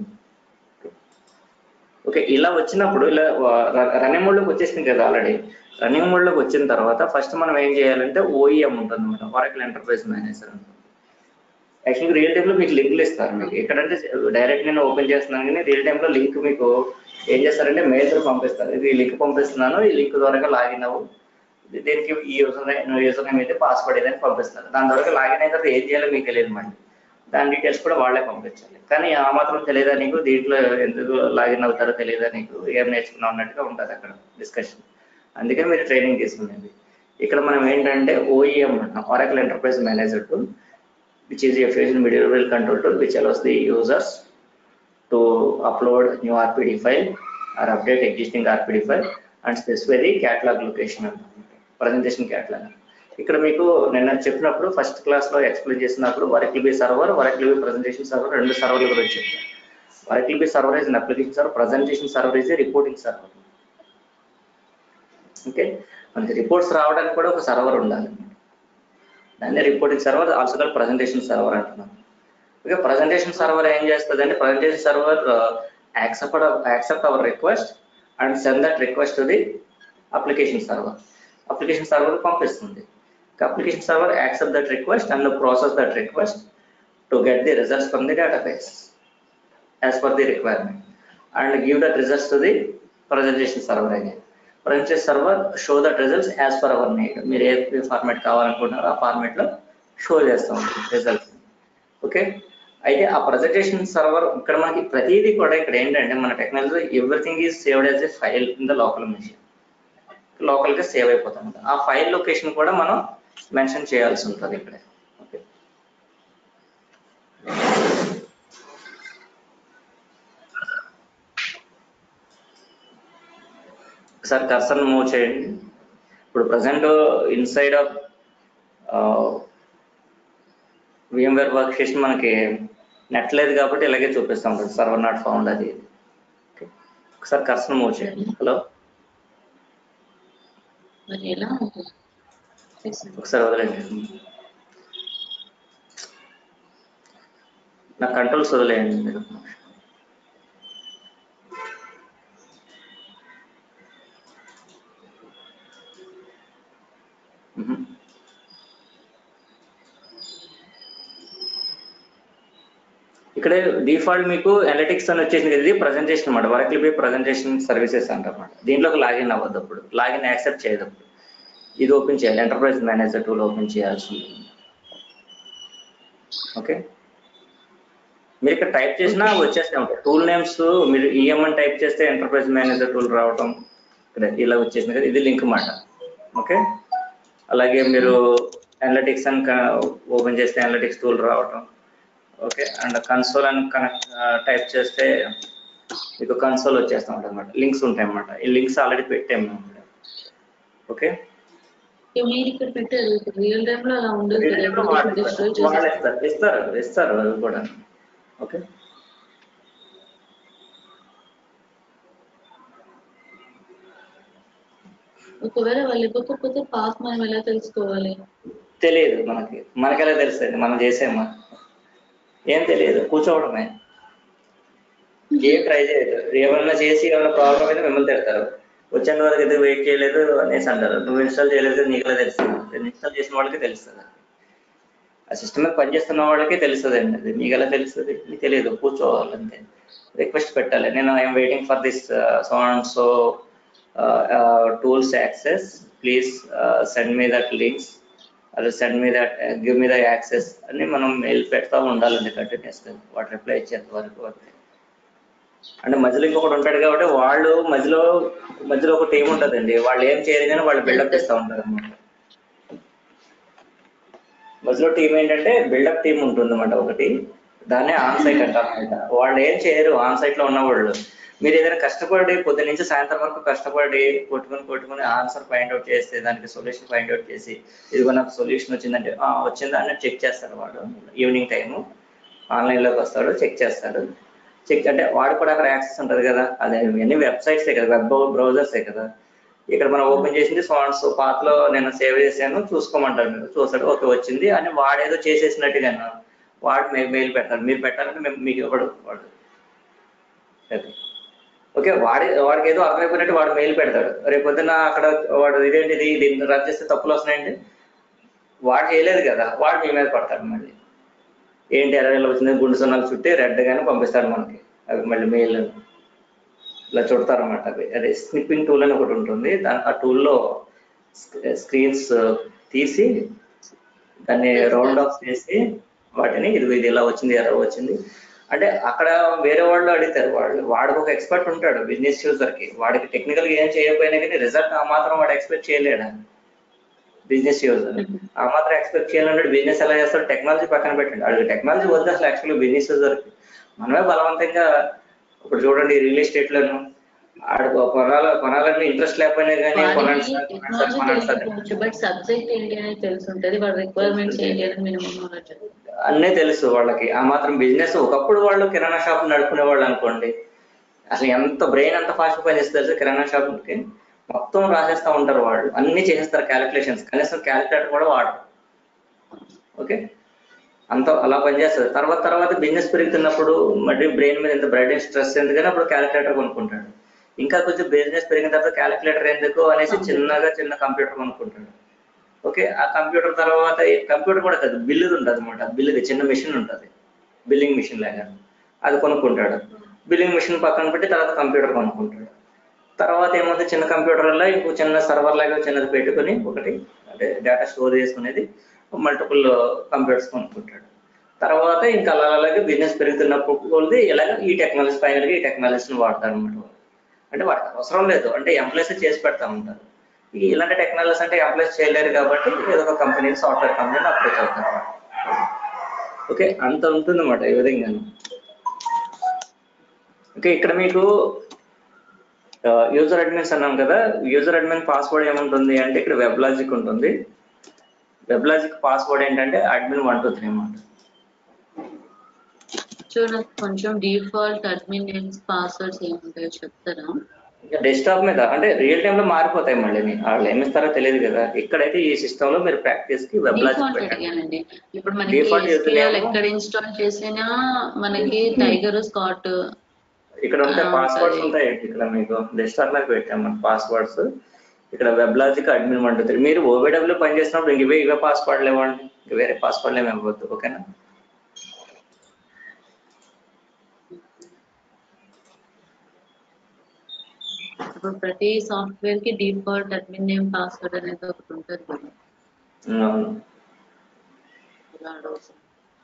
ఓకే ఇలా వచ్చినప్పుడు ఇలా రన్నింగ్ మోడ్ లోకి వచ్చేసింది కదా ఆల్రెడీ రన్నింగ్ మోడ్ లోకి వచ్చిన తర్వాత ఫస్ట్ మనం ఏం చేయాలంటే ఓఈఎం ఉంటుంది అనమాట వరకల్ ఎంటర్ప్రైజ్ మేనేజర్ ఉంటుంది యాక్చువల్గా రియల్ టైమ్ లో మీకు లింకులు ఇస్తారు మీకు ఎక్కడంటే డైరెక్ట్ నేను ఓపెన్ చేస్తున్నాను కానీ రియల్ టైమ్ లో లింక్ మీకు ఏం చేస్తారంటే మెయిల్ ద్వారా పంపిస్తారు ఇది ఈ లింక్ పంపిస్తున్నాను ఈ లింక్ ద్వారా లాగిన్ అవ్వు దీనికి ఈ యూజర్ యూజర్ నేమ్ అయితే పాస్వర్డ్ ఏదైనా పంపిస్తారు దాని ద్వారా లాగిన్ అయిన తర్వాత ఏం చేయాలో మీకు తెలియదు మళ్ళీ దాని డీటెయిల్స్ కూడా వాళ్ళే పంపించాలి కానీ ఆ మాత్రం తెలియదా నీకు దీంట్లో ఎందుకు లాగిన్ అవుతారో తెలియదా నీకు ఏం నేర్చుకున్నావు అన్నట్టుగా ఉంటుంది అక్కడ డిస్కషన్ అందుకని మీరు ట్రైనింగ్ తీసుకునేది ఇక్కడ మనం ఏంటంటే ఓఈఎం అంటాం Oracle enterprise manager tool which is a fusion medieval control tool which allows the users to upload new RPD file or update existing RPD file and specify the catalog location presentation catalog ఇక్కడ మీకు నిన్న చెప్పినప్పుడు first class లో explain చేసినప్పుడు Oracle BI server Oracle BI presentation server రెండు సర్వర్ల గురించి చెప్పాను Oracle BI server is application server presentation server is reporting server okay మనకి రిపోర్ట్స్ రావడానికి కూడా ఒక సర్వర్ ఉండాలి దాన్ని reporting server also call presentation server అంటున్నాం ఓకే ప్రజెంటేషన్ సర్వర్ ఏం చేస్తుంది అంటే presentation server accept accept our request and send that request to the application server application server పంపిస్తుంది application server accept that request and process that request to get the results from the database as per the requirement and give that results to the presentation server again presentation server show that results as per our need మీరు ఏ format కావాలనుకుంటున్నారో ఆ format లో show చేస్తాం results okay అయితే ఆ presentation server ఇక్కడ మనకి ప్రతిదీ కూడా ఇక్కడ ఏంటంటే మన technology everything is saved as a file in the local machine local గా సేవ్ అయిపోతుంది ఆ ఫైల్ లొకేషన్ కూడా మనం మెన్షన్ చేయాల్సి ఉంటుంది ఇక్కడ ఓకే సార్ కర్సన్ మూవ్ చేయండి ఇప్పుడు present inside of VMware workstation మనకి నెట్ లేదు కాబట్టి ఇలాగే చూపిస్తాం సర్వర్ నాట్ ఫౌండ్ అది ఓకే ఒకసారి కర్సన్ మూవ్ చేయండి హలో మరి ఎలా చేసాను. ఒకసారి వదిలేండి నా కంట్రోల్స్ వదిలేయండి మీరు మ్మ్. ఇక్కడ డిఫాల్ట్ మీకు అనలిటిక్స్ అని వచ్చేసింది కదా, ఇది ప్రజెంటేషన్ అనమాట వరక్లీ బై ప్రజెంటేషన్ సర్వీసెస్ అంటారన్నమాట దీంట్లోకి లాగిన్ అవ్వద్దు అప్పుడు లాగిన్ యాక్సెప్ట్ చేయదు అప్పుడు ఇది ఓపెన్ చేయాలి ఎంటర్ప్రైజ్ మేనేజర్ టూల్ ఓపెన్ చేయాల్సి ఉంటుంది ఓకే మీరు ఇక్కడ టైప్ చేసినా వచ్చేస్తే ఉంటాయి టూల్ నేమ్స్ మీరు ఈఎంఎన్ టైప్ చేస్తే ఎంటర్ప్రైజ్ మేనేజర్ టూల్ రావటం ఇక్కడ ఇలా వచ్చేసింది కదా ఇది లింక్ మాట ఓకే అలాగే మీరు అనలిటిక్స్ అని ఓపెన్ చేస్తే అనలిటిక్స్ టూల్ రావటం ఓకే అండ్ కన్సోల్ అని కనెక్ట్ టైప్ చేస్తే మీకు కన్సోల్ వచ్చేస్తూ ఉంటుంది అనమాట లింక్స్ ఉంటాయి అన్నమాట ఈ లింక్స్ ఆల్రెడీ పెట్టాము మేము ఇక్కడ. ఓకే ఇక మీరు ఇక్కడ పెట్టారు ఇప్పుడు రియల్ టైమ్ లో అలా ఉండదు కదా వీళ్ళందరూ వాళ్ళు application destroy వాళ్ళు చేసేస్తారు. ఇస్తారు ఇస్తారు ఇస్తారు అవి కూడా ఓకే ఒకవేళ వాళ్ళు ఇవ్వకపోతే పాస్ మనం ఎలా తెలుసుకోవాలి తెలియదు మనకి మనకెలా తెలుస్తుంది మనం చేసామా ఏం తెలియదు కూర్చోవడమే ఏం ట్రై చేయలేదు ఏమన్నా చేసి ఏమైనా ప్రాబ్లం అయితే మిమ్మల్ని తిడతారు వచ్చిన వరకు అయితే వెయిట్ చేయలేదు అనేసి అంటారు నువ్వు ఇన్స్టాల్ చేయలేదు నీకులా తెలుస్తుంది ఇన్స్టాల్ చేసిన వాళ్ళకి తెలుస్తుంది ఆ సిస్టమ్ మీద పనిచేస్తున్న వాళ్ళకి తెలుస్తుంది అండి అది మీకు ఎలా తెలుస్తుంది మీకు తెలియదు కూర్చోవాలంతే రిక్వెస్ట్ పెట్టాలి నేను I'm waiting for this so and so tools access please send me that links అదే send me that give me the access అని మనం మెయిల్ పెడతా ఉండాలండి కంటిన్యూస్గా వాడు రిప్లై ఇచ్చేంత వరకు అంతే అంటే మధ్యలో ఇంకొకటి ఉంటాడు కాబట్టి వాళ్ళు మధ్యలో మధ్యలో ఒక టీం ఉంటుందండి వాళ్ళు ఏం చేయరు కానీ వాళ్ళు బిల్డప్ ఇస్తూ ఉంటారు అన్నమాట మధ్యలో టీం ఏంటంటే బిల్డప్ టీం ఉంటుంది అన్నమాట ఒకటి దాన్నే ఆన్ సైట్ అంటారు అన్నమాట వాళ్ళు ఏం చేయరు ఆన్ సైట్ లో ఉన్న వాళ్ళు మీరు ఏదైనా కష్టపడి పొద్దున్న నుంచి సాయంత్రం వరకు కష్టపడి కొట్టుకుని కొట్టుకుని ఆన్సర్ ఫైండ్ అవుట్ చేస్తే దానికి సొల్యూషన్ ఫైండ్ అవుట్ చేసి ఇదిగో నాకు సొల్యూషన్ వచ్చిందంటే "ఆ, వచ్చిందా అని చెక్ చేస్తాడు వాడు ఈవినింగ్ టైము ఆన్లైన్ లోకి వస్తాడు చెక్ చేస్తాడు చెక్ అంటే వాడు కూడా అక్కడ యాక్సెస్ ఉంటుంది కదా అదే ఇవన్నీ వెబ్సైట్సే కదా వెబ్ బ్రౌజర్సే కదా ఇక్కడ మనం ఓపెన్ చేసింది సాంగ్స్ పాతలో నేను సేవ్ చేశాను చూసుకోమంటారు మీరు చూస్తాడు ఓకే వచ్చింది అని వాడేదో చేసేసినట్టుగా వాడు మీకు మెయిల్ పెడతాడు మీరు పెట్టాలంటే మేము మీకు ఇవ్వడు వాడు అది ఓకే వాడి వాడికి ఏదో అర్థమైపోయినట్టు వాడు మెయిల్ పెడతాడు రేపు పొద్దున్న అక్కడ వాడు ఇదేంటిది దీన్ని రన్ చేస్తే తప్పులు వస్తున్నాయండి వాడు చేయలేదు కదా వాడు మీ మీద పడతాడు మళ్ళీ ఏంటి ఎర్రలో వచ్చింది గుండు సున్నాలు చుట్టి రెడ్ గానే పంపిస్తాడు మనకి అవి మళ్ళీ మెయిల్ ఇలా చుడతారు అనమాట అవి అదే స్నిప్పింగ్ టూల్ అని ఒకటి ఉంటుంది దాని ఆ టూల్లో స్క్రీన్స్ తీసి దాన్ని రౌండ్ ఆఫ్ చేసి వాటిని ఇది ఇది ఇలా వచ్చింది ఎలా వచ్చింది అంటే అక్కడ వేరే వాళ్ళు అడుగుతారు వాళ్ళు వాడికి ఒక ఎక్స్పర్ట్ ఉంటాడు బిజినెస్ యూజర్ కి వాడికి టెక్నికల్ గా ఏం చేయకపోయినా కానీ రిజల్ట్ ఆ మాత్రం వాడు ఎక్స్పెక్ట్ చేయలేడు బిజినెస్ యూజర్ ఆ మాత్రం ఎక్స్పెక్ట్ చేయాలంటే బిజినెస్ ఎలా చేస్తాడు టెక్నాలజీ పక్కన పెట్టండి వాడికి టెక్నాలజీ వద్దు అసలు యాక్చువల్లీ బిజినెస్ యూజర్ కి మనమే బలవంతంగా ఇప్పుడు చూడండి రియల్ ఎస్టేట్ లోను ఆడు కొనాల కొనాలని ఇంట్రెస్ట్ లేకపోయినా కానీ కొనండి సార్ కొనండి సార్ కొనండి సార్ టెక్నాలజీ బట్ సబ్జెక్ట్ ఏంటి అనేది తెలిసి ఉంటుంది వాళ్ళ రిక్వైర్మెంట్స్ ఏంటి అనేది మినిమం నాలెడ్జ్ అన్నీ తెలుసు వాళ్ళకి ఆ మాత్రం బిజినెస్ ఒకప్పుడు వాళ్ళు కిరాణా షాప్ నడుపుకునే వాళ్ళు అనుకోండి అసలు ఎంత బ్రెయిన్ ఎంత ఫాస్ట్ పనిచేస్తుంది తెలుసు కిరాణా షాప్కి మొత్తం రాసేస్తా ఉంటారు వాళ్ళు అన్ని చేసేస్తారు క్యాలిక్యులేషన్స్ కనీసం క్యాలిక్యులేటర్ కూడా వాడరు ఓకే అంత అలా పనిచేస్తుంది తర్వాత తర్వాత బిజినెస్ పెరుగుతున్నప్పుడు మళ్ళీ బ్రెయిన్ మీద ఎంత బ్రైట్ స్ట్రెస్ ఎందుకని అప్పుడు క్యాలిక్యులేటర్ కొనుక్కుంటాడు ఇంకా కొంచెం బిజినెస్ పెరిగిన తర్వాత క్యాలిక్యులేటర్ ఎందుకు అనేసి చిన్నగా చిన్న కంప్యూటర్ కొనుక్కుంటాడు ఓకే ఆ కంప్యూటర్ తర్వాత కంప్యూటర్ కూడా కాదు బిల్లు ఉంటుంది అనమాట బిల్లుది చిన్న మిషన్ ఉంటుంది బిల్లింగ్ మిషన్ లాగా అది కొనుక్కుంటాడు బిల్లింగ్ మిషన్ పక్కన పెట్టి తర్వాత కంప్యూటర్ కొనుక్కుంటాడు తర్వాత ఏముంది చిన్న కంప్యూటర్లో ఇంకో చిన్న సర్వర్ లాగా చిన్నది పెట్టుకొని ఒకటి అంటే డేటా స్టోర్ చేసుకునేది మల్టిపుల్ కంప్యూటర్స్ కొనుక్కుంటాడు తర్వాత ఇంకా అలా అలాగే బిజినెస్ పెరుగుతున్నప్పుడు కొద్ది ఇలాగ ఈ టెక్నాలజీ ఫైనల్గా ఈ టెక్నాలజీని వాడతారు అనమాట అంటే వాటికి అవసరం లేదు అంటే ఎంప్లాయీస్ చేసి పెడతా ఉంటారు ఈ ఇలాంటి టెక్నాలజీస్ అంటే ఎంప్లాయీస్ చేయలేరు కాబట్టి ఏదో ఒక కంపెనీ సాఫ్ట్వేర్ కంపెనీని అప్రోచ్ అవుతారు ఓకే అంత ఉంటుంది అన్నమాట ఈ విధంగా ఓకే ఇక్కడ మీకు యూజర్ అడ్మిన్స్ అన్నాం కదా యూజర్ అడ్మిన్ పాస్వర్డ్ ఏముంటుంది అంటే ఇక్కడ వెబ్ లాజిక్ ఉంటుంది వెబ్ లాజిక్ పాస్వర్డ్ ఏంటంటే అడ్మిన్ వన్ టూ త్రీ అన్నమాట సో నాకు కొంచెం డిఫాల్ట్ అడ్మిన్ నేమ్స్ పాస్వర్డ్స్ ఏముంటాయో చెప్తారా ఇంకా డెస్క్టాప్ మీద అంటే రియల్ టైమ్ లో మారిపోతాయి మళ్ళీ వాళ్ళు ఏమి ఇస్తారో తెలియదు కదా ఇక్కడైతే ఈ సిస్టమ్ లో మీరు ప్రాక్టీస్ కి వెబ్ లాజిక్ డిఫాల్ట్ పెట్టండి అడిగానండి ఇప్పుడు మనకి Default SQL username- ఎక్కడ ఇన్స్టాల్ చేసినా మనకి టైగర్ స్కాట్ ఇక్కడ ఉంటే ఆ, పాస్వర్డ్స్ సరే. ఉంటాయి ఇక్కడ మీకు డెస్క్టాప్ మీద పెట్టాము పాస్వర్డ్స్ ఇక్కడ WebLogic admin one two three మీరు ఓబీడబ్ల్యూ పని చేసినప్పుడు ఇంక ఇవే ఇవే పాస్వర్డ్లు ఇవ్వండి ఇంక వేరే పాస్వర్డ్లు ఏమి ఇవ్వద్దు ఓకేనా ఇప్పుడు ప్రతి సాఫ్ట్వేర్ కి డిఫాల్ట్ అడ్మిన్ నేమ్ పాస్వర్డ్ అనేది ఒకటి ఉంటుంది కదా అవును ఇలా అడగచ్చు.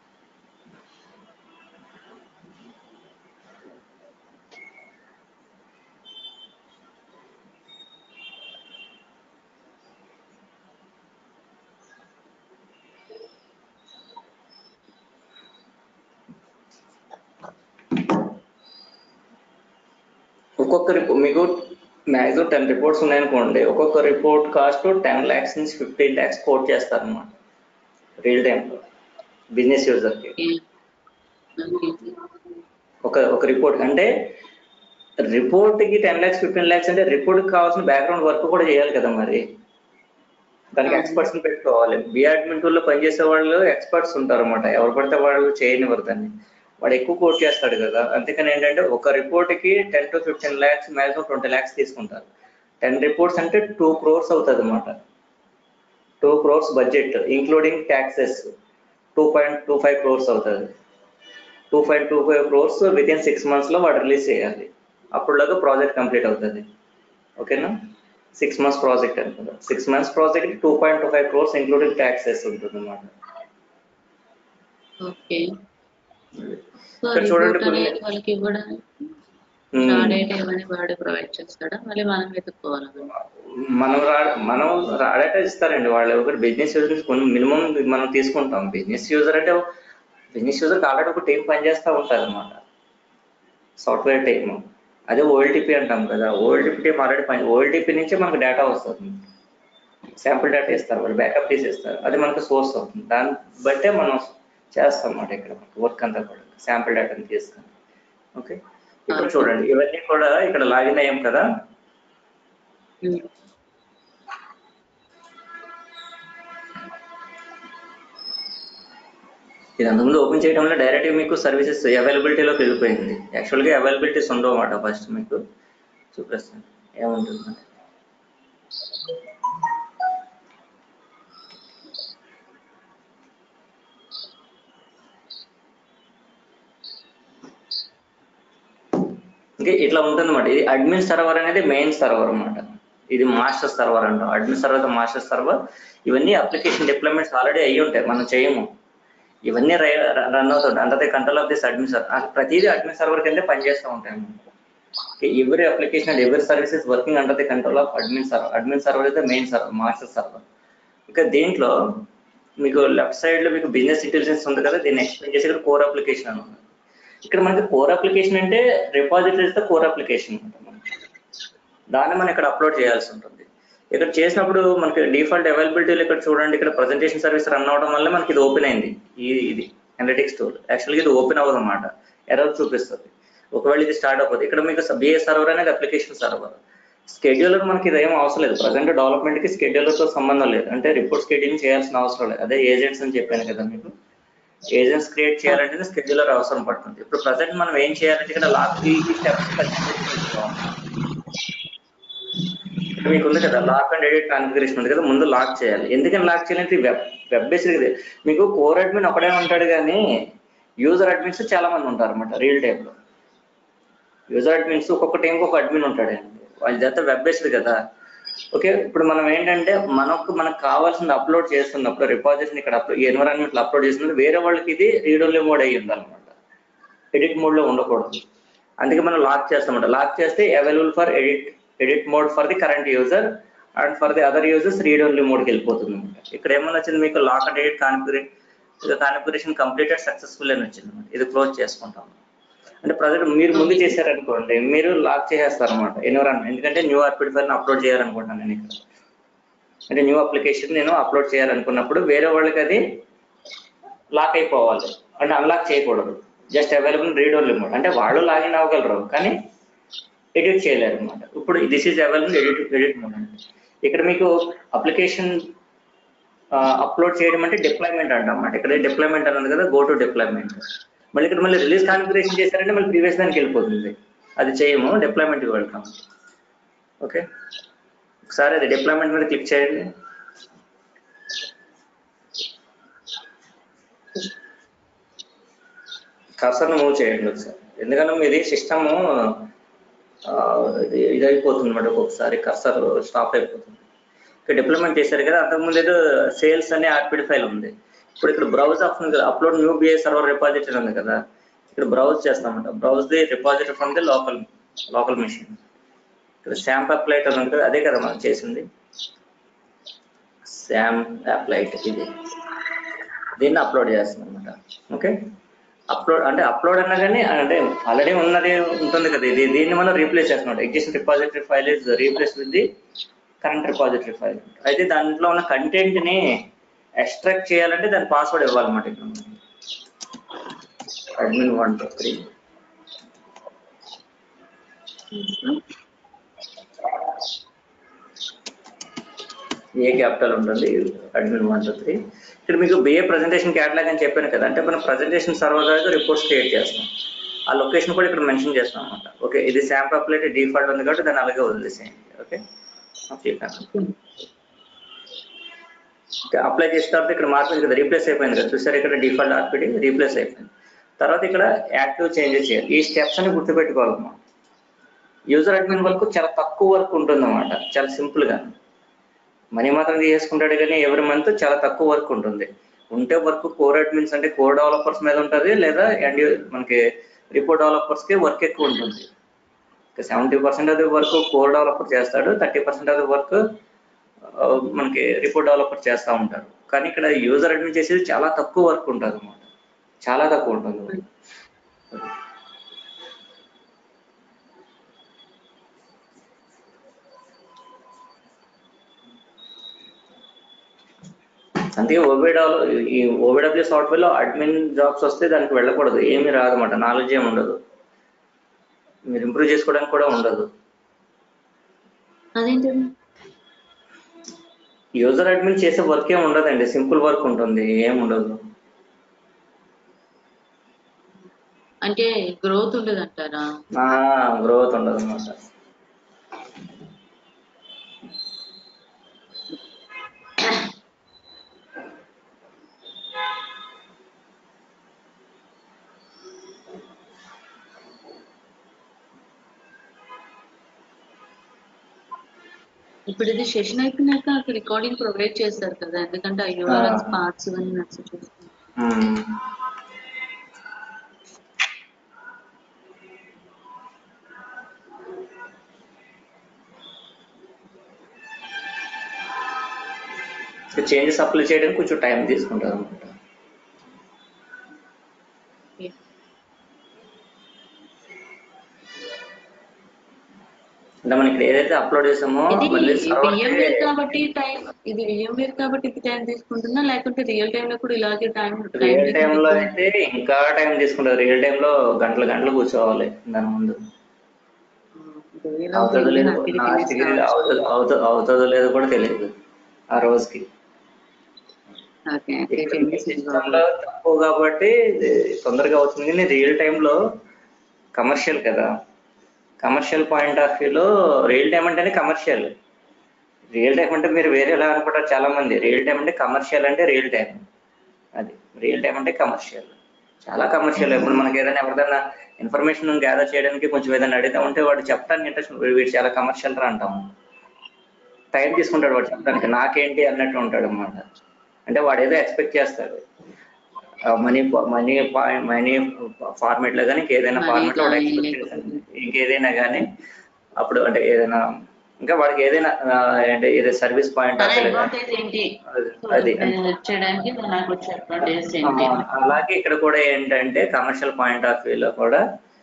ఒక్కొక్క రిపోర్ట్ మీకు మ్యాక్సిమం టెన్ రిపోర్ట్స్ ఉన్నాయనుకోండి ఒక్కొక్క రిపోర్ట్ కాస్ట్ టెన్ ల్యాక్స్ నుంచి ఫిఫ్టీన్ ల్యాక్స్ కోట్ చేస్తారు అనమాట రియల్ టైంలో బిజినెస్ యూజర్కి ఓకే. ఓకే. ఒక ఒక రిపోర్ట్ అంటే రిపోర్ట్ కి టెన్ ల్యాక్స్ ఫిఫ్టీన్ ల్యాక్స్ అంటే రిపోర్ట్ కి కావాల్సిన బ్యాక్గ్రౌండ్ వర్క్ కూడా చేయాలి కదా మరి దానికి ఎక్స్పర్ట్స్ ని పెట్టుకోవాలి బిఅడ్మిన్ టూల్ లో పనిచేసే వాళ్ళు ఎక్స్పర్ట్స్ ఉంటారు అనమాట ఎవరు పడితే వాళ్ళు చేయనివ్వరు దాన్ని వాడు ఎక్కువ కోట్ చేస్తాడు కదా అందుకని ఏంటంటే ఒక రిపోర్ట్ కి ten to fifteen lakhs maximum twenty lakhs తీసుకుంటారు టెన్ రిపోర్ట్స్ అంటే టూ క్రోర్స్ అవుతుంది అనమాట two crores budget including taxes two point two five crores అవుతుంది two point two five crores within six months లో వాడు రిలీజ్ చేయాలి అప్పుడులాగా ప్రాజెక్ట్ కంప్లీట్ అవుతుంది ఓకేనా సిక్స్ మంత్స్ ప్రాజెక్ట్ అనుకుంటా six months project two point two five crores including taxes ఉంటుంది అనమాట ఓకే సో ఇక్కడ చూడండి రిపోర్ట్ కొన్ని- అనేది వాళ్ళకి ఇవ్వడానికి రా డేటా ఏమని వాడు ప్రొవైడ్ చేస్తాడా మళ్ళీ మనం వెతుక్కోవాలి మనం రా మనం రాడేట ఇస్తారండి వాళ్ళు ఒకటి బిజినెస్ యూజర్ కొన్ని మినిమం మనం తీసుకుంటాం బిజినెస్ యూజర్ అంటే బిజినెస్ యూజర్ ఆల్రెడీ ఒక టీం పనిచేస్తూ ఉంటారు అనమాట సాఫ్ట్వేర్ టీమ్ అదే ఓఎల్టీపీ అంటాం కదా ఓఎల్టీపీ టీం ఆల్రెడీ పని ఓఎల్టీపీ నుంచే మనకు డేటా వస్తుంది శాంపుల్ డేటా ఇస్తారు వాళ్ళు బ్యాకప్ తీసేస్తారు అది మనకు సోర్స్ అవుతుంది దాన్ని బట్టే మనం చేస్తాం అన్నమాట ఇక్కడ వర్క్ అంతా కూడా శాంపుల్ డేటాని తీసుకొని ఓకే ఇప్పుడు చూడండి ఇవన్నీ కూడా ఇక్కడ లాగిన్ అయ్యాం కదా ఇది అంతకుముందు ఓపెన్ చేయడంలో డైరెక్ట్ మీకు సర్వీసెస్ అవైలబిలిటీలోకి వెళ్ళిపోయింది యాక్చువల్గా అవైలబిలిటీస్ ఉండవు అన్నమాట ఫస్ట్ మీకు చూపిస్తాను ఏముంటుంది ఇంకా ఇట్లా ఉంటుందన్నమాట ఇది అడ్మిన్ సర్వర్ అనేది మెయిన్ సర్వర్ అన్నమాట ఇది మాస్టర్ సర్వర్ అంటాం అడ్మిన్ సర్వర్ మాస్టర్ సర్వర్ ఇవన్నీ అప్లికేషన్ డిప్లాయ్మెంట్స్ ఆల్రెడీ అయ్యి ఉంటాయి మనం చేయము ఇవన్నీ రన్ అవుతుంది under the control of this admin server ప్రతిదీ అడ్మిన్ సర్వర్ కింద పనిచేస్తూ ఉంటాయి ఎవరి అప్లికేషన్ అండ్ ఎవరి services working under the control of admin server admin server అయితే మెయిన్ సర్వర్ మాస్టర్ సర్వర్ ఇంకా దీంట్లో మీకు లెఫ్ట్ సైడ్ లో మీకు బిజినెస్ ఇంటెలిజెన్స్ ఉంది కదా దీన్ని ఎక్స్ప్లెయిన్ చేసి ఇక్కడ కోర్ అప్లికేషన్ అని ఉంది ఇక్కడ మనకి కోర్ అప్లికేషన్ అంటే రిపాజిటరీస్ తో కోర్ అప్లికేషన్ దాన్ని మనం ఇక్కడ అప్లోడ్ చేయాల్సి ఉంటుంది ఇక్కడ చేసినప్పుడు మనకి డిఫాల్ట్ అవైలబిలిటీలో ఇక్కడ చూడండి ఇక్కడ ప్రజెంటేషన్ సర్వీస్ రన్ అవడం వల్ల మనకి ఇది ఓపెన్ అయింది ఈ ఇది అనలిటిక్స్ టూల్ యాక్చువల్గా ఇది ఓపెన్ అవ్వదు అనమాట ఎర్రర్ చూపిస్తుంది ఒకవేళ ఇది స్టార్ట్ అవ్వదు ఇక్కడ మీకు బిఏ సర్వర్ అనేది అప్లికేషన్ సర్వర్ స్కెడ్యూలర్ మనకి ఇది ఏం అవసరం లేదు ప్రజెంట్ డెవలప్మెంట్ కి schedulers తో సంబంధం లేదు అంటే రిపోర్ట్ స్కెడ్యూలింగ్ చేయాల్సిన అవసరం లేదు అదే ఏజెంట్స్ అని చెప్పాను కదా మీకు ఏజెంట్స్ క్రియేట్ చేయాలంటే స్కెడ్యూలర్ అవసరం పడుతుంది ఇప్పుడు ప్రజెంట్ మనం ఏం చేయాలంటే ఇక్కడ లాక్ ఈ స్టెప్స్ ఇక్కడ మీకు ఉంది కదా లాక్ అండ్ ఎడిట్ కాన్ఫిగరేషన్ ఉంది కదా ముందు లాక్ చేయాలి ఎందుకని లాక్ చేయాలంటే వెబ్ వెబ్ బేస్డ్ ఇది మీకు కోర్ అడ్మిన్ ఒకడే ఉంటాడు కానీ యూజర్ అడ్మిన్స్ చాలా మంది ఉంటారు అనమాట రియల్ టైమ్ లో యూజర్ అడ్మిన్స్ ఒక్కొక్క టీంకి ఒక అడ్మిన్ ఉంటాడు వాళ్ళ చేత వెబ్ బేస్డ్ కదా ఓకే ఇప్పుడు మనం ఏంటంటే మనకు మనకు కావాల్సింది అప్లోడ్ చేస్తున్నప్పుడు రిపాజిటరీని ఇక్కడ అప్లోడ్ ఎన్విరాన్మెంట్ లో అప్లోడ్ చేస్తున్నప్పుడు వేరే వాళ్ళకి ఇది రీడ్ ఓన్లీ మోడ్ అయ్యి ఉందన్నమాట ఎడిట్ మోడ్ లో ఉండకూడదు అందుకే మనం లాక్ చేస్తామంట లాక్ చేస్తే available for edit edit mode for the current user and for the other users read only మోడ్కి వెళ్ళిపోతుంది అనమాట ఇక్కడ ఏమన్నా వచ్చింది మీకు lock and edit configuration configuration completed successful అని వచ్చింది అనమాట ఇది క్లోజ్ చేసుకుంటాం అంటే ప్రజెంట్ మీరు ముందు చేశారనుకోండి మీరు లాక్ చేసేస్తారు అనమాట ఎన్విరాన్మెంట్ ఎందుకంటే న్యూ ఆర్పిడ్ ఫైల్ అప్లోడ్ చేయాలనుకుంటున్నాను నేను ఇక్కడ అంటే న్యూ అప్లికేషన్ నేను అప్లోడ్ చేయాలనుకున్నప్పుడు వేరే వాళ్ళకి అది లాక్ అయిపోవాలి అంటే అన్లాక్ చేయకూడదు just available read only mode అంటే వాళ్ళు లాగిన్ అవ్వగలరు కానీ ఎడిట్ చేయలేరు అనమాట ఇప్పుడు this is available edit edit mode అంటే ఇక్కడ మీకు అప్లికేషన్ అప్లోడ్ చేయడం అంటే డిప్లాయ్మెంట్ అంటాం అన్నమాట ఇక్కడ డిప్లాయ్మెంట్ అన్నది కదా గో టు డిప్లాయ్మెంట్ మళ్ళీ ఇక్కడ మళ్ళీ రిలీజ్ కాన్ఫిగరేషన్ చేశారంటే మళ్ళీ ప్రీవియస్ దానికి వెళ్ళిపోతుంది అది చేయము డిప్లాయ్మెంట్కి వెళ్తాం ఓకే ఒకసారి అది డిప్లాయ్మెంట్ మీద క్లిక్ చేయండి కర్సర్ను మూవ్ చేయండి ఒకసారి ఎందుకంటే మీది సిస్టమ్ ఇది ఇది అయిపోతుంది అనమాట ఒక్కొక్కసారి కర్సర్ స్టాప్ అయిపోతుంది ఇక్కడ డిప్లాయ్మెంట్ చేశారు కదా అంతకుముందు ఏదో సేల్స్ అనే ఆర్పిడ్ ఫైల్ ఉంది ఇప్పుడు ఇక్కడ బ్రౌజ్ ఆప్షన్ ఉంది కదా upload new BI server repository ఉంది కదా ఇక్కడ బ్రౌజ్ చేస్తామంట browse the repository from the local local machine ఇక్కడ శాంప్ అప్లైట్ అని ఉంది కదా అదే కదా మనం చేసింది శామ్ అప్లైట్ ఇది దీన్ని అప్లోడ్ చేస్తాం అనమాట ఓకే అప్లోడ్ అంటే అప్లోడ్ అన్నా కానీ అంటే ఆల్రెడీ ఉన్నది ఉంటుంది కదా ఇది దీన్ని మనం రీప్లేస్ చేస్తున్నాం existing repository file is replace with the current repository file అయితే దాంట్లో ఉన్న కంటెంట్ ని ఎక్స్ట్రాక్ట్ చేయాలంటే దాని పాస్వర్డ్ ఇవ్వాలన్నమాట ఇక్కడ admin one two three A capital ఉంటుంది అడ్మిన్ వన్ టూ త్రీ ఇక్కడ మీకు బిఏ ప్రజెంటేషన్ క్యాటలాగ్ అని చెప్పాను కదా అంటే మనం ప్రజెంటేషన్ సర్వర్ ద్వారా రిపోర్ట్స్ క్రియేట్ చేస్తాం ఆ లొకేషన్ కూడా ఇక్కడ మెన్షన్ చేస్తాం అనమాట ఓకే ఇది శాంప్ అప్లైట్ డిఫాల్ట్ ఉంది కాబట్టి దాన్ని అలాగే వదిలేసేయండి ఓకే ఓకే అప్లై చేసిన తర్వాత ఇక్కడ మార్పింది కదా రీప్లేస్ అయిపోయింది కదా చూసారు ఇక్కడ డిఫాల్ట్ ఆర్పిడి రీప్లేస్ అయిపోయింది తర్వాత ఇక్కడ యాక్టివ్ చేంజెస్ చేయాలి ఈ స్టెప్స్ అని గుర్తుపెట్టుకోవాలి మనం యూజర్ అడ్మిన్ వరకు చాలా తక్కువ వర్క్ ఉంటుంది అన్నమాట చాలా సింపుల్ గా మనీ మాత్రం తీసుకుంటాడు కానీ ఎవరి మంత్ చాలా తక్కువ వర్క్ ఉంటుంది ఉంటే వర్క్ కోర్ అడ్మిన్స్ అంటే కోర్ డెవలపర్స్ మీద ఉంటుంది లేదా అండ్ మనకి రిపోర్ట్ డెవలపర్స్ కి వర్క్ ఎక్కువ ఉంటుంది seventy percent of the work core developer చేస్తాడు thirty percent of the work మనకి రిపోర్ట్ డెవలపర్ చేస్తూ ఉంటారు కానీ ఇక్కడ యూజర్ అడ్మిన్ చేసేది చాలా తక్కువ వర్క్ ఉంటుంది అన్నమాట చాలా తక్కువ ఉంటుంది అందుకే ఓబిడాలో ఈ ఓబిడబ్ల్యూ సాఫ్ట్వేర్ లో అడ్మిన్ జాబ్స్ వస్తే దానికి వెళ్ళకూడదు ఏమీ రాదన్నమాట నాలెడ్జ్ ఏమి ఉండదు మీరు ఇంప్రూవ్ చేసుకోవడానికి కూడా ఉండదు అదేంటండి యూజర్ అడ్మిన్ చేసే వర్క్ ఏమి ఉండదండి సింపుల్ వర్క్ ఉంటుంది ఏం ఉండదు అంటే గ్రోత్ ఉండదు అంటారా గ్రోత్ ఉండదు అన్నమాట ఇప్పుడు ఇది సెషన్ అయిపోయినాక అక్కడ రికార్డింగ్ ప్రొవైడ్ చేస్తారు కదా ఎందుకంటే ఆ యూఆర్ఎల్స్ పార్ట్స్ ఇవన్నీ మెసేజ్ చేస్తారు మ్మ్. చేంజెస్ అప్లై చేయడానికి కొంచెం టైం తీసుకుంటారు అనమాట అంటే మనం ఇక్కడ ఏదైతే అప్లోడ్ చేసామో ఇది మళ్ళీ server కి- విఎంవేర్ కాబట్టి టైం ఇది విఎంవేర్ కాబట్టి ఇది టైం తీసుకుంటుందా లేకుంటే రియల్ టైం లో కూడా ఇలాగే టైం రియల్ టైమ్ లో అయితే ఇంకా టైం తీసుకుంటారు రియల్ టైం లో గంటలు గంటలు కూర్చోవాలి దాని ముందు అవుతుందో లేదో లాస్ట్ కి అవుతుందో అవుతుందో లేదో కూడా తెలియదు ఆ రోజుకి ఓకే సిస్టంలో తక్కువ కాబట్టి ఇది తొందరగా అవుతుంది కానీ రియల్ టైంలో కమర్షియల్ కదా కమర్షియల్ పాయింట్ ఆఫ్ వ్యూలో రియల్ టైం అంటేనే కమర్షియల్ రియల్ టైం అంటే మీరు వేరే ఎలా అనుకుంటారు చాలా మంది రియల్ టైం అంటే కమర్షియల్ అంటే రియల్ టైం అది రియల్ టైం అంటే కమర్షియల్ చాలా కమర్షియల్ ఇప్పుడు మనకి ఏదైనా ఎవరిదైనా ఇన్ఫర్మేషన్ గ్యాదర్ చేయడానికి కొంచెం ఏదైనా అడిగితే ఉంటే వాడు చెప్పడానికి ఇంట్రెస్ట్ వీడు చాలా కమర్షియల్ రా అంటాము టైం తీసుకుంటాడు వాడు చెప్పడానికి నాకేంటి అన్నట్టు ఉంటాడు అనమాట అంటే వాడు ఏదో ఎక్స్పెక్ట్ చేస్తాడు మనీ మనీ మనీ ఫార్మేట్ లో కానీ ఇంకేదైనా Money ఫార్మేట్ లో వాడు కానీ ఎక్స్పెక్ట్ లేకపోతే- చేస్తాడు ఇంకేదైనా కానీ అప్పుడు అంటే ఏదైనా ఇంకా వాడికి ఏదైనా ఆ, అంటే ఏదో సర్వీస్ పాయింట్ మన ఆఫ్ వ్యూ అడ్వాంటేజ్ ఏంటి అది నేను హెల్ప్ చేయడానికి నాకు వచ్చే అడ్వాంటేజ్ ఏంటి ఆ, అలాగే ఇక్కడ కూడా ఏంటంటే కమర్షియల్ పాయింట్ ఆఫ్ వ్యూలో కూడా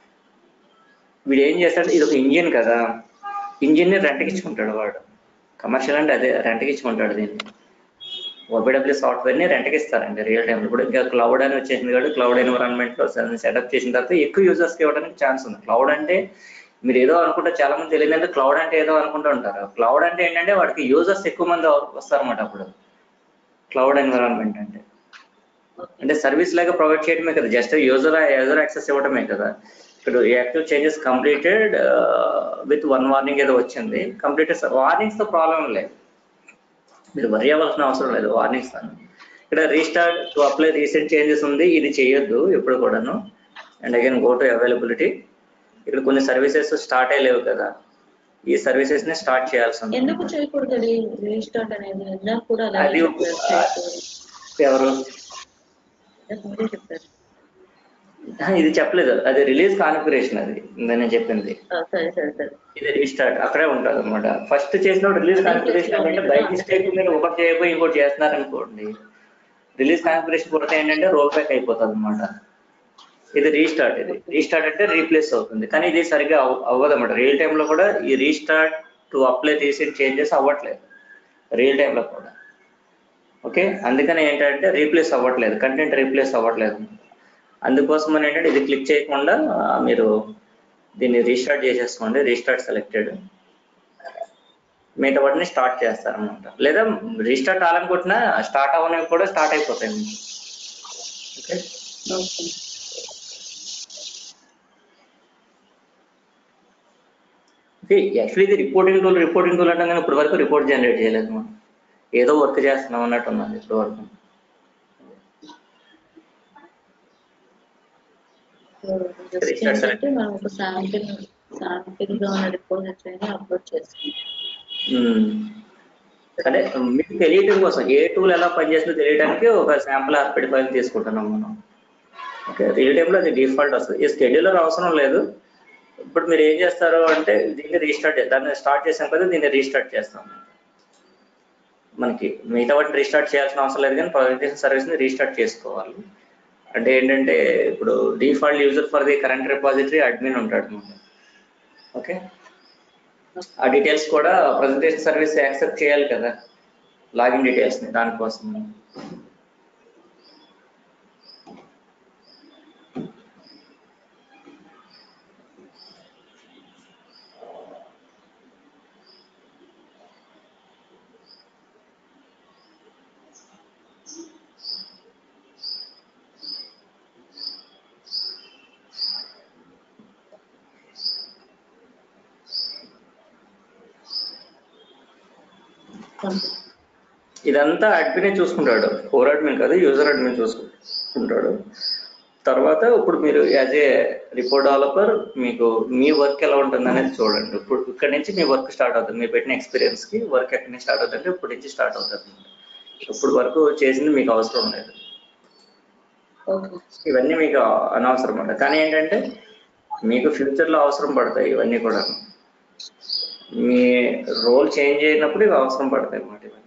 వీడు ఏం చేస్తాడు ఇది ఒక ఇంజిన్ కదా ఇంజిన్ ని రెంట్కి ఇచ్చుకుంటాడు వాడు కమర్షియల్ అంటే అదే రెంట్కి ఇచ్చుకుంటాడు దీన్ని ఓపీడబ్ల్యూ సాఫ్ట్వేర్ ని రెంట్కి ఇస్తారండి రియల్ టైం ఇప్పుడు ఇంకా క్లౌడ్ అని వచ్చేసింది కాబట్టి క్లౌడ్ ఎన్విరాన్మెంట్ లో సెటప్ చేసిన తర్వాత ఎక్కువ యూజర్స్ కి ఇవ్వడానికి ఛాన్స్ ఉంది క్లౌడ్ అంటే మీరు ఏదో అనుకుంటే చాలా మంది తెలియదంటే క్లౌడ్ అంటే ఏదో అనుకుంటూ ఉంటారు క్లౌడ్ అంటే ఏంటంటే వాడికి యూజర్స్ ఎక్కువ మంది వస్తారన్నమాట అప్పుడు క్లౌడ్ ఎన్విరాన్మెంట్ అంటే అంటే సర్వీస్ లాగా ప్రొవైడ్ చేయడమే కదా జస్ట్ యూజర్ యూజర్ యాక్సెస్ ఇవ్వడమే కదా ఇక్కడ active changes completed with one warning ఏదో వచ్చింది కంప్లీటెడ్ వార్నింగ్స్ తో ప్రాబ్లం లేదు మీరు వరి అవ్వాల్సిన అవసరం లేదు వార్నింగ్స్ తో ఇక్కడ restart to apply recent changes ఉంది ఇది చేయొద్దు ఎప్పుడు కూడాను and again go to availability ఇక్కడ కొన్ని సర్వీసెస్ స్టార్ట్ అయ్యలేవు కదా ఈ సర్వీసెస్ ని స్టార్ట్ చేయాల్సి ఉంది ఎందుకు చేయకూడదు రీస్టార్ట్ అనేది ఇందాక కూడా అలాగే అది చెప్పారు, చేయకూడదు. ఎవరు ఇందాక మీరే చెప్పారు ఆ, ఇది చెప్పలేదు అది రిలీజ్ కాన్ఫిగరేషన్ అది ఇందా నేను చెప్పింది ఆ, సరే సరే సరే ఇది రీస్టార్ట్ అక్కడే ఉంటుంది అనమాట ఫస్ట్ చేసినప్పుడు రిలీజ్ కాన్ఫిగరేషన్ అంటే బై మిస్టేక్ మీరు ఒకటి చేయకపోయి ఇంకోటి చేస్తున్నారు అనుకోండి రిలీజ్ కాన్ఫిగరేషన్ కొడితే ఏంటంటే రోల్ బ్యాక్ అయిపోతుంది అనమాట ఇది రీస్టార్ట్ ఇది రీస్టార్ట్ అంటే రీప్లేస్ అవుతుంది కానీ ఇది సరిగ్గా అవ్- అవ్వదు అనమాట రియల్ టైంలో కూడా ఈ restart to apply recent changes అవ్వట్లేదు రియల్ టైంలో కూడా ఓకే అందుకని ఏంటంటే రీప్లేస్ అవ్వట్లేదు కంటెంట్ రీప్లేస్ అవ్వట్లేదు అందుకోసం అని ఏంటంటే ఇది క్లిక్ చేయకుండా ఆ, మీరు దీన్ని రీస్టార్ట్ చేసేసుకోండి రీస్టార్ట్ సెలెక్టెడ్ మిగతా వాటిని స్టార్ట్ చేస్తారనమాట లేదా రీస్టార్ట్ అవ్వాలనుకుంటున్నా స్టార్ట్ అవ్వడానికి కూడా స్టార్ట్ అయిపోతాయి మీకు. ఓకే ఓకే ఓకే యాక్చువల్లీ ఇది రిపోర్టింగ్ టూల్ రిపోర్టింగ్ టూల్ అంటే కానీ ఇప్పటి వరకు రిపోర్ట్ జనరేట్ చేయలేదు మనం ఏదో వర్క్ చేస్తున్నాం అన్నట్టు ఉన్నది ఇప్పటి వరకు జస్ట్ ఏంటంటే మనం ఒక శాంపిల్ శాంపిల్ గా ఉన్న డిపాజిట్స్ అయినా అప్లోడ్ చేసుకుంటాం మ్మ్. అంటే మీకు తెలియటం కోసం ఏ టూల్ ఎలా పనిచేస్తుందో తెలియడానికి ఒక శాంపుల్ ఆర్పిడి ఫైల్ తీసుకుంటున్నాం మనం ఓకే రియల్ టైంలో అది డిఫాల్ట్ వస్తుంది ఈ స్కెడ్యూలర్ అవసరం లేదు ఇప్పుడు మీరు ఏం చేస్తారు అంటే దీన్ని రీస్టార్ట్ దాన్ని స్టార్ట్ చేసాం కదా దీన్ని రీస్టార్ట్ చేస్తాం మనకి మిగతా వాటిని రీస్టార్ట్ చేయాల్సిన అవసరం లేదు కానీ ప్రజెంటేషన్ సర్వీస్ ని రీస్టార్ట్ చేసుకోవాలి అంటే ఏంటంటే ఇప్పుడు default user for the current repository admin ఉంటాడు అనమాట ఓకే ఆ డీటెయిల్స్ కూడా ప్రజెంటేషన్ సర్వీస్ యాక్సెప్ట్ చేయాలి కదా లాగిన్ డీటెయిల్స్ ని దానికోసం ఇదంతా అడ్మినే చూసుకుంటాడు కోర్ అడ్మిన్ కాదు యూజర్ అడ్మిన్ చూసుకుంటాడు తర్వాత ఇప్పుడు మీరు యాజ్ ఏ రిపోర్ట్ డెవలపర్ మీకు మీ వర్క్ ఎలా ఉంటుంది అనేది చూడండి ఇప్పుడు ఇక్కడ నుంచి మీ వర్క్ స్టార్ట్ అవుతుంది మీరు పెట్టిన ఎక్స్పీరియన్స్ కి వర్క్ ఎక్కడి నుంచి స్టార్ట్ అవుతుంది ఇప్పుడు నుంచి స్టార్ట్ అవుతుంది ఇప్పుడు వరకు చేసింది మీకు అవసరం లేదు ఓకే ఇవన్నీ మీకు అనవసరం ఉండదు కానీ ఏంటంటే మీకు ఫ్యూచర్ లో అవసరం పడతాయి ఇవన్నీ కూడా మీ రోల్ చేంజ్ అయినప్పుడు ఇవి అవసరం పడతాయి అన్నమాట ఇవన్నీ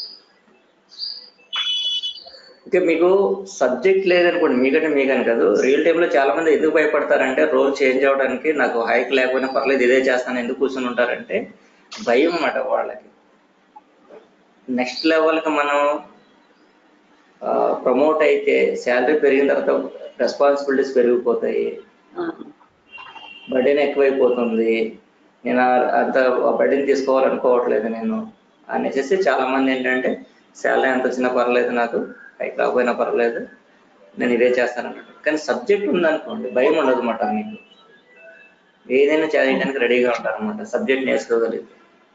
ఓకే మీకు సబ్జెక్ట్ లేదనుకోండి మీకంటే మీకని కాదు రియల్ టైంలో చాలా మంది ఎందుకు భయపడతారంటే రోల్ చేంజ్ అవ్వడానికి నాకు హైక్ లేకపోయినా పర్లేదు ఇదే చేస్తాను ఎందుకు కూర్చొని ఉంటారంటే భయం అన్నమాట వాళ్ళకి నెక్స్ట్ లెవెల్కి మనం ప్రమోట్ అయితే శాలరీ పెరిగిన తర్వాత రెస్పాన్సిబిలిటీస్ పెరిగిపోతాయి బర్డెన్ ఎక్కువైపోతుంది నేను ఆ- అంత బర్డెన్ తీసుకోవాలనుకోవట్లేదు నేను అనేసి చాలా మంది ఏంటంటే శాలరీ ఎంత వచ్చినా పర్లేదు నాకు పైకి రాకపోయినా పర్వాలేదు నేను ఇదే చేస్తాను అన్నాడు కానీ సబ్జెక్ట్ ఉందనుకోండి భయం ఉండదు అన్నమాట మీకు ఏదైనా చేయడానికి రెడీగా ఉంటారు అనమాట సబ్జెక్ట్ నేర్చుకోగలిగితే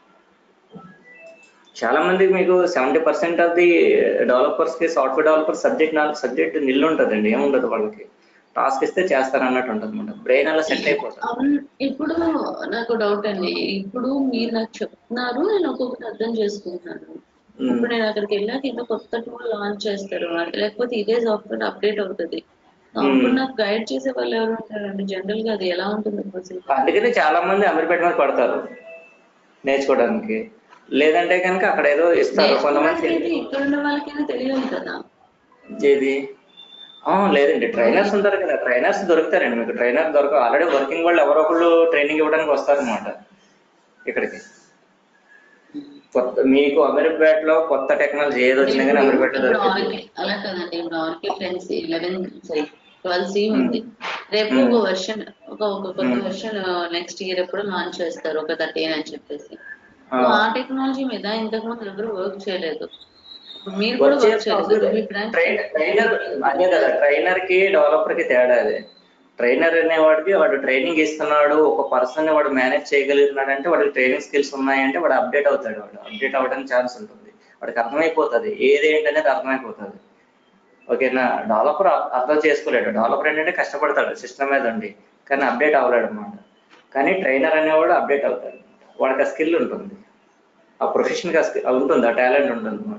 చాలా మంది మీకు seventy percent of the developers కి సాఫ్ట్వేర్ డెవలపర్ సబ్జెక్ట్ నాలుగు సబ్జెక్ట్ నిల్లు ఉంటుందండి ఏముండదు వాళ్ళకి టాస్క్ ఇస్తే చేస్తారు అన్నట్టు ఉంటుంది అనమాట బ్రెయిన్ అలా సెట్ అయిపోతుంది అవును ఇప్పుడు నాకు డౌట్ అండి ఇప్పుడు మీరు నాకు చెప్తున్నారు నేను ఒక్కొక్కటి అర్థం చేసుకుంటున్నాను ఉమ్. ఇప్పుడు నేను అక్కడికి వెళ్ళాక ఇంకా కొత్త టూల్ లాంచ్ చేస్తారు లేకపోతే ఇదే సాఫ్ట్వేర్ అప్డేట్ అవుతుంది అప్పుడు నాకు గైడ్ చేసే వాళ్ళు ఎవరు ఉంటారండి జనరల్ గా అది ఎలా ఉంటుంది ప్రొసీజర్ అందుకని చాలా మంది అమీర్పేట మీద పడతారు నేర్చుకోవడానికి లేదంటే కనుక అక్కడ ఏదో ఇస్తారు కొంతమంది ఇక్కడ ఉన్న వాళ్ళకైనా తెలియదు కదా ఏది ఆ, లేదండి ట్రైనర్స్ ఉంటారు కదా ట్రైనర్స్ దొరుకుతారండి మీకు ట్రైనర్ దొరక ఆల్రెడీ వర్కింగ్ వాళ్ళు ఎవరో ఒకళ్ళు ట్రైనింగ్ ఇవ్వడానికి వస్తారనమాట ఇక్కడికి కొత్త మీకు అమీర్పేటలో కొత్త టెక్నాలజీ ఏది వచ్చినా కానీ అమీర్పేటలో ఇప్పుడు దొరుకుతుంది Oracle- అలా కదండి ఇప్పుడు ఆర్కే friends eleven sorry twelve C ఉంది రేపు ఒక వర్షన్ ఒక ఒక కొత్త వర్షన్ నెక్స్ట్ ఇయర్ ఎప్పుడు లాంచ్ చేస్తారు ఒక థర్టీన్ అని చెప్పేసి ఆ. సో ఆ టెక్నాలజీ మీద ఇంతకు ముందు ఎవరు వర్క్ చేయలేదు ఇప్పుడు మీరు కూడా వచ్చే వర్క్ చేయలేదు మీ బ్రాంచ్ ట్రైనర్ ట్రైనర్ అదే కదా ట్రైనర్ కి డెవలపర్ కి తేడా అదే ట్రైనర్ అనేవాడికి వాడు ట్రైనింగ్ ఇస్తున్నాడు ఒక పర్సన్ వాడు మేనేజ్ చేయగలుగుతున్నాడు అంటే వాడికి ట్రైనింగ్ స్కిల్స్ ఉన్నాయంటే వాడు అప్డేట్ అవుతాడు వాడు అప్డేట్ అవ్వడానికి ఛాన్స్ ఉంటుంది వాడికి అర్థమైపోతుంది ఏది ఏంటనేది అర్థమైపోతుంది ఓకేనా డెవలపర్ అర్థం చేసుకోలేడు డెవలపర్ ఏంటంటే కష్టపడతాడు సిస్టమ్ మీద ఉండి కానీ అప్డేట్ అవ్వలేడు అనమాట కానీ ట్రైనర్ అనేవాడు అప్డేట్ అవుతాడు వాడికి ఆ స్కిల్ ఉంటుంది ఆ ప్రొఫెషన్ కి ఉంటుంది ఆ టాలెంట్ ఉంటుంది అనమాట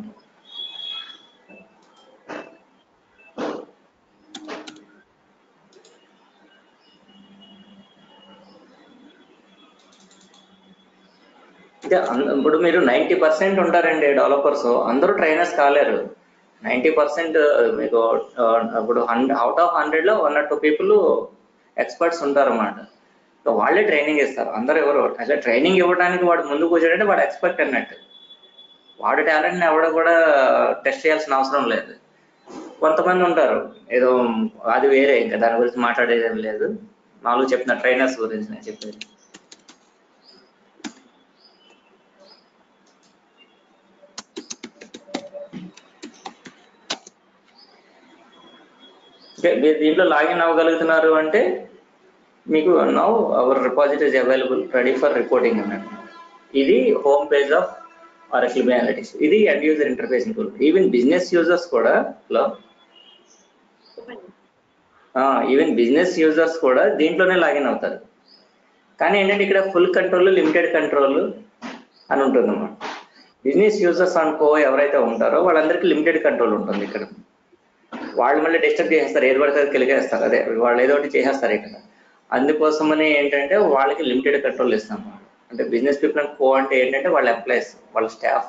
అంటే అన్- ఇప్పుడు మీరు నైంటీ పర్సెంట్ ఉంటారండి డెవలపర్స్ అందరూ ట్రైనర్స్ కాలేరు నైంటీ పర్సెంట్ మీకు ఆ, ఇప్పుడు హండ్రెడ్ అవుట్ ఆఫ్ హండ్రెడ్ లో one or two people experts ఉంటారు అన్నమాట సో వాళ్ళే ట్రైనింగ్ ఇస్తారు అందరూ ఎవరు అసలు ట్రైనింగ్ ఇవ్వడానికి వాడు ముందుకు వచ్చాడంటే వాడు ఎక్స్పర్ట్ అన్నట్టు వాడి టాలెంట్ ఎవడ కూడా టెస్ట్ చేయాల్సిన అవసరం లేదు కొంతమంది ఉంటారు ఏదో అది వేరే ఇంకా దాని గురించి మాట్లాడేది ఏం లేదు నాలుగు చెప్పిన ట్రైనర్స్ గురించి నేను చెప్పేది ఓకే, మీరు దీంట్లో లాగిన్ అవ్వగలుగుతున్నారు అంటే మీకు now our repositories available ready for reporting అన్నట్టు ఇది home page of Oracle BI analytics ఇది end user interface tool even business users కూడా లో ఈవెన్ బిజినెస్ యూజర్స్ కూడా దీంట్లోనే లాగిన్ అవుతారు కానీ ఏంటంటే ఇక్కడ ఫుల్ కంట్రోల్ లిమిటెడ్ కంట్రోల్ అని ఉంటుంది అన్నమాట బిజినెస్ యూజర్స్ అనుకో ఎవరైతే ఉంటారో వాళ్ళందరికీ లిమిటెడ్ కంట్రోల్ ఉంటుంది ఇక్కడ వాళ్ళు మళ్ళీ డిస్టర్బ్ చేసేస్తారు ఏది పడితే అది కలిగేస్తారు అదే వాళ్ళు ఏదో ఒకటి చేసేస్తారు ఇక్కడ అందుకోసమని ఏంటంటే వాళ్ళకి లిమిటెడ్ కంట్రోల్ ఇస్తాం అన్నమాట. అంటే బిజినెస్ పీపుల్ అండ్ కో అంటే ఏంటంటే వాళ్ళ ఎంప్లాయీస్ వాళ్ళ స్టాఫ్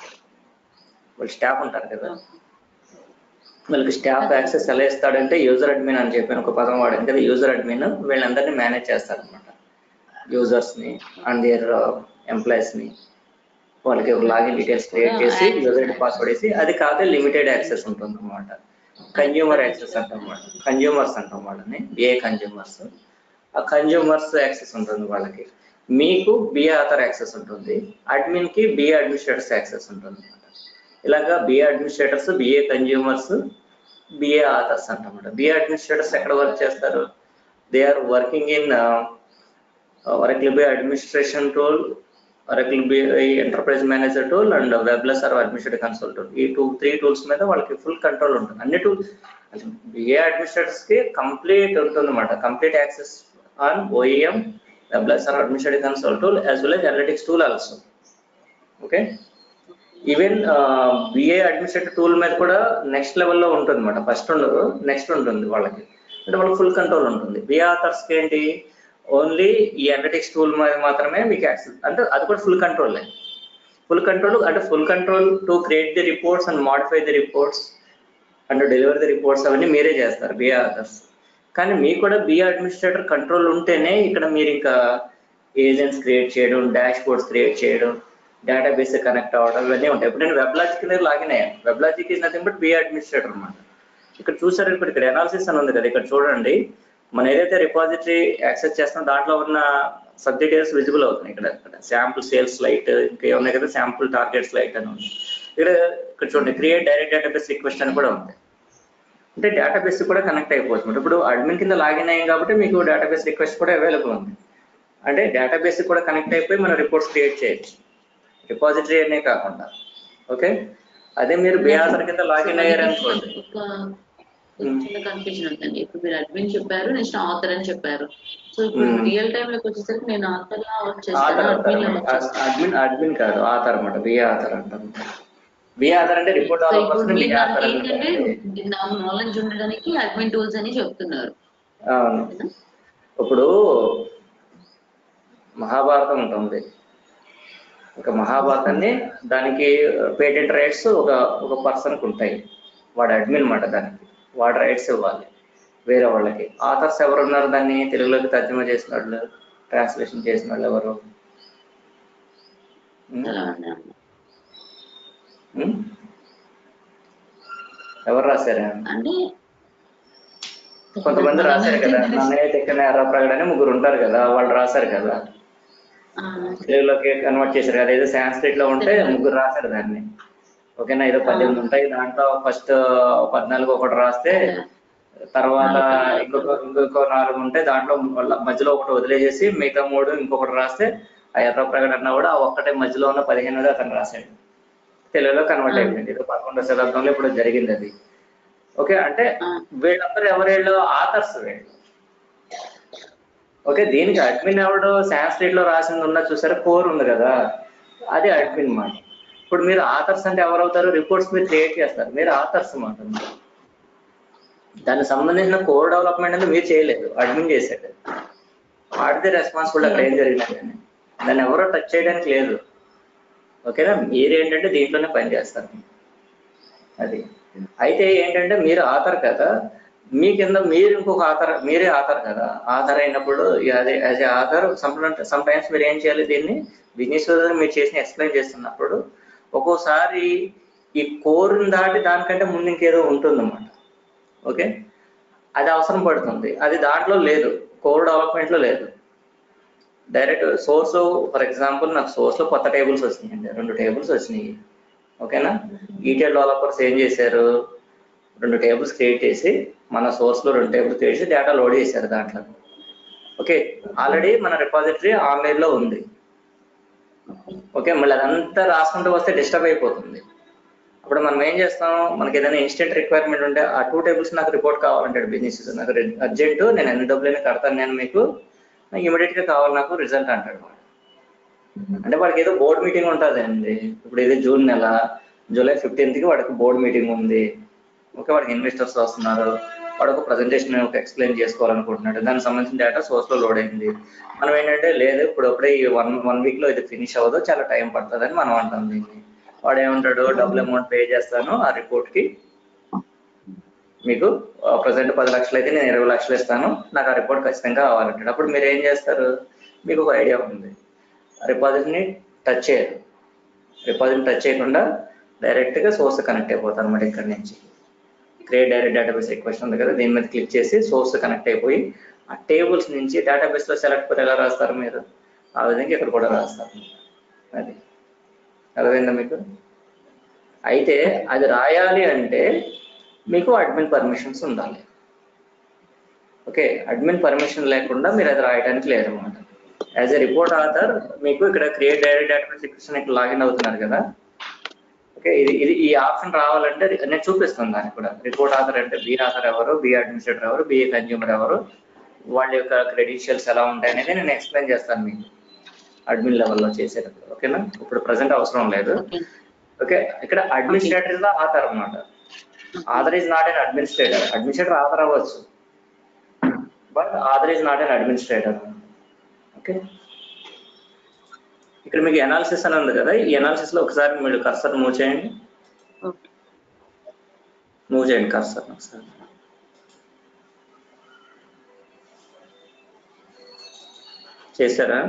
వాళ్ళ స్టాఫ్ ఉంటారు కదా వాళ్ళకి స్టాఫ్ యాక్సెస్ ఎలా ఇస్తాడంటే యూజర్ అడ్మిన్ అని చెప్పిన ఒక పదం వాడాను కదా యూజర్ అడ్మిన్ వీళ్ళందరినీ మేనేజ్ చేస్తారు అనమాట యూజర్స్ ని అండ్ దేర్ ఎంప్లాయీస్ ని వాళ్ళకి లాగిన్ డీటెయిల్స్ క్రియేట్ చేసి యూజర్ ఐడి పాస్వర్డ్ వేసి అది కాదు లిమిటెడ్ యాక్సెస్ ఉంటుంది అనమాట కన్జ్యూమర్ యాక్సెస్ అంటాం అన్నమాట కన్జ్యూమర్స్ అంటాం వాళ్ళని బిఏ కన్జ్యూమర్స్ ఆ కన్జ్యూమర్స్ యాక్సెస్ ఉంటుంది వాళ్ళకి మీకు బిఏ ఆథర్ యాక్సెస్ ఉంటుంది అడ్మిన్ కి బిఏ అడ్మినిస్ట్రేటర్స్ యాక్సెస్ ఉంటుంది అనమాట ఇలాగా BI administrators BI consumers BI authors అంటామాట బిఏ అడ్మినిస్ట్రేటర్స్ ఎక్కడ వర్క్ చేస్తారు they are working in Oracle BI administration tool, Oracle BI enterprise manager tool and webless or administrative console tool. ఈ two three tools మీద వాళ్ళకి full control ఉంటుంది అన్ని tools BI administrators కి complete ఉంటుంది అనమాట complete access on OEM WebLogic or administrative console tool as well as analytics tool also okay even BI administrative tool మీద కూడా నెక్స్ట్ లెవెల్లో ఉంటుంది అనమాట ఫస్ట్ ఉండదు నెక్స్ట్ ఉంటుంది వాళ్ళకి అంటే వాళ్ళకి ఫుల్ కంట్రోల్ ఉంటుంది బిఏ ఆథర్స్ కి ఏంటి ఓన్లీ ఈ అనలిటిక్స్ టూల్ మీద మాత్రమే మీకు యాక్సెస్ అంటే అది కూడా ఫుల్ కంట్రోల్ ఫుల్ కంట్రోల్ అంటే full control to create the reports and modify the reports and deliver the reports అవన్నీ మీరే చేస్తారు బిఏ ఆథర్స్ కానీ మీకు కూడా బిఏ అడ్మినిస్ట్రేటర్ కంట్రోల్ ఉంటేనే ఇక్కడ మీరు ఇంకా ఏజెంట్స్ క్రియేట్ చేయడం డాష్ బోర్డ్స్ క్రియేట్ చేయడం డేటాబేస్ కనెక్ట్ అవ్వడం ఇవన్నీ ఉంటాయి ఇప్పుడు నేను వెబ్లాజిక్ లాగిన్ అయ్యాను WebLogic is nothing but BI administrator అన్నమాట ఇక్కడ చూసారు ఇప్పుడు ఇక్కడ ఎనాలిసిస్ అని ఉంది కదా ఇక్కడ చూడండి మనం ఏదైతే రిపాజిటరీ యాక్సెస్ చేస్తాం దాంట్లో ఉన్న సబ్జెక్ట్ ఏరియాస్ విజిబుల్ అవుతున్నాయి ఇక్కడ శాంపుల్ సేల్స్ లైట్ ఇంకా ఏమున్నాయి కదా శాంపుల్ టార్గెట్స్ లైట్ అని ఉంది ఇక్కడ ఇక్కడ చూడండి క్రియేట్ డైరెక్ట్ డేటాబేస్ రిక్వెస్ట్ అని కూడా ఉంది అంటే డేటాబేస్ కూడా కనెక్ట్ అయిపోవచ్చు ఇప్పుడు అడ్మిన్ కింద లాగిన్ అయ్యాం కాబట్టి మీకు డేటాబేస్ రిక్వెస్ట్ కూడా అవైలబుల్ ఉంది అంటే డేటాబేస్ కూడా కనెక్ట్ అయిపోయి మనం రిపోర్ట్స్ క్రియేట్ చేయొచ్చు రిపాజిటరీ అనే కాకుండా ఓకే అదే మీరు బిఆర్ కింద లాగిన్ అయ్యారనుకోండి ఒక చిన్న కన్ఫ్యూజన్ ఉందండి ఇప్పుడు మీరు అడ్మిన్ చెప్పారు నెక్స్ట్ ఆథర్ అని చెప్పారు సో ఇప్పుడు Hmm. రియల్ టైమ్ లోకి వచ్చేసరికి నేను ఆథర్ లా వచ్చేస్తాను ఆధార్ అడ్మిన్ లా వచ్చేస్తాను అడ్మిన్ అడ్మిన్ కాదు ఆధార్ అనమాట బిఏ ఆధార్ అంటాం బిఏ ఆధార్ అంటే రిపోర్ట్ సో ఇప్పుడు డెవలపర్స్ మీరు బిఏ నాకు ఆధార్ ఏంటంటే అంటారు. నా నాలెడ్జ్ ఉండడానికి అడ్మిన్ టూల్స్ అని చెప్తున్నారు అవును ఇప్పుడు మహాభారతం ఉంటుంది ఒక మహాభారతాన్ని దానికి పేటెంట్ రైట్స్ ఒక ఒక పర్సన్కి ఉంటాయి వాడు అడ్మిన్ అన్నమాట దానికి వాడు రైట్స్ ఇవ్వాలి వేరే వాళ్ళకి ఆథర్స్ ఎవరు ఉన్నారు దాన్ని తెలుగులోకి తర్జుమా చేసిన వాళ్ళు ట్రాన్స్లేషన్ చేసిన వాళ్ళు ఎవరు ఉం? అలా ఉన్నాను ఉం? ఎవరు రాశారా అంటే కొంతమంది రాశారు కదా నన్నయ్య తెక్కన ఎర్ర ప్రగడని ముగ్గురు ఉంటారు కదా వాళ్ళు రాశారు కదా ఆ, తెలుగులోకి కన్వర్ట్ చేశారు కదా ఏదో సాంస్క్రిట్ లో ఉంటే ముగ్గురు రాశారు దాన్ని ఓకేనా ఏదో పద్దెనిమిది ఉంటాయి దాంట్లో ఫస్ట్ పద్నాలుగు ఒకటి రాస్తే తర్వాత ఇంకొక ఇంకొక నాలుగు ఉంటే దాంట్లో మళ్ళా మధ్యలో ఒకటి వదిలేసేసి మిగతా మూడు ఇంకొకటి రాస్తే ఆ ఎర్ర ప్రకటన కూడా ఆ ఒక్కటే మధ్యలో ఉన్న పదిహేను అతను రాశాడు తెలుగులో కన్వర్ట్ అయిపోయింది ఇది పదకొండవ శతాబ్దంలో ఇప్పుడు జరిగింది అది ఓకే అంటే ఆ. వీళ్ళందరూ ఎవరేళ్ళు ఆథర్స్ వీళ్ళు ఓకే దీనికి అడ్మిన్ ఎవడు సాంస్క్రిట్ లో రాసింది ఉన్న చూసారా కోర్ ఉంది కదా అది అడ్మిన్ మాట ఇప్పుడు మీరు ఆథర్స్ అంటే ఎవరు అవుతారు రిపోర్ట్స్ మీరు క్రియేట్ చేస్తారు మీరు ఆథర్స్ మాట దానికి సంబంధించిన కోర్ డెవలప్మెంట్ అనేది మీరు చేయలేదు అడ్మిన్ చేశాడు వాడితే రెస్పాన్సిబుల్ అక్కడ ఏం జరిగిందని దాన్ని ఎవరో టచ్ చేయడానికి లేదు ఓకేనా మీరు ఏంటంటే దీంట్లోనే పని చేస్తారు అది అయితే ఏంటంటే మీరు ఆధార్ కదా మీ కింద మీరు ఇంకొక ఆధార్ మీరే ఆధార్ కదా ఆధార్ అయినప్పుడు ఇక అదే as a author sometimes మీరు ఏం చేయాలి దీన్ని బిజినెస్ మీరు చేసిన ఎక్స్ప్లెయిన్ చేస్తున్నప్పుడు ఒక్కోసారి ఈ కోర్ని దాటి దానికంటే ముందు ఇంకేదో ఉంటుందన్నమాట ఓకే అది అవసరం పడుతుంది అది దాంట్లో లేదు కోర్ డెవలప్మెంట్ లో లేదు డైరెక్ట్ సోర్స్ ఫర్ ఎగ్జాంపుల్ నాకు సోర్స్ లో కొత్త టేబుల్స్ వచ్చినాయండి రెండు టేబుల్స్ వచ్చినాయి ఓకేనా ఈటీఎల్ డెవలపర్స్ ఏం చేశారు రెండు టేబుల్స్ క్రియేట్ చేసి మన సోర్స్ లో రెండు టేబుల్స్ క్రియేట్ చేసి డేటా లోడ్ చేశారు దాంట్లో ఓకే ఆల్రెడీ మన రిపాజిటరీ ఆన్లైన్ లో ఉంది ఓకే మళ్ళీ అదంతా రాసుకుంటూ వస్తే డిస్టర్బ్ అయిపోతుంది అప్పుడు మనం ఏం చేస్తాం మనకి ఏదైనా ఇన్స్టెంట్ రిక్వైర్మెంట్ ఉంటే ఆ టూ టేబుల్స్ నాకు రిపోర్ట్ కావాలంటాడు బిజినెస్ నాకు అర్జెంట్ నేను ఎన్ని డబ్బులైనా కడతాను నేను మీకు నాకు ఇమీడియట్ గా కావాలి నాకు రిజల్ట్ అంటాడు వాడు అంటే వాడికి ఏదో బోర్డు మీటింగ్ ఉంటుంది అండి ఇప్పుడు ఇది జూన్ నెల జూలై ఫిఫ్టీన్త్ కి వాడికి బోర్డు మీటింగ్ ఉంది ఓకే వాడికి ఇన్వెస్టర్స్ వస్తున్నారు వాడు ఒక ప్రజెంటేషన్ ఒక ఎక్స్ప్లెయిన్ చేసుకోవాలనుకుంటున్నాడు దానికి సంబంధించిన డేటా సోర్స్ లో లోడ్ అయింది మనం ఏంటంటే లేదు ఇప్పుడు అప్పుడే ఈ వన్ వన్ వీక్ లో ఇది ఫినిష్ అవ్వదు చాలా టైం పడుతుంది అని మనం అంటాం దీన్ని వాడు ఏమంటాడు డబుల్ అమౌంట్ పే చేస్తాను ఆ రిపోర్ట్ కి మీకు ప్రజెంట్ పది లక్షలు అయితే నేను ఇరవై లక్షలు ఇస్తాను నాకు ఆ రిపోర్ట్ ఖచ్చితంగా కావాలంటాడు అప్పుడు మీరు ఏం చేస్తారు మీకు ఒక ఐడియా ఉంది రిపాజిట్ ని టచ్ చేయరు రిపాజిట్ టచ్ చేయకుండా డైరెక్ట్ గా సోర్స్ కనెక్ట్ అయిపోతారు అనమాట ఇక్కడ నుంచి క్రియేట్ డైరెక్ట్ డేటాబేస్ రిక్వెస్ట్ ఉంది కదా దీని మీద క్లిక్ చేసి సోర్స్ కనెక్ట్ అయిపోయి ఆ టేబుల్స్ నుంచి డేటాబేస్ లో సెలెక్ట్ ఎలా రాస్తారు మీరు ఆ విధంగా ఇక్కడ కూడా రాస్తారు అది అర్థమైందా మీకు అయితే అది రాయాలి అంటే మీకు అడ్మిన్ పర్మిషన్స్ ఉండాలి ఓకే అడ్మిన్ పర్మిషన్ లేకుండా మీరు అది రాయడానికి లేదన్నమాట యాజ్ ఎ రిపోర్ట్ ఆథర్ మీకు ఇక్కడ క్రియేట్ డైరెక్ట్ డేటాబేస్ రిక్వెస్ట్ ఇక్కడ లాగిన్ అవుతున్నారు కదా ఓకే ఇది ఇది ఈ ఆప్షన్ రావాలంటే నేను చూపిస్తాను దానికి కూడా రిపోర్ట్ ఆథర్ అంటే బి ఆథర్ ఎవరు బి అడ్మినిస్ట్రేటర్ ఎవరు బిఏ కన్జ్యూమర్ ఎవరు వాళ్ళ యొక్క క్రెడెన్షియల్స్ ఎలా ఉంటాయి అనేది నేను ఎక్స్ప్లెయిన్ చేస్తాను మీకు అడ్మిన్ లెవెల్లో చేసేటప్పుడు ఓకేనా ఇప్పుడు ప్రజెంట్ అవసరం లేదు ఓకే ఓకే ఇక్కడ అడ్మినిస్ట్రేటర్ ఇస్ ద ఆథర్ అన్నమాట author is not an administrator administrator author అవ్వచ్చు but author is not an administrator okay ఇక్కడ మీకు ఎనాలిసిస్ అని ఉంది కదా ఈ ఎనాలిసిస్ లో ఒకసారి మీరు కర్సర్ మూవ్ చేయండి ఓకే మూవ్ చేయండి కర్సర్ ఒకసారి చేశారా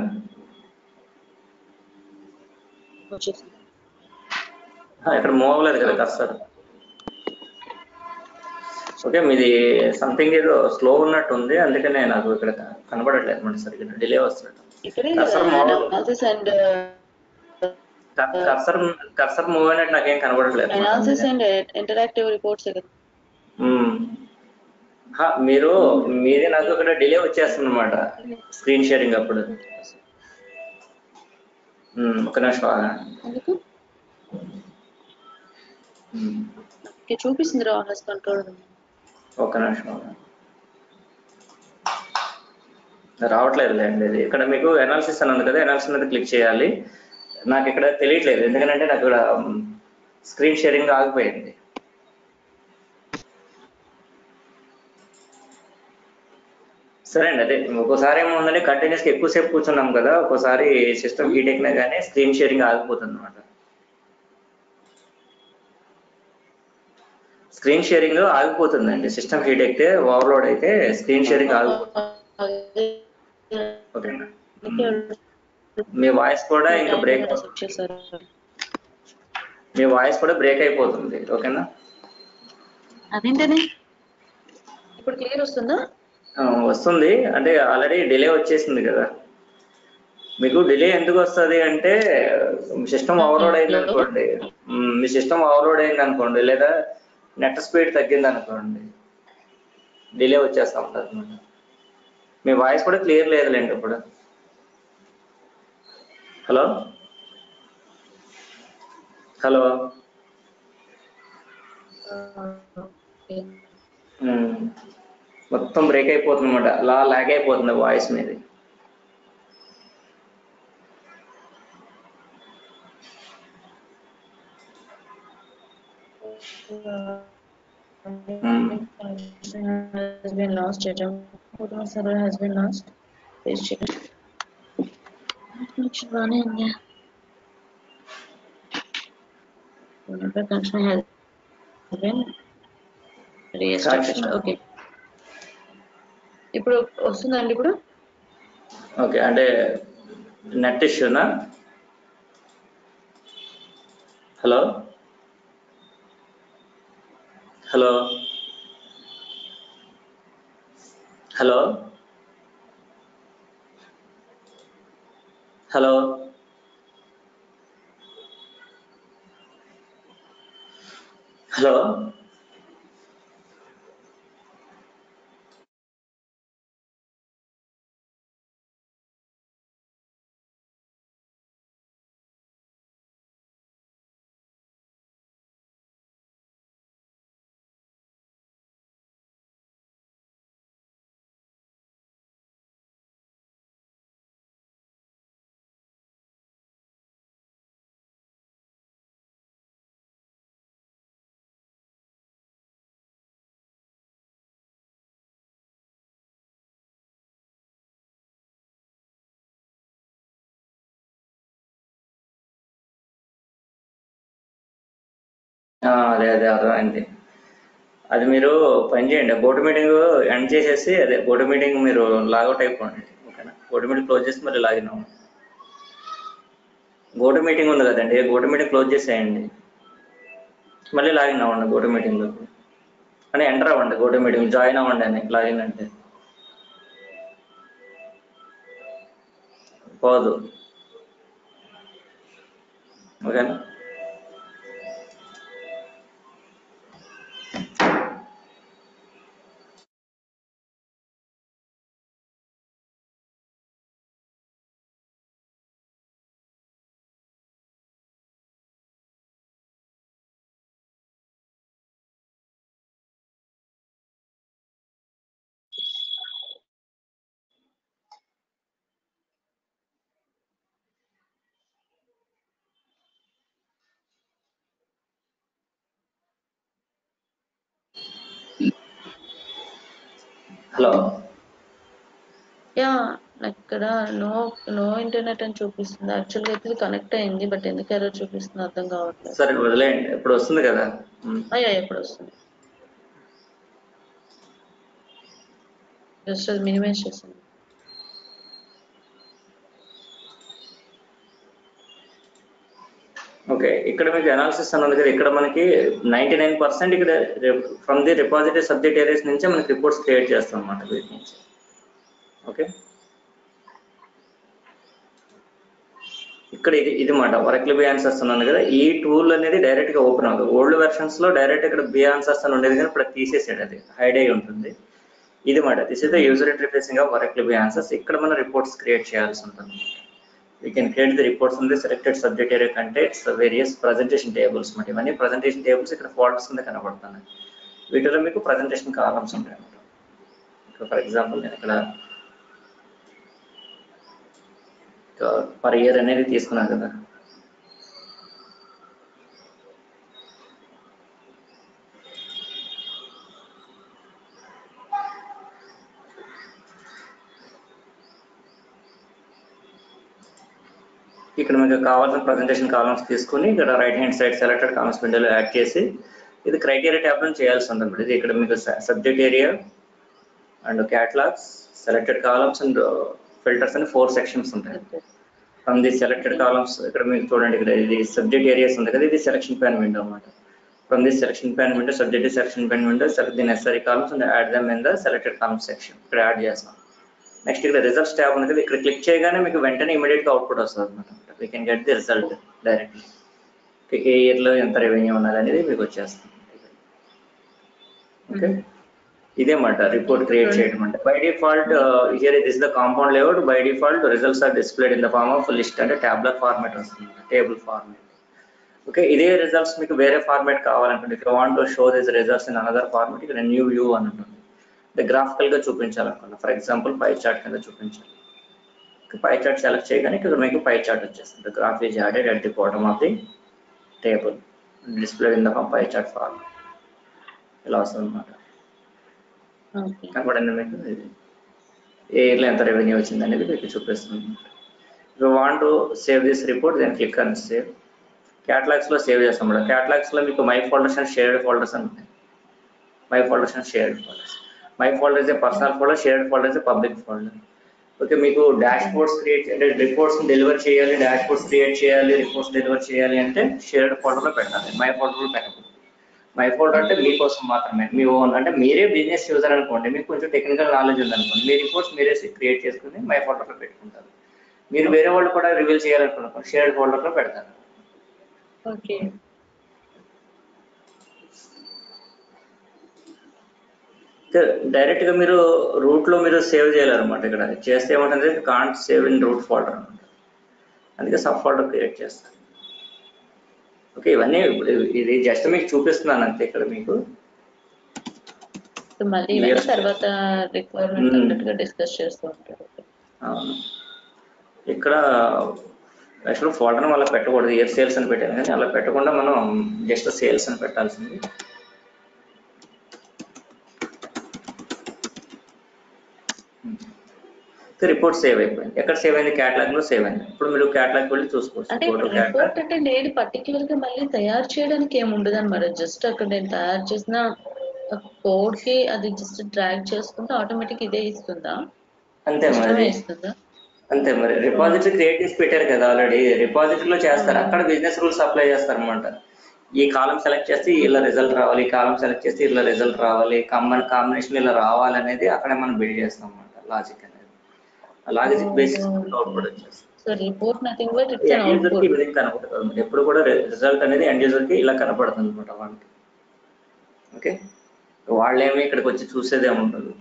వచ్చేసి ఆ, ఇక్కడ మూవ్ అవ్వలేదు కదా కర్సర్ ఓకే మీది సంథింగ్ ఏదో స్లో ఉన్నట్టు ఉంది అందుకనే నాకు ఇక్కడ కనబడట్లేదు మన సరిగ్గా డిలే వస్తున్నట్టు ఇక్కడే Cursor move అవ్వలేదు. Analysis and cursor cursor move అయినట్టు నాకేం కనబడట్లేదు అనాలిసిస్ అండ్ ఇంటరాక్టివ్ రిపోర్ట్స్ కదా మ్మ్. హా, మీరు మీది నాకు ఇక్కడ డిలే వచ్చేస్తుంది అనమాట స్క్రీన్ షేరింగ్ అప్పుడు మ్మ్, ఒక నిమిషం ఆగండి. ఎందుకు మ్మ్, ఓకే చూపిస్తుంది రా హెస్ కంట్రోల్ ఒక నిమిషం ఆగండి. రావట్లేదు లేండి ఇది ఇక్కడ మీకు అనాలిసిస్ అని ఉంది కదా అనాలిసిస్ మీద క్లిక్ చేయాలి నాకు ఇక్కడ తెలియట్లేదు ఎందుకంటే నాకు ఇక్కడ స్క్రీన్ షేరింగ్ ఆగిపోయింది సరే అండి అదే ఒక్కోసారి ఏముందంటే కంటిన్యూస్గా ఎక్కువసేపు కూర్చున్నాం కదా ఒక్కోసారి సిస్టమ్ హీట్ ఎక్కినా కానీ స్క్రీన్ షేరింగ్ ఆగిపోతుంది అనమాట స్క్రీన్ షేరింగ్ ఆగిపోతుందండి సిస్టమ్ హీట్ ఎక్కితే ఓవర్లోడ్ అయితే స్క్రీన్ షేరింగ్ ఆగిపోతుంది ఓకేనా మీ వాయిస్ కూడా ఇంకా బ్రేక్ చేశారు మీ వాయిస్ కూడా బ్రేక్ అయిపోతుంది ఓకేనా అదేంటని ఇప్పుడు క్లియర్ వస్తుందా ఆ, వస్తుంది అంటే ఆల్రెడీ డిలే వచ్చేసింది కదా మీకు డిలే ఎందుకు వస్తుంది అంటే సిస్టమ్ ఓవర్లోడ్ అయింది అనుకోండి మ్, మీ సిస్టమ్ ఓవర్లోడ్ అయింది అనుకోండి లేదా నెట్ స్పీడ్ తగ్గింది అనుకోండి డిలే వచ్చేస్తా ఉంటుంది అనమాట మీ వాయిస్ కూడా క్లియర్ లేదులేండి ఇప్పుడు హలో హలో మ్, మొత్తం బ్రేక్ అయిపోతుంది అనమాట అలా లాగ్ అయిపోతుంది వాయిస్ మీది has been lost data. Photo server has been lost. Please check it. Connection బాగానే ఉంది. Whenever connection has been reestablished. Okay. ఇప్పుడు వస్తుందండి ఇప్పుడు ఓకే అంటే నెట్ ఇష్యూనా hello hello hello hello hello ఆ, అదే అదే అర్థమైంది అది మీరు పని చేయండి బోర్డు మీటింగ్ ఎండ్ చేసేసి అదే బోర్డు మీటింగ్ మీరు లాగౌట్ అయిపోండి ఓకేనా బోర్డు మీటింగ్ క్లోజ్ చేసి మళ్ళీ లాగిన్ అవ్వండి బోర్డు మీటింగ్ ఉంది కదండి బోర్డు మీటింగ్ క్లోజ్ చేసేయండి మళ్ళీ లాగిన్ అవ్వండి బోర్డు మీటింగ్లోకి అని ఎంటర్ అవ్వండి బోర్డు మీటింగ్ జాయిన్ అవ్వండి అని లాగిన్ అంటే పోదు ఓకేనా హలో యా నాకు ఇక్కడ నో నో ఇంటర్నెట్ అని చూపిస్తుంది యాక్చువల్గా అయితే కనెక్ట్ అయింది బట్ ఎందుకు ఎర్రర్ చూపిస్తుంది అర్థం కావట్లేదు సరే వదిలేయండి ఇప్పుడు వస్తుంది కదా ఉమ్. అయ్యా ఎప్పుడు వస్తుంది జస్ట్ అది మినిమైజ్ చేసింది ఓకే ఇక్కడ మీకు అనాలిసిస్ అన్నది కదా ఇక్కడ మనకి నైంటీ నైన్ పర్సెంట్ ఇక్కడ from the repository subject areas నుంచే మనకి రిపోర్ట్స్ క్రియేట్ చేస్తాం అన్నమాట వీటి నుంచి ఓకే ఇక్కడ ఇది ఇది మాట వరక్లీ బి ఆన్సర్స్ ఉన్నాను కదా ఈ టూల్ అనేది డైరెక్ట్ గా ఓపెన్ అవుతుంది ఓల్డ్ వెర్షన్స్ లో డైరెక్ట్ ఇక్కడ బి ఆన్సర్స్ అని ఉండేది కానీ ఇప్పుడు అది తీసేసాడు అది హైడ్ అయి ఉంటుంది ఇది మాట this is the user interfacing of Oracle BI answers ఇక్కడ మనం రిపోర్ట్స్ క్రియేట్ చేయాల్సి ఉంటుంది we can create the reports ఉంది selected subject area contents various presentation tables మాట ఇవన్నీ ప్రజెంటేషన్ టేబుల్స్ ఇక్కడ ఫోల్డర్స్ కింద కనబడుతున్నాయి వీటిలో మీకు ప్రజెంటేషన్ కాలమ్స్ ఉంటాయి అన్నమాట ఇక్కడ ఫర్ ఎగ్జాంపుల్ నేను ఇక్కడ పర్ ఇయర్ అనేది తీసుకున్నాను కదా ఇక్కడ మీకు కావాల్సిన ప్రజెంటేషన్ కాలమ్స్ తీసుకుని ఇక్కడ right hand side selected columns విండోలో యాడ్ చేసి ఇది క్రైటీరియా ట్యాబ్ లో చేయాల్సి ఉంటుంది ఇది ఇక్కడ మీకు subject area and catalogs selected columns and filters అని ఫోర్ సెక్షన్స్ ఉంటాయి ఫ్రమ్ ది సెలెక్టెడ్ కాలమ్స్ ఇక్కడ మీకు చూడండి ఇక్కడ ఇది సబ్జెక్ట్ ఏరియాస్ ఉంది కదా ఇది సెలక్షన్ ప్యాన్ విండో అన్నమాట from the selection pane window subject selection pane window select the necessary columns and add them in the selected columns section ఇక్కడ యాడ్ చేస్తాం నెక్స్ట్ ఇక్కడ రిజల్ట్స్ ట్యాబ్ ఉంది కదా ఇక్కడ క్లిక్ చేయగానే మీకు వెంటనే ఇమీడియట్ గా అవుట్పుట్ వస్తుంది అనమాట we can get the result directly a year లో ఎంత రెవెన్యూ ఉన్నది అనేది మీకు వచ్చేస్తుంది ఓకే ఇదే మాట రిపోర్ట్ క్రియేట్ చేయడం అంటే by default here it is the compound layout by default results are displayed in the form of list అంటే ట్యాబ్లర్ ఫార్మాట్ వస్తుంది టేబుల్ ఫార్మాట్ ఓకే ఇదే రిజల్ట్స్ మీకు వేరే ఫార్మాట్ కావాలనుకుంటే if want to show this results in another format ఇక్కడ new view అని ఉంటుంది అంటే గ్రాఫికల్ గా చూపించాలనుకున్నా ఫర్ ఎగ్జాంపుల్ పై చార్ట్ కింద చూపించాలి పై చార్ట్ సెలెక్ట్ చేయగానే ఇక్కడ మీకు పై చార్ట్ వచ్చేస్తుంది graph is added at the bottom of the table display in the pie chart form ఇలా వస్తుంది అనమాట ఓకే కనపడింది మీకు ఇది ఏ ఇయర్లో ఎంత రెవెన్యూ వచ్చింది అనేది మీకు చూపిస్తుంది you want save this report then click అని సేవ్ క్యాటలాగ్స్ లో సేవ్ చేస్తాం మేడం క్యాటలాగ్స్ లో మీకు my folders and shared folders అని ఉంటాయి my folders and shared folders my folder is a personal folder shared folder is a public folder okay మీకు dashboards create అంటే reports deliver చేయాలి dashboards create చేయాలి reports deliver చేయాలి అంటే shared folder లో పెట్టాలి మై ఫోల్డర్ లో పెట్టకూడదు మై ఫోల్డర్ అంటే మీకోసం మాత్రమే మీ ఓన్ అంటే మీరే బిజినెస్ యూజర్ అనుకోండి మీకు కొంచెం టెక్నికల్ నాలెడ్జ్ ఉంది అనుకోండి మీ రిపోర్ట్స్ మీరే క్రియేట్ చేసుకుని మై ఫోల్డర్ లో పెట్టుకుంటారు మీరు వేరే వాళ్ళు కూడా రివీల్ చేయాలనుకున్నారు షేర్డ్ ఫోల్డర్ లో పెడతారు ఓకే డైరెక్ట్ గా మీరు రూట్ లో మీరు సేవ్ చేయాలన్నమాట ఇక్కడ చేస్తే ఏమంటుంది can't save in root folder అనమాట అందుకే సబ్ ఫోల్డర్ క్రియేట్ చేస్తాను ఓకే ఇవన్నీ ఇప్పుడు ఇది జస్ట్ మీకు చూపిస్తున్నాను అంతే ఇక్కడ మీకు సో మళ్ళీ ఇవన్నీ Yes. తర్వాత రిక్వైర్మెంట్ Hmm. తగ్గట్టుగా డిస్కస్ చేస్తూ ఉంటారు అవును ఇక్కడ యాక్చువల్ ఫోల్డర్ అలా పెట్టకూడదు ఇయర్ సేల్స్ అని పెట్టాను కానీ అలా పెట్టకుండా మనం జస్ట్ సేల్స్ అని పెట్టాల్సింది రిపోర్ట్ సేవ్ అయిపోయింది ఎక్కడ సేవ్ అయింది క్యాటలాగ్ లో సేవ్ అయింది ఇప్పుడు మీరు క్యాటలాగ్ వెళ్ళి చూసుకోవచ్చు అంటే ఫోటో ఇప్పుడు క్యాటలాగ్ రిపోర్ట్ అంటే నేను పర్టికులర్ గా మళ్ళీ తయారు చేయడానికి ఏమి ఉండదు అనమాట జస్ట్ అక్కడ నేను తయారు చేసిన కోడ్ కి అది జస్ట్ డ్రాగ్ చేసుకుంటే ఆటోమేటిక్ ఇదే ఇస్తుందా అంతే సిస్టమే మరి ఇస్తుందా అంతే మరి రిపాజిటరీ క్రియేట్ చేసి పెట్టారు కదా ఆల్రెడీ రిపాజిటరీలో చేస్తారు అక్కడ బిజినెస్ రూల్స్ అప్లై చేస్తారు అనమాట ఈ కాలం సెలెక్ట్ చేస్తే ఇలా రిజల్ట్ రావాలి ఈ కాలం సెలెక్ట్ చేస్తే ఇలా రిజల్ట్ రావాలి కాంబన్ కాంబినేషన్ ఇలా రావాలి అనేది అక్కడే మనం బిల్డ్ చేస్తాం అనమాట లాజిక్ అనేది ఆ లాజిక్ బేసిస్ అవుట్పుట్ వచ్చేస్తుంది so report nothing but it's an end user కి అవుట్పుట్ ఈ విధంగా కనపడుతుంది ఎప్పుడు కూడా రిజల్ట్ అనేది ఎండ్ యూజర్ కి ఇలా కనపడుతుంది అనమాట వాళ్ళకి ఓకే వాళ్ళేమి ఇక్కడికి వచ్చి చూసేది ఏమి ఉండదు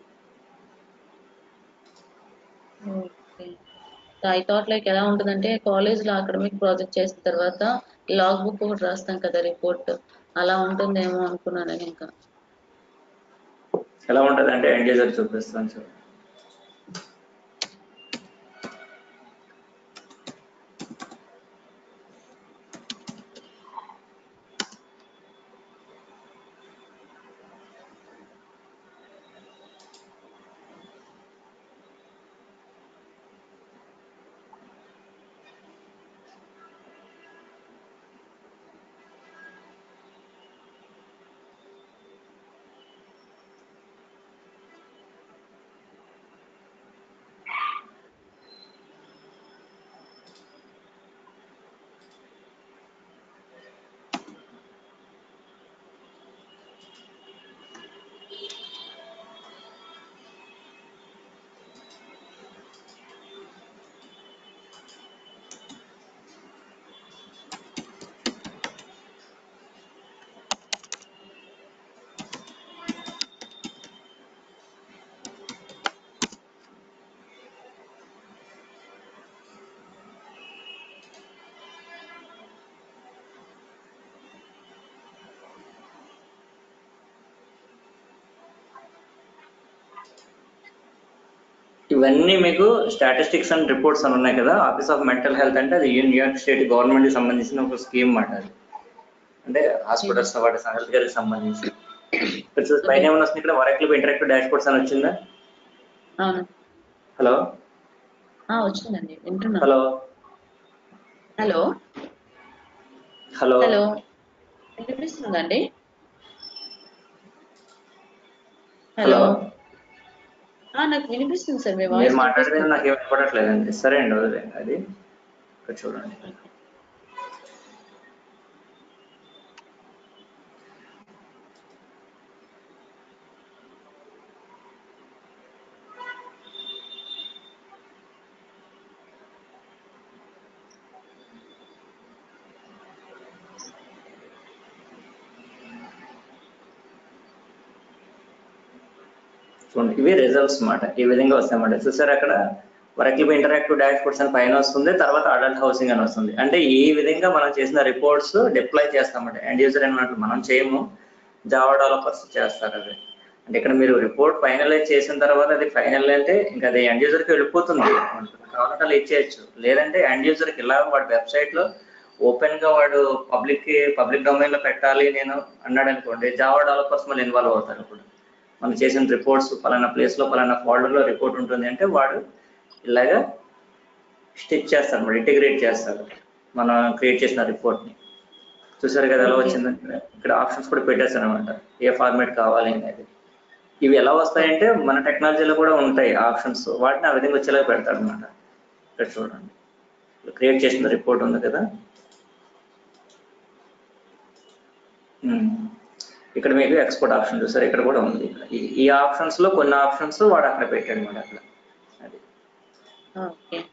ఐ థాట్ లైక్ ఎలా ఉంటుందంటే కాలేజ్ లో అకాడమిక్ ప్రాజెక్ట్ చేసిన తర్వాత లాగ్ బుక్ ఒకటి రాస్తాం కదా రిపోర్ట్ అలా ఉంటుందేమో అనుకున్నాను నేను ఇంకా ఎలా ఉంటుంది అంటే ఎండ్ యూజర్ చూపిస్తాను సార్ ఇవన్నీ మీకు స్టాటిస్టిక్స్ అండ్ రిపోర్ట్స్ అని ఉన్నాయి కదా ఆఫీస్ ఆఫ్ మెంటల్ హెల్త్ అంటే అది న్యూయార్క్ స్టేట్ గవర్నమెంట్ కి సంబంధించిన ఒక స్కీమ్ మాట అది అంటే హాస్పిటల్స్ వాటి హెల్త్ కేర్ కి సంబంధించి ఇక్కడ చూసి పైన ఏమైనా వస్తుంది ఇక్కడ వరక్లు ఇంటరాక్టివ్ డాష్ బోర్డ్స్ అని వచ్చిందా అవును హలో ఆ, వచ్చిందండి వింటున్నా హలో హలో హలో హలో వినిపిస్తుందండి హలో హలో ఆ, నాకు వినిపిస్తుంది సార్ మీ మీరు వాయిస్ మాట్లాడితే నాకు ఏం వినపడట్లేదండి సరే అండి వదిలేండి అది ఇక్కడ చూడండి చూడండి ఇవి రిజల్ట్స్ అన్నమాట ఈ విధంగా వస్తాయన్నమాట చూసారు అక్కడ వరకి ఇంటరాక్టివ్ డాష్ బోర్డ్స్ అని పైన వస్తుంది తర్వాత అడల్ట్ హౌసింగ్ అని వస్తుంది అంటే ఈ విధంగా మనం చేసిన రిపోర్ట్స్ డిప్లాయ్ చేస్తామంట ఎండ్ యూజర్ అన్నమాట మనం చేయము జావా డెవలపర్స్ చేస్తారు అది అంటే ఇక్కడ మీరు రిపోర్ట్ ఫైనలైజ్ చేసిన తర్వాత అది ఫైనల్ అంటే ఇంకా అది ఎండ్ యూజర్కి వెళ్ళిపోతుంది కావాలంటే అలా ఇచ్చేయచ్చు లేదంటే ఎండ్ యూజర్కి ఇలా వాడి వెబ్సైట్ లో ఓపెన్ గా వాడు పబ్లిక్ పబ్లిక్ డొమైన్ లో పెట్టాలి నేను అన్నాడు అనుకోండి జావా డెవలపర్స్ మళ్ళీ ఇన్వాల్వ్ అవుతారు ఇప్పుడు మనం చేసిన రిపోర్ట్స్ పలానా ప్లేస్ లో పలానా ఫోల్డర్ లో రిపోర్ట్ ఉంటుంది అంటే వాడు ఇలాగా స్టిచ్ చేస్తాడు అనమాట ఇంటిగ్రేట్ చేస్తాడు మనం క్రియేట్ చేసిన రిపోర్ట్ ని చూసారు కదా ఎలా Okay. వచ్చిందంటే ఇక్కడ ఆప్షన్స్ కూడా పెట్టేస్తాను అనమాట ఏ ఫార్మేట్ కావాలి అనేది ఇవి ఎలా వస్తాయంటే మన టెక్నాలజీలో కూడా ఉంటాయి ఆప్షన్స్ వాటిని ఆ విధంగా వచ్చేలా పెడతాడు అనమాట ఇక్కడ చూడండి క్రియేట్ చేసిన రిపోర్ట్ ఉంది కదా ఉమ్. ఇక్కడ మీకు ఎక్స్పోర్ట్ ఆప్షన్ చూసారు ఇక్కడ కూడా ఉంది ఈ- ఈ ఆప్షన్స్ లో కొన్ని ఆప్షన్స్ వాడు అక్కడ పెట్టాడు అనమాట అక్కడ అది ఓకే